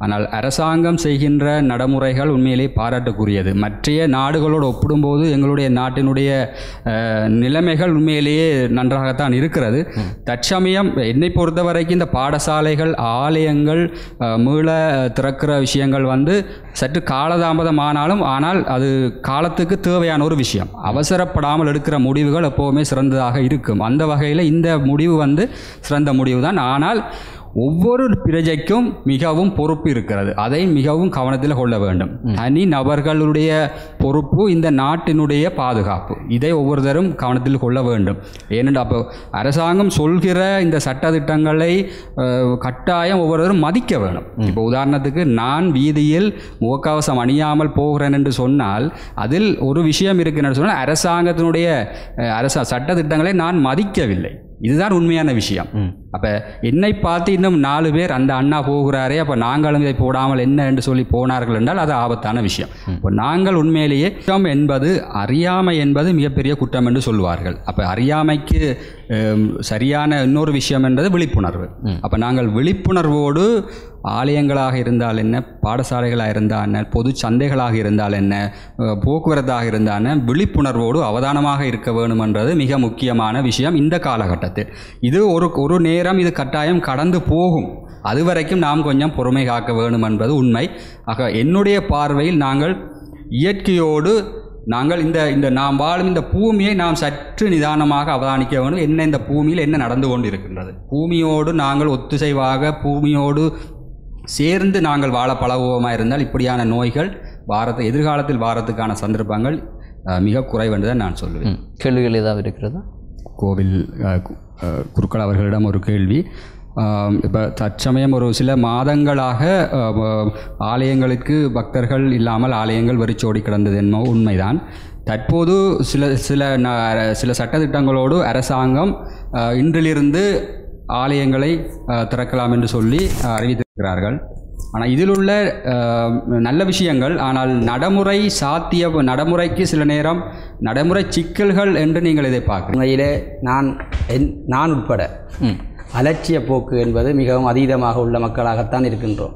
ஆனால் அரசாங்கம் செய்கின்ற நடைமுறைகள் உண்மையிலே பாராட்டுக்குரியது மற்றைய நாடுகளோடு ஒப்பிடும்போது எங்களுடைய நாட்டினுடைய அஹ், நிலைமைகள் உண்மையிலேயே நன்றாகத்தான் இருக்கிறது தற்சமயம் என்னை பொறுத்த வரைக்கும் இந்த பாடசாலைகள் ஆலயங்கள் அஹ், மீள திறக்கிற விஷயங்கள் வந்து சற்று காலதாமதமானாலும் ஆனால் அது காலத்துக்கு தேவையான ஒரு விஷயம் அவசரப்படாமல் எடுக்கிற முடிவுகள் எப்போவுமே சிறந்ததாக இருக்கும் அந்த வகையில் இந்த முடிவு வந்து சிறந்த முடிவு தான் ஆனால் ஒவ்வொரு பிரஜைக்கும் மிகவும் பொறுப்பு இருக்கிறது அதை மிகவும் கவனத்தில் கொள்ள வேண்டும் தனி நபர்களுடைய பொறுப்பு இந்த நாட்டினுடைய பாதுகாப்பு இதை ஒவ்வொருத்தரும் கவனத்தில் கொள்ள வேண்டும் ஏனென்றால் அப்போ அரசாங்கம் சொல்கிற இந்த சட்டதிட்டங்களை அஹ், கட்டாயம் ஒவ்வொருவரும் மதிக்க வேணும் இப்போ உதாரணத்துக்கு நான் வீதியில் முகக்கவசம் அணியாமல் போகிறேன் என்று சொன்னால் அதில் ஒரு விஷயம் இருக்குன்னு சொன்னால் அரசாங்கத்தினுடைய அஹ், அரச சட்டதிட்டங்களை நான் மதிக்கவில்லை இதுதான் உண்மையான விஷயம் அப்போ என்னை பார்த்து இன்னும் நாலு பேர் அந்த அண்ணா போகிறாரே அப்போ நாங்களும் இதை போடாமல் என்ன என்று சொல்லி போனார்கள் என்றால் அது ஆபத்தான விஷயம் இப்போ நாங்கள் உண்மையிலேயே குற்றம் என்பது அறியாமை என்பது மிகப்பெரிய குற்றம் என்று சொல்லுவார்கள் அப்போ அறியாமைக்கு ஹம், சரியான இன்னொரு விஷயம் என்பது விழிப்புணர்வு அப்போ நாங்கள் விழிப்புணர்வோடு ஆலயங்களாக இருந்தால் என்ன பாடசாலைகளாக இருந்தால் என்ன பொது சந்தைகளாக இருந்தால் என்ன அஹ், போக்குவரத்தாக இருந்தால் என்ன விழிப்புணர்வோடு அவதானமாக இருக்க வேணுமென்றது மிக முக்கியமான விஷயம் இந்த காலகட்டத்தில் இது ஒரு ஒரு நேரம் இது கட்டாயம் கடந்து போகும் அது வரைக்கும் நாம் கொஞ்சம் பொறுமை காக்க வேணும் என்பது உண்மை ஆக என்னுடைய பார்வையில் நாங்கள் இயற்கையோடு நாங்கள் இந்த இந்த நாம் வாழும் இந்த பூமியை நாம் சற்று நிதானமாக அவதானிக்க வேண்டும் என்ன இந்த பூமியில் என்ன நடந்து கொண்டு இருக்கின்றது பூமியோடு நாங்கள் ஒத்துசைவாக பூமியோடு சேர்ந்து நாங்கள் வாழ பழகுவோமாக இருந்தால் இப்படியான நோய்கள் வாரத்தை எதிர்காலத்தில் வாரத்துக்கான சந்தர்ப்பங்கள் அஹ், மிக குறைவென்று தான் நான் சொல்லுவேன் ம். கேள்விகள் ஏதாவது இருக்கிறதா கோவில் அஹ், கு- அஹ், குருக்கள் அவர்களிடம் ஒரு கேள்வி இப்போ தற்சமயம் ஒரு சில மாதங்களாக அஹ், வ- ஆலயங்களுக்கு பக்தர்கள் இல்லாமல் ஆலயங்கள் வெறிச்சோடி கிடந்தது என்னமோ உண்மைதான் தற்போது சில சில ந- சில சட்டத்திட்டங்களோடு அரசாங்கம் அஹ், இன்றிலிருந்து ஆலயங்களை அஹ், திறக்கலாம் என்று சொல்லி அஹ், அறிவித்திருக்கிறார்கள் ஆனால் இதில் உள்ள அஹ், நல்ல விஷயங்கள் ஆனால் நடைமுறை சாத்திய நடைமுறைக்கு சில நேரம் நடைமுறை சிக்கல்கள் என்று நீங்கள் இதை பார்க்க உண்மையிலே நான் என் நான் உட்பட அலட்சிய போக்கு என்பது மிகவும் அதீதமாக உள்ள மக்களாகத்தான் இருக்கின்றோம்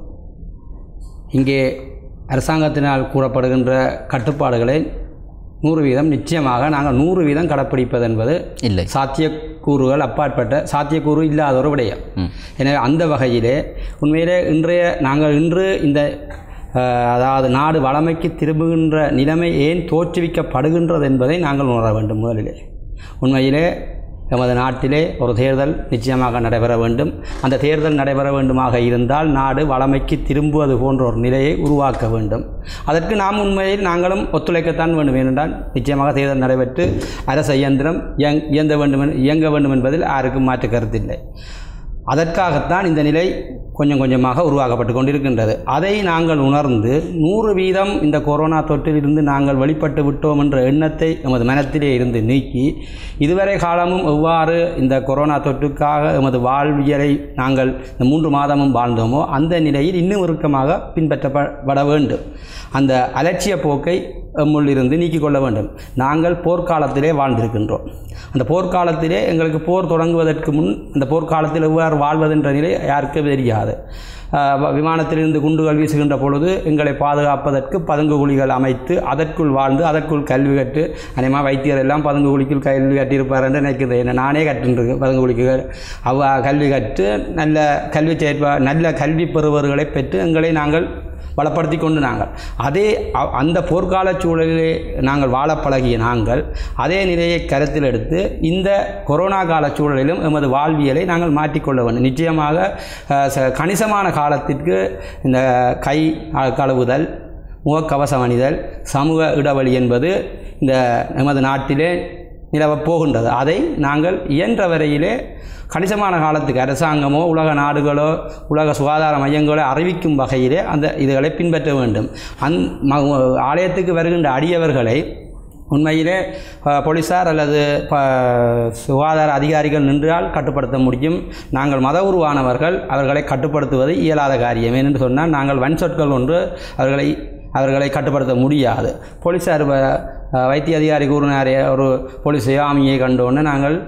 இங்கே அரசாங்கத்தினால் கூறப்படுகின்ற கட்டுப்பாடுகளை நூறு வீதம் நிச்சயமாக நாங்கள் நூறு வீதம் கடைப்பிடிப்பது என்பது இல்லை சாத்தியக்கூறுகள் அப்பாற்பட்ட சாத்தியக்கூறு இல்லாத ஒரு விடயம் எனவே அந்த வகையிலே உண்மையிலே இன்றைய நாங்கள் இன்று இந்த அஹ், அதாவது நாடு வளமைக்கு திரும்புகின்ற நிலைமை ஏன் தோற்றுவிக்கப்படுகின்றது என்பதை நாங்கள் உணர வேண்டும் முதலிலே உண்மையிலே எமது நாட்டிலே ஒரு தேர்தல் நிச்சயமாக நடைபெற வேண்டும் அந்த தேர்தல் நடைபெற வேண்டுமாக இருந்தால் நாடு வளமைக்கு திரும்புவது போன்ற ஒரு நிலையை உருவாக்க வேண்டும் அதற்கு நாம் உண்மையில் நாங்களும் ஒத்துழைக்கத்தான் வேண்டும் ஏனென்றால் நிச்சயமாக தேர்தல் நடைபெற்று அரசு இயந்திரம் இயங் இயங்க வேண்டும் என்- இயங்க வேண்டும் என்பதில் யாருக்கும் மாற்று கருத்தில்லை அதற்காகத்தான் இந்த நிலை கொஞ்சம் கொஞ்சமாக உருவாக்கப்பட்டு கொண்டிருக்கின்றது அதை நாங்கள் உணர்ந்து நூறு வீதம் இந்த கொரோனா தொற்றிலிருந்து நாங்கள் வெளிப்பட்டு விட்டோம் என்ற எண்ணத்தை எமது மனத்திலே இருந்து நீக்கி இதுவரை காலமும் எவ்வாறு இந்த கொரோனா தொற்றுக்காக எமது வாழ்வியலை நாங்கள் இந்த மூன்று மாதமும் வாழ்ந்தோமோ அந்த நிலையில் இன்னும் இறுக்கமாக பின்பற்றப்பட வேண்டும் அந்த அலட்சிய போக்கை எம்முள் இருந்து நீக்கிக் கொள்ள வேண்டும் நாங்கள் போர்க்காலத்திலே வாழ்ந்திருக்கின்றோம் அந்த போர்க்காலத்திலே எங்களுக்கு போர் தொடங்குவதற்கு முன் அந்த போர்க்காலத்தில் எவ்வாறு வாழ்வதென்ற நிலை யாருக்கும் தெரியாது ஆஹ் வ- விமானத்திலிருந்து குண்டுகள் வீசுகின்ற பொழுது எங்களை பாதுகாப்பதற்கு பதுங்கு குழிகள் அமைத்து அதற்குள் வாழ்ந்து அதற்குள் கல்வி கற்று அநேகமாக வைத்தியர் எல்லாம் பதுங்கு குழிக்குள் கல்வி கட்டியிருப்பார் என்று நினைக்கிறேன் என்ன நானே கற்றுருக்கு பதுங்கு குழிக்கு அவ கல்வி கற்று நல்ல கல்வி செயற்பா நல்ல கல்வி பெறுவர்களை பெற்று எங்களை நாங்கள் பலப்படுத்தி கொண்டு நாங்கள் அதே அ- அந்த போர்க்கால சூழலிலே நாங்கள் வாழ பழகிய நாங்கள் அதே நிலையை கருத்தில் எடுத்து இந்த கொரோனா கால சூழலிலும் எமது வாழ்வியலை நாங்கள் மாற்றிக்கொள்ள வேண்டும் நிச்சயமாக அஹ், ச- கணிசமான காலத்திற்கு இந்த கை அ- கழுவுதல் முகக்கவசம் அணிதல் சமூக இடைவெளி என்பது இந்த நமது நாட்டிலே நிலவப் போகின்றது அதை நாங்கள் இயன்ற வரையிலே கணிசமான காலத்துக்கு அரசாங்கமோ உலக நாடுகளோ உலக சுகாதார மையங்களோ அறிவிக்கும் வகையிலே அந்த இதுகளை பின்பற்ற வேண்டும் அந் ம- ஆலயத்துக்கு வருகின்ற அடியவர்களை உண்மையிலே அஹ், போலீசார் அல்லது ப சுகாதார அதிகாரிகள் நின்றால் கட்டுப்படுத்த முடியும் நாங்கள் மத உருவானவர்கள் அவர்களை கட்டுப்படுத்துவது இயலாத காரியம் ஏனென்று சொன்னால் நாங்கள் வன் சொற்கள் ஒன்று அவர்களை அவர்களை கட்டுப்படுத்த முடியாது போலீஸார் வ- அஹ் வைத்திய அதிகாரி கூறினாரே ஒரு போலீஸ் ஆமியை கண்டோன்னு நாங்கள்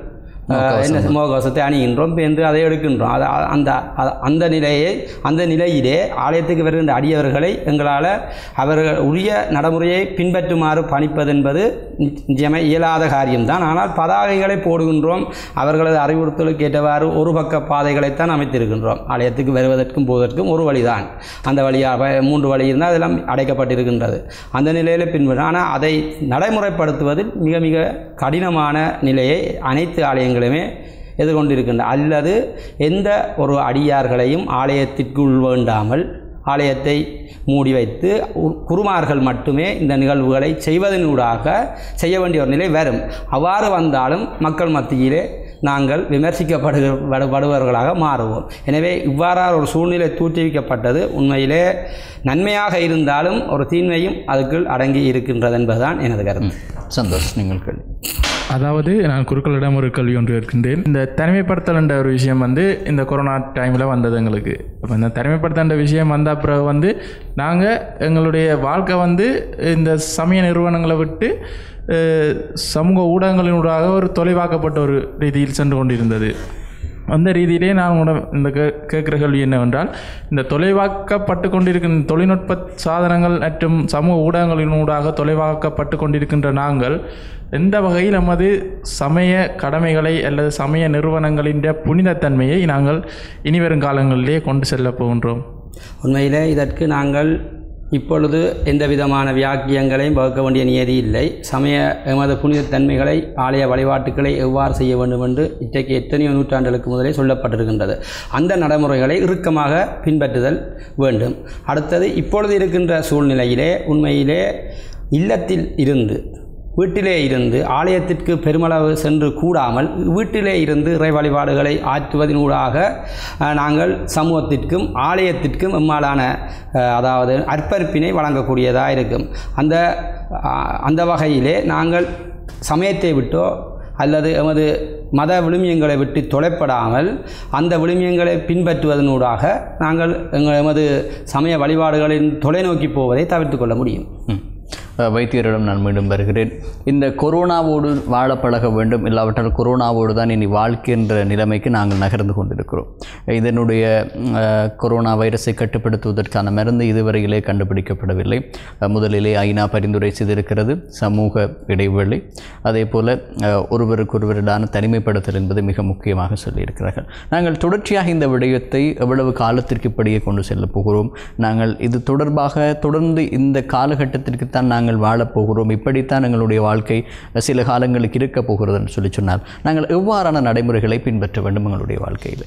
அஹ், என்ன முகக்கவசத்தை அணிகின்றோம் பேருந்து அதை எடுக்கின்றோம் அது அ- அந்த அ- அந்த நிலையை அந்த நிலையிலே ஆலயத்துக்கு வருகின்ற அடியவர்களை எங்களால் அவர்கள் உரிய நடைமுறையை பின்பற்றுமாறு பணிப்பது என்பது நிச்சயமாக இயலாத காரியம்தான் ஆனால் பதாகைகளை போடுகின்றோம் அவர்களது அறிவுறுத்தலுக்கு ஏற்றவாறு ஒரு பக்க பாதைகளைத்தான் அமைத்திருக்கின்றோம் ஆலயத்துக்கு வருவதற்கும் போவதற்கும் ஒரு வழிதான் அந்த வழியாக மூன்று வழி இருந்தால் அதெல்லாம் அடைக்கப்பட்டிருக்கின்றது அந்த நிலையில் பின்பற்ற ஆனால் அதை நடைமுறைப்படுத்துவதில் மிக மிக கடினமான நிலையை அனைத்து ஆலயங்களுமே எதிர்கொண்டிருக்கின்றன அல்லது எந்த ஒரு அடியார்களையும் ஆலயத்திற்குள் வேண்டாமல் ஆலயத்தை மூடி வைத்து உ- குருமார்கள் மட்டுமே இந்த நிகழ்வுகளை செய்வதனூடாக செய்ய வேண்டிய ஒரு நிலை வரும் அவ்வாறு வந்தாலும் மக்கள் மத்தியிலே நாங்கள் விமர்சிக்கப்படுவர்களாக மாறுவோம் எனவே இவ்வாறான ஒரு சூழ்நிலை தூற்றுவிக்கப்பட்டது உண்மையிலே நன்மையாக இருந்தாலும் ஒரு தீன்மையும் அதுக்குள் அடங்கி இருக்கின்றது என்பதுதான் எனது கருத்து சந்தோஷ் நீங்கள் கேள்வி அதாவது நான் குருக்களிடம் ஒரு கேள்வி ஒன்று இருக்கின்றேன் இந்த தனிமைப்படுத்தல் என்ற ஒரு விஷயம் வந்து இந்த கொரோனா டைமில் வந்தது எங்களுக்கு அப்போ இந்த தனிமைப்படுத்தல் விஷயம் வந்த பிறகு வந்து நாங்கள் எங்களுடைய வாழ்க்கை வந்து இந்த சமய நிறுவனங்களை விட்டு அஹ், சமூக ஊடகங்களினூடாக ஒரு தொலைவாக்கப்பட்ட ஒரு ரீதியில் சென்று கொண்டிருந்தது அந்த ரீதியிலே நான் உங்களிடம் இந்த கே கேட்குற கேள்வி என்னவென்றால் இந்த தொலைவாக்கப்பட்டு கொண்டிருக்கின்ற தொழில்நுட்ப சாதனங்கள் மற்றும் சமூக ஊடகங்களினூடாக தொலைவாக்கப்பட்டு கொண்டிருக்கின்ற நாங்கள் எந்த வகையில் நமது சமய கடமைகளை அல்லது சமய நிறுவனங்களின் புனிதத்தன்மையை நாங்கள் இனிவரும் காலங்களிலே கொண்டு செல்லப் போகின்றோம் உண்மையிலே இதற்கு நாங்கள் இப்பொழுது எந்த விதமான வியாக்கியங்களையும் வகுக்க வேண்டிய நியதி இல்லை சமய எமது புனிதத்தன்மைகளை ஆலய வழிபாட்டுக்களை எவ்வாறு செய்ய வேண்டும் என்று இன்றைக்கு எத்தனையோ நூற்றாண்டுகளுக்கு முதலே சொல்லப்பட்டிருக்கின்றது அந்த நடைமுறைகளை இறுக்கமாக பின்பற்றுதல் வேண்டும் அடுத்தது இப்பொழுது இருக்கின்ற சூழ்நிலையிலே உண்மையிலே இல்லத்தில் இருந்து வீட்டிலே இருந்து ஆலயத்திற்கு பெருமளவு சென்று கூடாமல் வீட்டிலே இருந்து இறை வழிபாடுகளை ஆற்றுவதனூடாக அஹ், நாங்கள் சமூகத்திற்கும் ஆலயத்திற்கும் எம்மாலான அஹ், அதாவது அர்ப்பணிப்பினை வழங்கக்கூடியதாக இருக்கும் அந்த அஹ், அந்த வகையிலே நாங்கள் சமயத்தை விட்டோ அல்லது எமது மத விழுமியங்களை விட்டு தொலைப்படாமல் அந்த விழுமியங்களை பின்பற்றுவதனூடாக நாங்கள் எங்கள் எமது சமய வழிபாடுகளின் தொலைநோக்கி போவதை தவிர்த்து கொள்ள முடியும் ம். அஹ், வைத்தியரிடம் நான் மீண்டும் வருகிறேன் இந்த கொரோனாவோடு வாழ பழக வேண்டும் இல்லாவிட்டால் கொரோனாவோடு தான் இனி வாழ்க்கை என்ற நிலைமைக்கு நாங்கள் நகர்ந்து கொண்டிருக்கிறோம் இதனுடைய அஹ், கொரோனா வைரஸை கட்டுப்படுத்துவதற்கான மருந்து இதுவரையிலே கண்டுபிடிக்கப்படவில்லை அஹ், முதலிலே ஐநா பரிந்துரை செய்திருக்கிறது சமூக இடைவெளி அதே போல் ஒருவருக்கொருவரிடான தனிமைப்படுத்தல் என்பது மிக முக்கியமாக சொல்லியிருக்கிறார்கள் நாங்கள் தொடர்ச்சியாக இந்த விடயத்தை எவ்வளவு காலத்திற்கு இப்படியே கொண்டு செல்லப் போகிறோம் நாங்கள் இது தொடர்பாக தொடர்ந்து இந்த காலகட்டத்திற்குத்தான் நாங்கள் வாழப் போகிறோம் இப்படித்தான் எங்களுடைய வாழ்க்கை சில காலங்களுக்கு இருக்கப் போகிறதுன்னு சொல்லி சொன்னால் நாங்கள் எவ்வாறான நடைமுறைகளை பின்பற்ற வேண்டும் எங்களுடைய வாழ்க்கையில்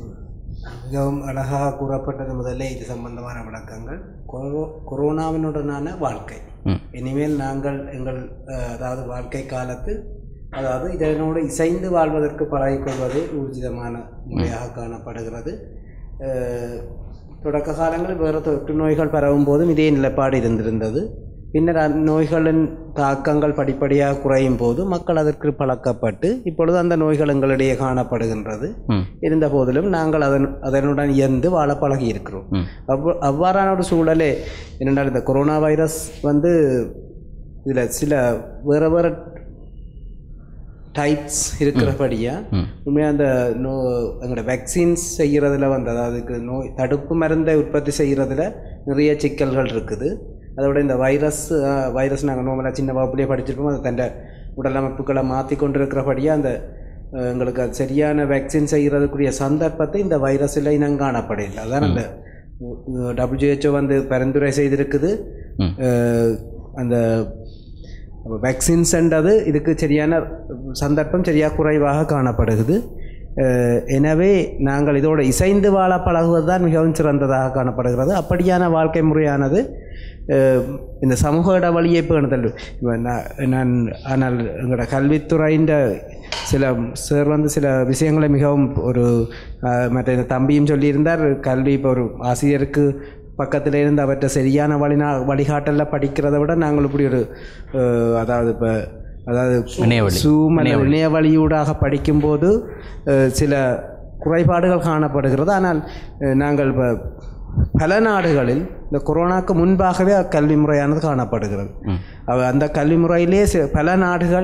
மிகவும் அழகாக கூறப்பட்டது முதல்ல இது சம்பந்தமான விளக்கங்கள் கொரோ கொரோனாவினுடனான வாழ்க்கை ம். இனிமேல் நாங்கள் எங்கள் அஹ், அதாவது வாழ்க்கை காலத்து அதாவது இதனோடு இசைந்து வாழ்வதற்கு பழகிக்கொள்வது ஊர்ஜிதமான முறையாக காணப்படுகிறது அஹ், தொடக்க காலங்களில் வேறு தொற்று நோய்கள் பரவும் போதும் இதே நிலைப்பாடு இருந்திருந்தது பின்னர் அந்நோய்களின் தாக்கங்கள் படிப்படியாக குறையும் போது மக்கள் அதற்கு பழக்கப்பட்டு இப்பொழுது அந்த நோய்கள் எங்களிடையே காணப்படுகின்றது ம். இருந்த போதிலும் நாங்கள் அதன் அதனுடன் இயந்து வாழ பழகி இருக்கிறோம் ம். அவ்வ அவ்வாறான ஒரு சூழலே என்னென்றால் இந்த கொரோனா வைரஸ் வந்து இதில் சில வேறு வேறு டைப்ஸ் இருக்கிறபடியா ம். உண்மையாக அந்த நோ எங்களோட வேக்சின்ஸ் செய்கிறதுல வந்து அதாவது நோய் தடுப்பு மருந்தை உற்பத்தி செய்கிறதுல நிறைய சிக்கல்கள் இருக்குது அதோட இந்த வைரஸ் வைரஸ் நாங்கள் நோமலாக சின்ன வகுப்புலேயே படிச்சிருப்போம் அது தன் உடலமைப்புகளை மாற்றி கொண்டிருக்கிறபடியாக அந்த அஹ், எங்களுக்கு அது சரியான வேக்சின் செய்கிறதுக்குரிய சந்தர்ப்பத்தை இந்த வைரஸில் இனம் காணப்படையில்லை அதான் அந்த டபிள்யூஹெச்ஓ வந்து பரிந்துரை செய்திருக்குது ம். அஹ், அந்த வேக்சின்ஸ்ன்றது இதுக்கு சரியான சந்தர்ப்பம் சரியாக குறைவாக காணப்படுகிறது அஹ், எனவே நாங்கள் இதோடு இசைந்து வாழ பழகுவது தான் மிகவும் சிறந்ததாக காணப்படுகிறது அப்படியான வாழ்க்கை முறையானது அஹ், இந்த சமூக இடைவெளியை பேணுதல் இப்ப நான் நான் ஆனால் எங்களோட கல்வித்துறையின் சில சார் வந்து சில விஷயங்களை மிகவும் ஒரு அஹ், மற்ற இந்த தம்பியும் சொல்லியிருந்தார் கல்வி இப்போ ஒரு ஆசிரியருக்கு பக்கத்தில் இருந்து அவற்றை சரியான வழினா வழிகாட்டலில் படிக்கிறத விட நாங்கள் இப்படி ஒரு அஹ், அதாவது இப்போ அதாவது இணையவழி. சூம் அல்லது இணையவழியூடாக படிக்கும்போது அஹ், சில குறைபாடுகள் காணப்படுகிறது ஆனால் அஹ், நாங்கள் இப்போ பல நாடுகளில் இந்த கொரோனாக்கு முன்பாகவே கல்வி முறையானது காணப்படுகிறது அவ- அந்த கல்வி முறையிலே சி- பல நாடுகள்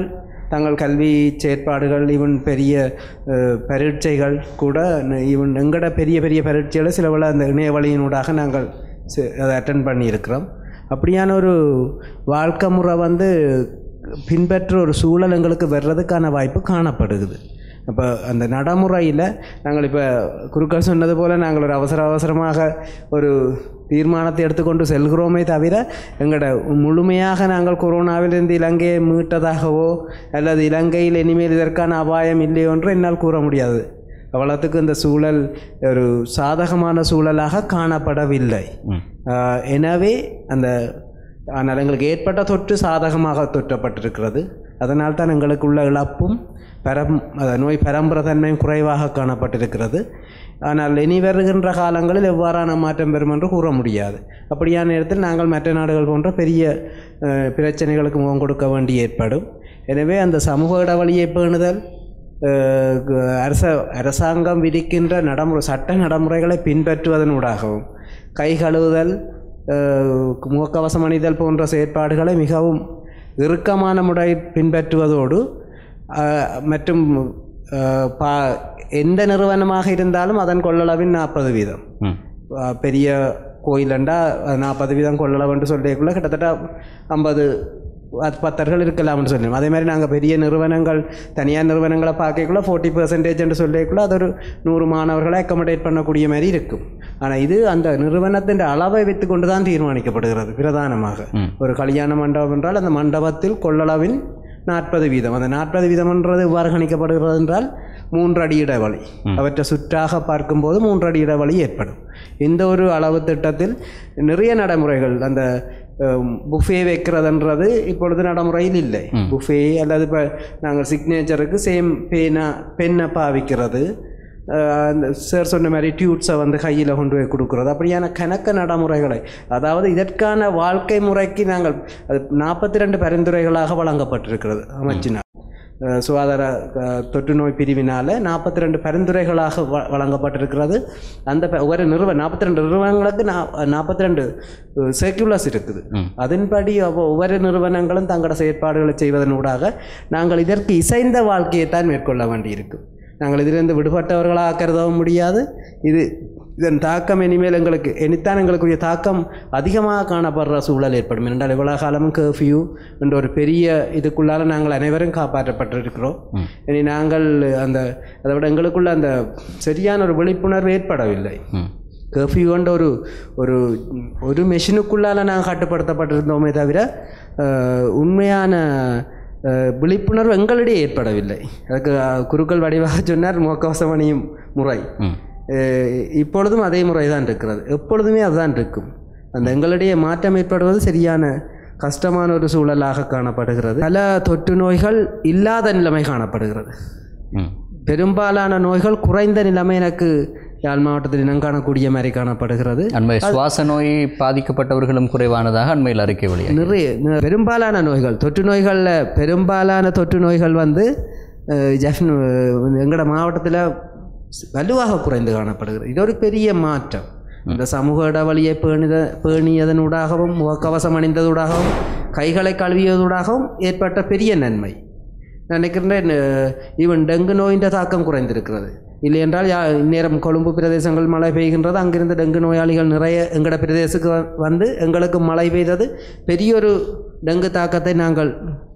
தங்கள் கல்வி செயற்பாடுகள் ஈவன் பெரிய அஹ், பரீட்சைகள் கூட ஈவன் எங்கட பெரிய பெரிய பரீட்சைகளை சில வேளை அந்த இணைய வழியினூடாக நாங்கள் சி- அதை அட்டன் பண்ணியிருக்கிறோம் அப்படியான ஒரு வாழ்க்கை முறை வந்து பின்பற்ற ஒரு சூழல் எங்களுக்கு வர்றதுக்கான வாய்ப்பு காணப்படுகிறது அப்போ அந்த நடைமுறையில் நாங்கள் இப்போ குருக்கள் சொன்னது போல் நாங்கள் ஒரு அவசர அவசரமாக ஒரு தீர்மானத்தை எடுத்துக்கொண்டு செல்கிறோமே தவிர எங்களோட முழுமையாக நாங்கள் கொரோனாவிலிருந்து இலங்கையை மீட்டதாகவோ அல்லது இலங்கையில் இனிமேல் இதற்கான அபாயம் இல்லையோ என்று என்னால் கூற முடியாது அவ்வளோத்துக்கு இந்த சூழல் ஒரு சாதகமான சூழலாக காணப்படவில்லை ஆஹ் எனவே அந்த ஆனால் எங்களுக்கு ஏற்பட்ட தொற்று சாதகமாக தொற்றப்பட்டிருக்கிறது அதனால் தான் எங்களுக்கு உள்ள இழப்பும் பரம் அத நோய் பரம்பரை தன்மையும் குறைவாக காணப்பட்டிருக்கிறது ஆனால் இனி வருகின்ற காலங்களில் எவ்வாறான மாற்றம் பெறும் என்று கூற முடியாது அப்படியான நேரத்தில் நாங்கள் மற்ற நாடுகள் போன்ற பெரிய அஹ், பிரச்சனைகளுக்கு முகம் கொடுக்க வேண்டி ஏற்படும் எனவே அந்த சமூக இடைவெளியை பேணுதல் அஹ், க- அரச அரசாங்கம் விதிக்கின்ற நடைமுறை சட்ட நடைமுறைகளை பின்பற்றுவதனூடாகவும் கை கழுவுதல் அஹ், முகக்கவசம் அணிதல் போன்ற செயற்பாடுகளை மிகவும் இறுக்கமான முறை பின்பற்றுவதோடு அஹ், மற்றும் அஹ், பா எந்த நிறுவனமாக இருந்தாலும் அதன் கொள்ளளவின் நாற்பது வீதம் ம் அஹ், பெரிய கோயிலண்டா நாற்பது வீதம் கொள்ளளவுன்னு சொல்லிக்குள்ள கிட்டத்தட்ட ஐம்பது பத்து பத்தர்கள் இருக்கலாம்னு சொல்லணும் அதே மாதிரி நாங்கள் பெரிய நிறுவனங்கள் தனியார் நிறுவனங்களை பார்க்கக்குள்ள ஃபோர்ட்டி பர்சன்டேஜ்னு சொல்லிக்குள்ள அது ஒரு நூறு மாணவர்களை அக்கமடேட் பண்ணக்கூடிய மாதிரி இருக்கும் ஆனால் இது அந்த நிறுவனத்தின் அளவை வைத்து கொண்டு தான் தீர்மானிக்கப்படுகிறது பிரதானமாக ஒரு கல்யாண மண்டபம் என்றால் அந்த மண்டபத்தில் கொள்ளளவின் நாற்பது வீதம் அந்த நாற்பது வீதம்ன்றது எவ்வாறு கணிக்கப்படுகிறது என்றால் மூன்று அடி இடைவெளி அவற்றை சுற்றாக பார்க்கும்போது மூன்று அடி இடைவெளி ஏற்படும் இந்த ஒரு அளவு திட்டத்தில் நிறைய நடைமுறைகள் அந்த புஃபே வைக்கிறதுன்றது இப்பொழுது நடைமுறையில் இல்லை புஃபே அல்லது இப்போ நாங்கள் சிக்னேச்சருக்கு சேம் பேனா பெண்ணை பாவிக்கிறது அஹ் அந்த சார் சொன்ன மாதிரி டியூட்ஸை வந்து கையில் கொண்டு போய் கொடுக்குறது அப்படியான கணக்க நடைமுறைகளை அதாவது இதற்கான வாழ்க்கை முறைக்கு நாங்கள் அது நாற்பத்தி ரெண்டு பரிந்துரைகளாக வழங்கப்பட்டிருக்கிறது அமைச்சினால் அஹ் சுகாதார அஹ், தொற்று நோய் பிரிவினால் நாற்பத்தி ரெண்டு பரிந்துரைகளாக வ வழங்கப்பட்டிருக்கிறது அந்த ப- ஒவ்வொரு நிறுவனம் நாற்பத்தி ரெண்டு நிறுவனங்களுக்கு நா நாற்பத்தி ரெண்டு சர்க்குலர்ஸ் இருக்குது அதன்படி ஒவ்வொ- ஒவ்வொரு நிறுவனங்களும் தங்களோட செயற்பாடுகளை செய்வதனூடாக நாங்கள் இதற்கு இசைந்த வாழ்க்கையை தான் மேற்கொள்ள வேண்டியிருக்கும் நாங்கள் இதிலிருந்து விடுபட்டவர்களாக கருதவும் முடியாது இது இதன் தாக்கம் இனிமேல் எங்களுக்கு இனித்தான் எங்களுக்குரிய தாக்கம் அதிகமாக காணப்படுற சூழல் ஏற்படும் என்றால் இவ்வளோ காலமும் கர்ஃப்யூ என்ற ஒரு பெரிய இதுக்குள்ளால நாங்கள் அனைவரும் காப்பாற்றப்பட்டிருக்கிறோம் இனி நாங்கள் அந்த அதை விட எங்களுக்குள்ள அந்த சரியான ஒரு விழிப்புணர்வு ஏற்படவில்லை கர்ஃப்யூன்ற ஒரு ஒரு ஒரு மெஷினுக்குள்ளால நாங்கள் கட்டுப்படுத்தப்பட்டிருந்தோமே தவிர அஹ், உண்மையான அஹ், விழிப்புணர்வு எங்களிடையே ஏற்படவில்லை அதுக்கு அஹ், குருக்கள் வடிவாக சொன்னார் முகக்கவசம் அணியும் முறை அஹ், இப்பொழுதும் அதே முறை தான் இருக்கிறது எப்பொழுதுமே அதுதான் இருக்கும் அந்த எங்களிடையே மாற்றம் ஏற்படுவது சரியான கஷ்டமான ஒரு சூழலாக காணப்படுகிறது பல தொற்று நோய்கள் இல்லாத நிலைமை காணப்படுகிறது ம் பெரும்பாலான நோய்கள் குறைந்த நிலைமை எனக்கு யாழ் மாவட்டத்தில் இனம் காணக்கூடிய மாதிரி காணப்படுகிறது அண்மை சுவாச நோய் பாதிக்கப்பட்டவர்களும் குறைவானதாக அண்மையில் அறிக்கை வெளியாக நிறைய நி- பெரும்பாலான நோய்கள் தொற்று நோய்களில் பெரும்பாலான தொற்று நோய்கள் வந்து அஹ், ஜஃப்ன் எங்களோட மாவட்டத்தில் வலுவாக குறைந்து காணப்படுகிறது இது ஒரு பெரிய மாற்றம் இந்த சமூக இடைவெளியை பேணித பேணியதனூடாகவும் முகக்கவசம் அணிந்ததூடாகவும் கைகளை கழுவியதூடாகவும் ஏற்பட்ட பெரிய நன்மை நான் நினைக்கின்றேன் ஈவன் டெங்கு நோயின் தாக்கம் குறைந்திருக்கிறது இல்லை என்றால் யா இந்நேரம் கொழும்பு பிரதேசங்கள் மழை பெய்கின்றது அங்கிருந்து டெங்கு நோயாளிகள் நிறைய எங்களோட பிரதேசத்துக்கு வ- வந்து எங்களுக்கு மழை பெய்தது பெரிய ஒரு டெங்கு தாக்கத்தை நாங்கள்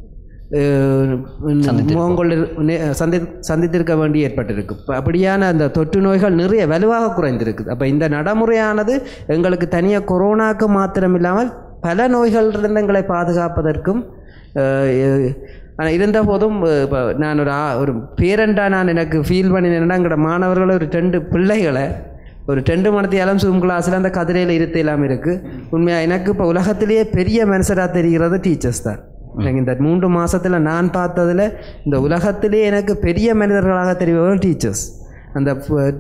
அஹ், முகங்கொண்டு நே- சந்தி சந்தித்திருக்க வேண்டி ஏற்பட்டிருக்கு இப்ப அப்படியான அந்த தொற்று நோய்கள் நிறைய வலுவாக குறைந்திருக்குது அப்போ இந்த நடைமுறையானது எங்களுக்கு தனியாக கொரோனாக்கு மாத்திரம் இல்லாமல் பல நோய்களிலிருந்து எங்களை பாதுகாப்பதற்கும் ஆனால் இருந்த போதும் இப்போ நான் ஒரு ஆ- ஒரு பேரண்டா நான் எனக்கு ஃபீல் பண்ணினேன்னா எங்களோட மாணவர்களை ஒரு ரெண்டு பிள்ளைகளை ஒரு ரெண்டு மணத்தையாலும் சூம் கிளாஸில் அந்த கதிரையில் இருத்த இல்லாமல் இருக்குது உண்மையாக எனக்கு இப்போ உலகத்திலேயே பெரிய மனுஷராக தெரிகிறது டீச்சர்ஸ் தான் எனக்கு இந்த மூன்று மாசத்துல நான் பார்த்ததுல இந்த உலகத்திலே எனக்கு பெரிய மனிதர்களாக தெரிபவர்கள் டீச்சர்ஸ் அந்த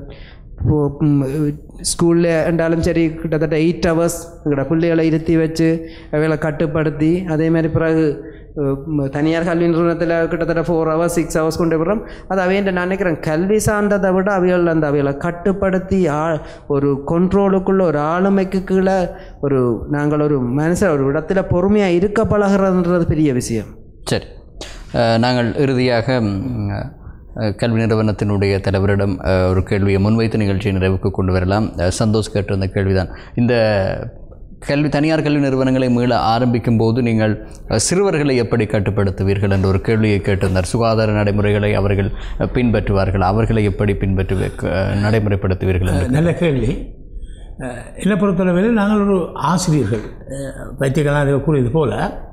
ஸ்கூலில் என்றாலும் சரி கிட்டத்தட்ட எயிட் ஹவர்ஸ் எங்களோட பிள்ளைகளை இருத்தி வச்சு அவைகளை கட்டுப்படுத்தி அதே மாதிரி பிறகு அஹ், ம், தனியார் கல்வி நிறுவனத்தில் கிட்டத்தட்ட ஃபோர் ஹவர்ஸ் சிக்ஸ் ஹவர்ஸ் கொண்டு போகிறோம் அது அவையன்ற நான் நினைக்கிறேன் கல்வி சார்ந்ததை விட அவைகள் அந்த அவைகளை கட்டுப்படுத்தி ஆ ஒரு கண்ட்ரோலுக்குள்ள ஒரு ஆளுமைக்கு கீழே ஒரு நாங்கள் ஒரு மனுஷன் ஒரு இடத்துல பொறுமையாக இருக்க பழகிறதுன்றது பெரிய விஷயம் சரி அஹ், நாங்கள் இறுதியாக ம், அஹ், கல்வி நிறுவனத்தினுடைய தலைவரிடம் அஹ், ஒரு கேள்வியை முன்வைத்து நிகழ்ச்சியை நிறைவுக்கு கொண்டு வரலாம் அஹ், சந்தோஷ் கேட்டிருந்த கேள்விதான் இந்த கல்வி தனியார் கல்வி நிறுவனங்களை மீள ஆரம்பிக்கும் போது நீங்கள் அஹ், சிறுவர்களை எப்படி கட்டுப்படுத்துவீர்கள் என்ற ஒரு கேள்வியை கேட்டிருந்தார் சுகாதார நடைமுறைகளை அவர்கள் அஹ், பின்பற்றுவார்கள் அவர்களை எப்படி பின்பற்றுவ அஹ், நடைமுறைப்படுத்துவீர்கள் என்று நல்ல கேள்வி அஹ், என்னை பொறுத்தளவில் நாங்கள் ஒரு ஆசிரியர்கள் அஹ், வைத்தியகலாம் கூறியது போல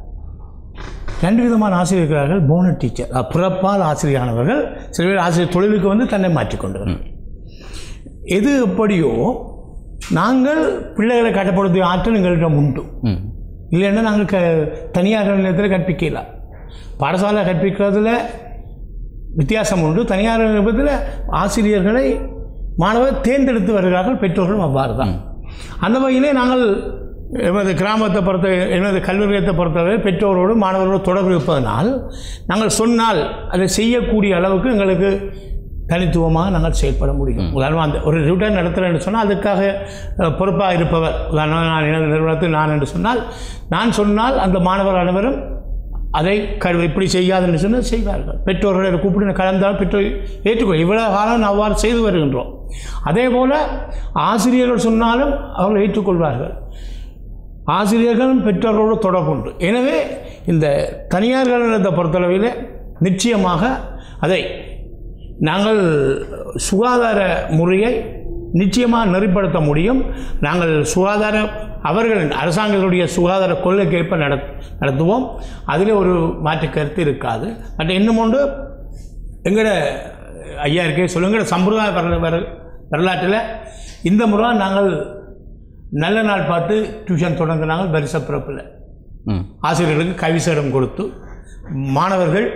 ரெண்டு விதமான ஆசிரியர் இருக்கிறார்கள் போனட் டீச்சர் அஹ், பிறப்பால் ஆசிரியரானவர்கள் சில பேர் ஆசிரியர் தொழிலுக்கு வந்து தன்னை மாற்றிக்கொண்டவர்கள் எது எப்படியோ நாங்கள் பிள்ளைகளை கட்டப்படுத்திய ஆற்றல் எங்களிடம் உண்டு ம் இல்லைன்னா நாங்கள் க தனியார் நிலையத்தில் கற்பிக்கலாம் பாடசாலை கற்பிக்கிறதுல வித்தியாசம் உண்டு தனியார் நிலையத்தில் ஆசிரியர்களை மாணவர் தேர்ந்தெடுத்து வருகிறார்கள் பெற்றோர்களும் அவ்வாறு தான் அந்த வகையிலே நாங்கள் எமது கிராமத்தை பொறுத்த எமது கல்வி நிலையத்தை பொறுத்தவரை பெற்றோரோடு மாணவர்களோடு தொடர்பு இருப்பதனால் நாங்கள் சொன்னால் அதை செய்யக்கூடிய அளவுக்கு எங்களுக்கு தனித்துவமாக நாங்கள் செயல்பட முடியும் உதாரணமாக அந்த ஒரு ரிட்டர்ன் நடத்துகிறேன்னு சொன்னால் அதுக்காக அஹ், பொறுப்பாக இருப்பவர் உதாரணமாக நான் எனது நிறுவனத்தில் நான் என்று சொன்னால் நான் சொன்னால் அந்த மாணவர் அனைவரும் அதை கரு இப்படி செய்யாதுன்னு சொன்னால் செய்வார்கள் பெற்றோர்களை அதை கூப்பிட்டு கலந்தால் பெற்றோர் ஏற்றுக்கொள் இவ்வளவு காலம் அவ்வாறு செய்து வருகின்றோம் அதே போல் ஆசிரியர்கள் சொன்னாலும் அவர்கள் ஏற்றுக்கொள்வார்கள் ஆசிரியர்களும் பெற்றோர்களோடு தொடர்பு உண்டு எனவே இந்த தனியார் கல்வியை பொறுத்தளவில் நிச்சயமாக அதை நாங்கள் சுகாதார முறையை நிச்சயமாக நெறிப்படுத்த முடியும் நாங்கள் சுகாதார அவர்கள் அரசாங்கத்துடைய சுகாதார கொள்கைக்கேற்ப நட நடத்துவோம் அதில் ஒரு மாற்று கருத்து இருக்காது பட் இன்னும் ஒன்று எங்களோட ஐயா இருக்கே சொல்லுங்க சம்பிரதாய வரல வர வரலாற்றில் இந்த முறை நாங்கள் நல்ல நாள் பார்த்து டியூஷன் தொடங்கினாங்க வருஷ பிறப்பில் ம் ஆசிரியர்களுக்கு கவிசேடம் கொடுத்து மாணவர்கள்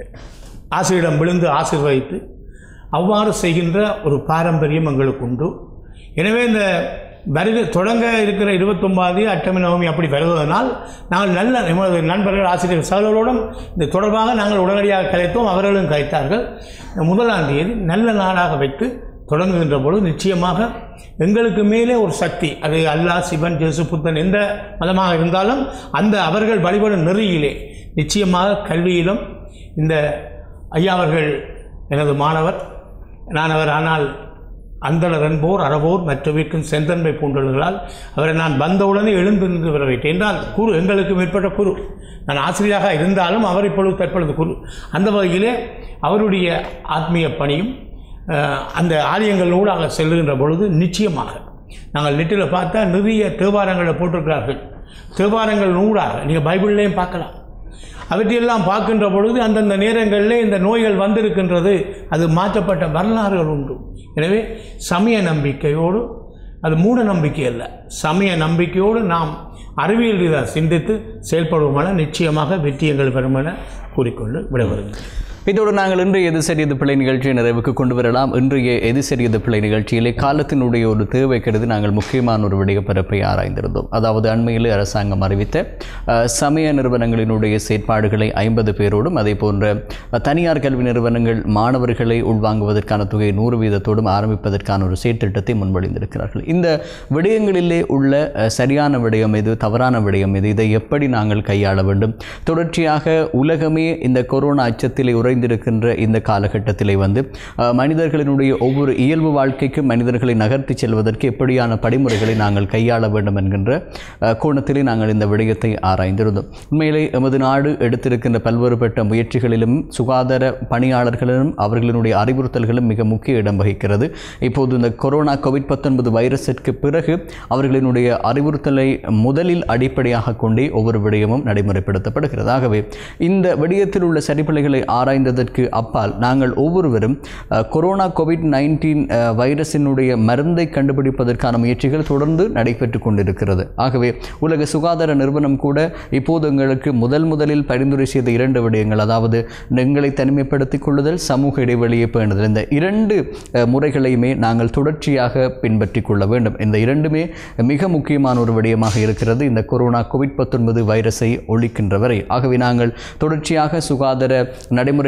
ஆசிரியரிடம் விழுந்து ஆசீர்வதித்து அவ்வாறு செய்கின்ற ஒரு பாரம்பரியம் எங்களுக்கு உண்டு எனவே இந்த வருகை தொடங்க இருக்கிற இருபத்தொன்பது அட்டமி நவமி அப்படி வருவதனால் நாங்கள் நல்ல எமது நண்பர்கள் ஆசிரியர் சகோதரோடும் இந்த தொடர்பாக நாங்கள் உடனடியாக கலைத்தோம் அவர்களும் கலைத்தார்கள் முதலாம் தேதி நல்ல நாளாக வைத்து தொடங்குகின்ற பொழுது நிச்சயமாக எங்களுக்கு மேலே ஒரு சக்தி அது அல்லாஹ் சிவன் ஜேசு புத்தன் எந்த மதமாக இருந்தாலும் அந்த அவர்கள் வழிபடும் நெறியிலே நிச்சயமாக கல்வியிலும் இந்த ஐயா அவர்கள் எனது மாணவர் நான் அவர் ஆனால் அந்தளர் என்போர் அறவோர் மற்றவிற்கும் செந்தன்மை பூண்டல்களால் அவரை நான் வந்தவுடனே எழுந்து நின்று வர வைத்தேன் என்றால் குரு எங்களுக்கு மேற்பட்ட குரு நான் ஆசிரியராக இருந்தாலும் அவர் இப்பொழுது தற்பொழுது குரு அந்த வகையிலே அவருடைய ஆத்மீய பணியும் அஹ், அந்த ஆலயங்களோடு செல்லுகின்ற பொழுது நிச்சயமாக நாங்கள் நெட்டில் பார்த்தா நிறைய தேவாரங்களை போட்டிருக்கிறார்கள் தேவாரங்கள் நூறாக நீங்கள் பைபிள்லேயும் பார்க்கலாம் அவற்றையெல்லாம் பார்க்கின்ற பொழுது அந்தந்த நேரங்களில் இந்த நோய்கள் வந்திருக்கின்றது அது மாற்றப்பட்ட வரலாறுகள் உண்டு எனவே சமய நம்பிக்கையோடு அது மூட நம்பிக்கை அல்ல சமய நம்பிக்கையோடு நாம் அறிவியல் ரீதியாக சிந்தித்து செயல்படுவோமான நிச்சயமாக வெற்றி எங்கள் பெறும் என கூறிக்கொண்டு விடைபெறுகிறேன் இதோடு நாங்கள் இன்றைய எது சரியது பிள்ளை நிகழ்ச்சியை நிறைவுக்கு கொண்டு வரலாம் இன்றைய எது சரியது பிள்ளை நிகழ்ச்சியிலே காலத்தினுடைய ஒரு தேவை கருதி நாங்கள் முக்கியமான ஒரு விடய பரப்பை ஆராய்ந்திருந்தோம் அதாவது அண்மையில் அரசாங்கம் அறிவித்த அஹ், சமய நிறுவனங்களினுடைய செயற்பாடுகளை ஐம்பது பேரோடும் அதே போன்ற அஹ், தனியார் கல்வி நிறுவனங்கள் மாணவர்களை உள்வாங்குவதற்கான தொகையை நூறு வீதத்தோடும் ஆரம்பிப்பதற்கான ஒரு செயற்திட்டத்தை முன்மொழிந்திருக்கிறார்கள் இந்த விடயங்களிலே உள்ள அஹ், சரியான விடயம் எது தவறான விடயம் எது இதை எப்படி நாங்கள் கையாள வேண்டும் தொடர்ச்சியாக உலகமே இந்த கொரோனா அச்சத்திலே உறைந்திருக்கின்ற இந்த காலகட்டத்திலே வந்து அஹ், மனிதர்களினுடைய ஒவ்வொரு இயல்பு வாழ்க்கைக்கும் மனிதர்களை நகர்த்தி செல்வதற்கு எப்படியான படிமுறைகளை நாங்கள் கையாள வேண்டும் என்கின்ற அஹ், கோணத்திலே நாங்கள் இந்த விடயத்தை ஆராய்ந்திருந்தோம் உண்மையிலே எமது நாடு எடுத்திருக்கின்ற பல்வேறுபட்ட முயற்சிகளிலும் சுகாதார பணியாளர்களிலும் அவர்களினுடைய அறிவுறுத்தல்களும் மிக முக்கிய இடம் வகிக்கிறது இப்போது இந்த கொரோனா கோவிட் பத்தொன்பது வைரஸிற்கு பிறகு அவர்களினுடைய அறிவுறுத்தலை முதலில் அடிப்படையாக கொண்டே ஒவ்வொரு விடயமும் நடைமுறைப்படுத்தப்படுகிறது ஆகவே இந்த விடயத்தில் உள்ள சரிப்பிழைகளை ஆராய்ந்ததற்கு அப்பால் நாங்கள் ஒவ்வொருவரும் அஹ், கொரோனா கோவிட் நைன்டீன் வைரஸினுடைய மருந்தை கண்டுபிடிப்பதற்கான முயற்சிகள் தொடர்ந்து நடைபெற்று கொண்டிருக்கிறது ஆகவே உலக சுகாதார நிறுவனம் கூட இப்போது எங்களுக்கு முதல் முதலில் பரிந்துரை செய்த இரண்டு விடயங்கள் அதாவது எங்களை தனிமைப்படுத்திக் கொள்ளுதல் சமூக இடைவெளியை பேணுதல் இந்த இரண்டு அஹ், முறைகளையுமே நாங்கள் தொடர்ச்சியாக பின்பற்றிக் கொள்ள வேண்டும் இந்த இரண்டுமே மிக முக்கியமான ஒரு விடயமாக இருக்கிறது இந்த கொரோனா கோவிட் பத்தொன்பது வைரஸை ஒழிக்கின்ற வரை ஆகவே நாங்கள் தொடர்ச்சியாக சுகாதார நடைமுறைகளை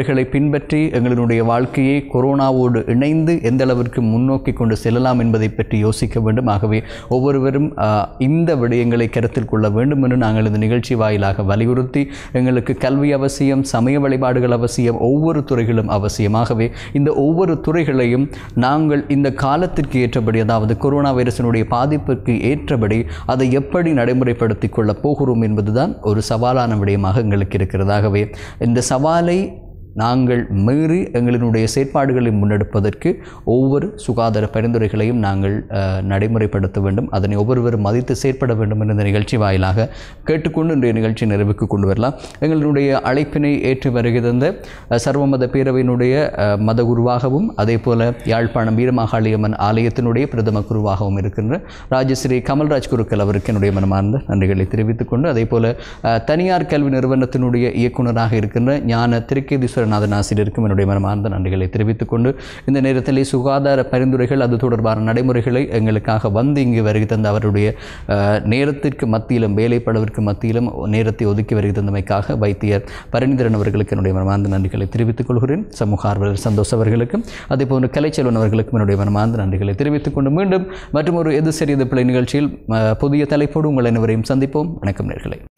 வழிமுறைகளை பின்பற்றி எங்களுடைய வாழ்க்கையை கொரோனாவோடு இணைந்து எந்த அளவிற்கு முன்னோக்கி கொண்டு செல்லலாம் என்பதை பற்றி யோசிக்க வேண்டும் ஆகவே ஒவ்வொருவரும் ஆஹ், இந்த விடயங்களை கருத்தில் கொள்ள வேண்டும் என்று நாங்கள் இந்த நிகழ்ச்சி வாயிலாக வலியுறுத்தி எங்களுக்கு கல்வி அவசியம் சமய வழிபாடுகள் அவசியம் ஒவ்வொரு துறைகளும் அவசியமாகவே இந்த ஒவ்வொரு துறைகளையும் நாங்கள் இந்த காலத்திற்கு ஏற்றபடி அதாவது கொரோனா வைரஸினுடைய பாதிப்புக்கு ஏற்றபடி அதை எப்படி நடைமுறைப்படுத்திக் கொள்ளப் போகிறோம் என்பதுதான் ஒரு சவாலான விடயமாக எங்களுக்கு இருக்கிறதாகவே இந்த சவாலை நாங்கள் மீறி எங்களினுடைய செயற்பாடுகளை முன்னெடுப்பதற்கு ஒவ்வொரு சுகாதார பரிந்துரைகளையும் நாங்கள் அஹ், நடைமுறைப்படுத்த வேண்டும் அதனை ஒவ்வொருவரும் மதித்து செயற்பட வேண்டும் என்ற இந்த நிகழ்ச்சி வாயிலாக கேட்டுக்கொண்டு இன்றைய நிகழ்ச்சி நிறைவுக்கு கொண்டு வரலாம் எங்களுடைய அழைப்பினை ஏற்று வருகை தந்த அஹ், சர்வமத பேரவையினுடைய அஹ், மத குருவாகவும் அதே போல யாழ்ப்பாணம் வீரமாகாளியம்மன் ஆலயத்தினுடைய பிரதம குருவாகவும் இருக்கின்ற ராஜஸ்ரீ கமல்ராஜ் குருக்கள் அவருக்கு என்னுடைய மனமார்ந்த நன்றிகளை தெரிவித்துக் கொண்டு அதே போல அஹ், தனியார் கல்வி நிறுவனத்தினுடைய இயக்குனராக இருக்கின்ற ஞான திருக்கேதீஸ்வரநாதன் ஆசிரியருக்கும் என்னுடைய மனமார்ந்த நன்றிகளை தெரிவித்துக் கொண்டு இந்த நேரத்திலே சுகாதார பரிந்துரைகள் அது தொடர்பான நடைமுறைகளை எங்களுக்காக வந்து இங்கு வருகை தந்த அவருடைய அஹ், நேரத்திற்கு மத்தியிலும் வேலைப்பளவிற்கு மத்தியிலும் நேரத்தை ஒதுக்கி வருகை தந்தமைக்காக வைத்தியர் பரணிதரன் அவர்களுக்கு என்னுடைய மனமார்ந்த நன்றிகளை தெரிவித்துக் கொள்கிறேன் சமூக ஆர்வலர் சந்தோஷ் அவர்களுக்கும் அதே போன்று கலைச்செல்வன் அவர்களுக்கும் என்னுடைய மனமார்ந்த நன்றிகளை தெரிவித்துக் கொண்டு மீண்டும் மற்றும் ஒரு எது சரியது பிள்ளை நிகழ்ச்சியில் அஹ், புதிய தலைப்போடு உங்கள் அனைவரையும் சந்திப்போம் வணக்கம் நேர்களே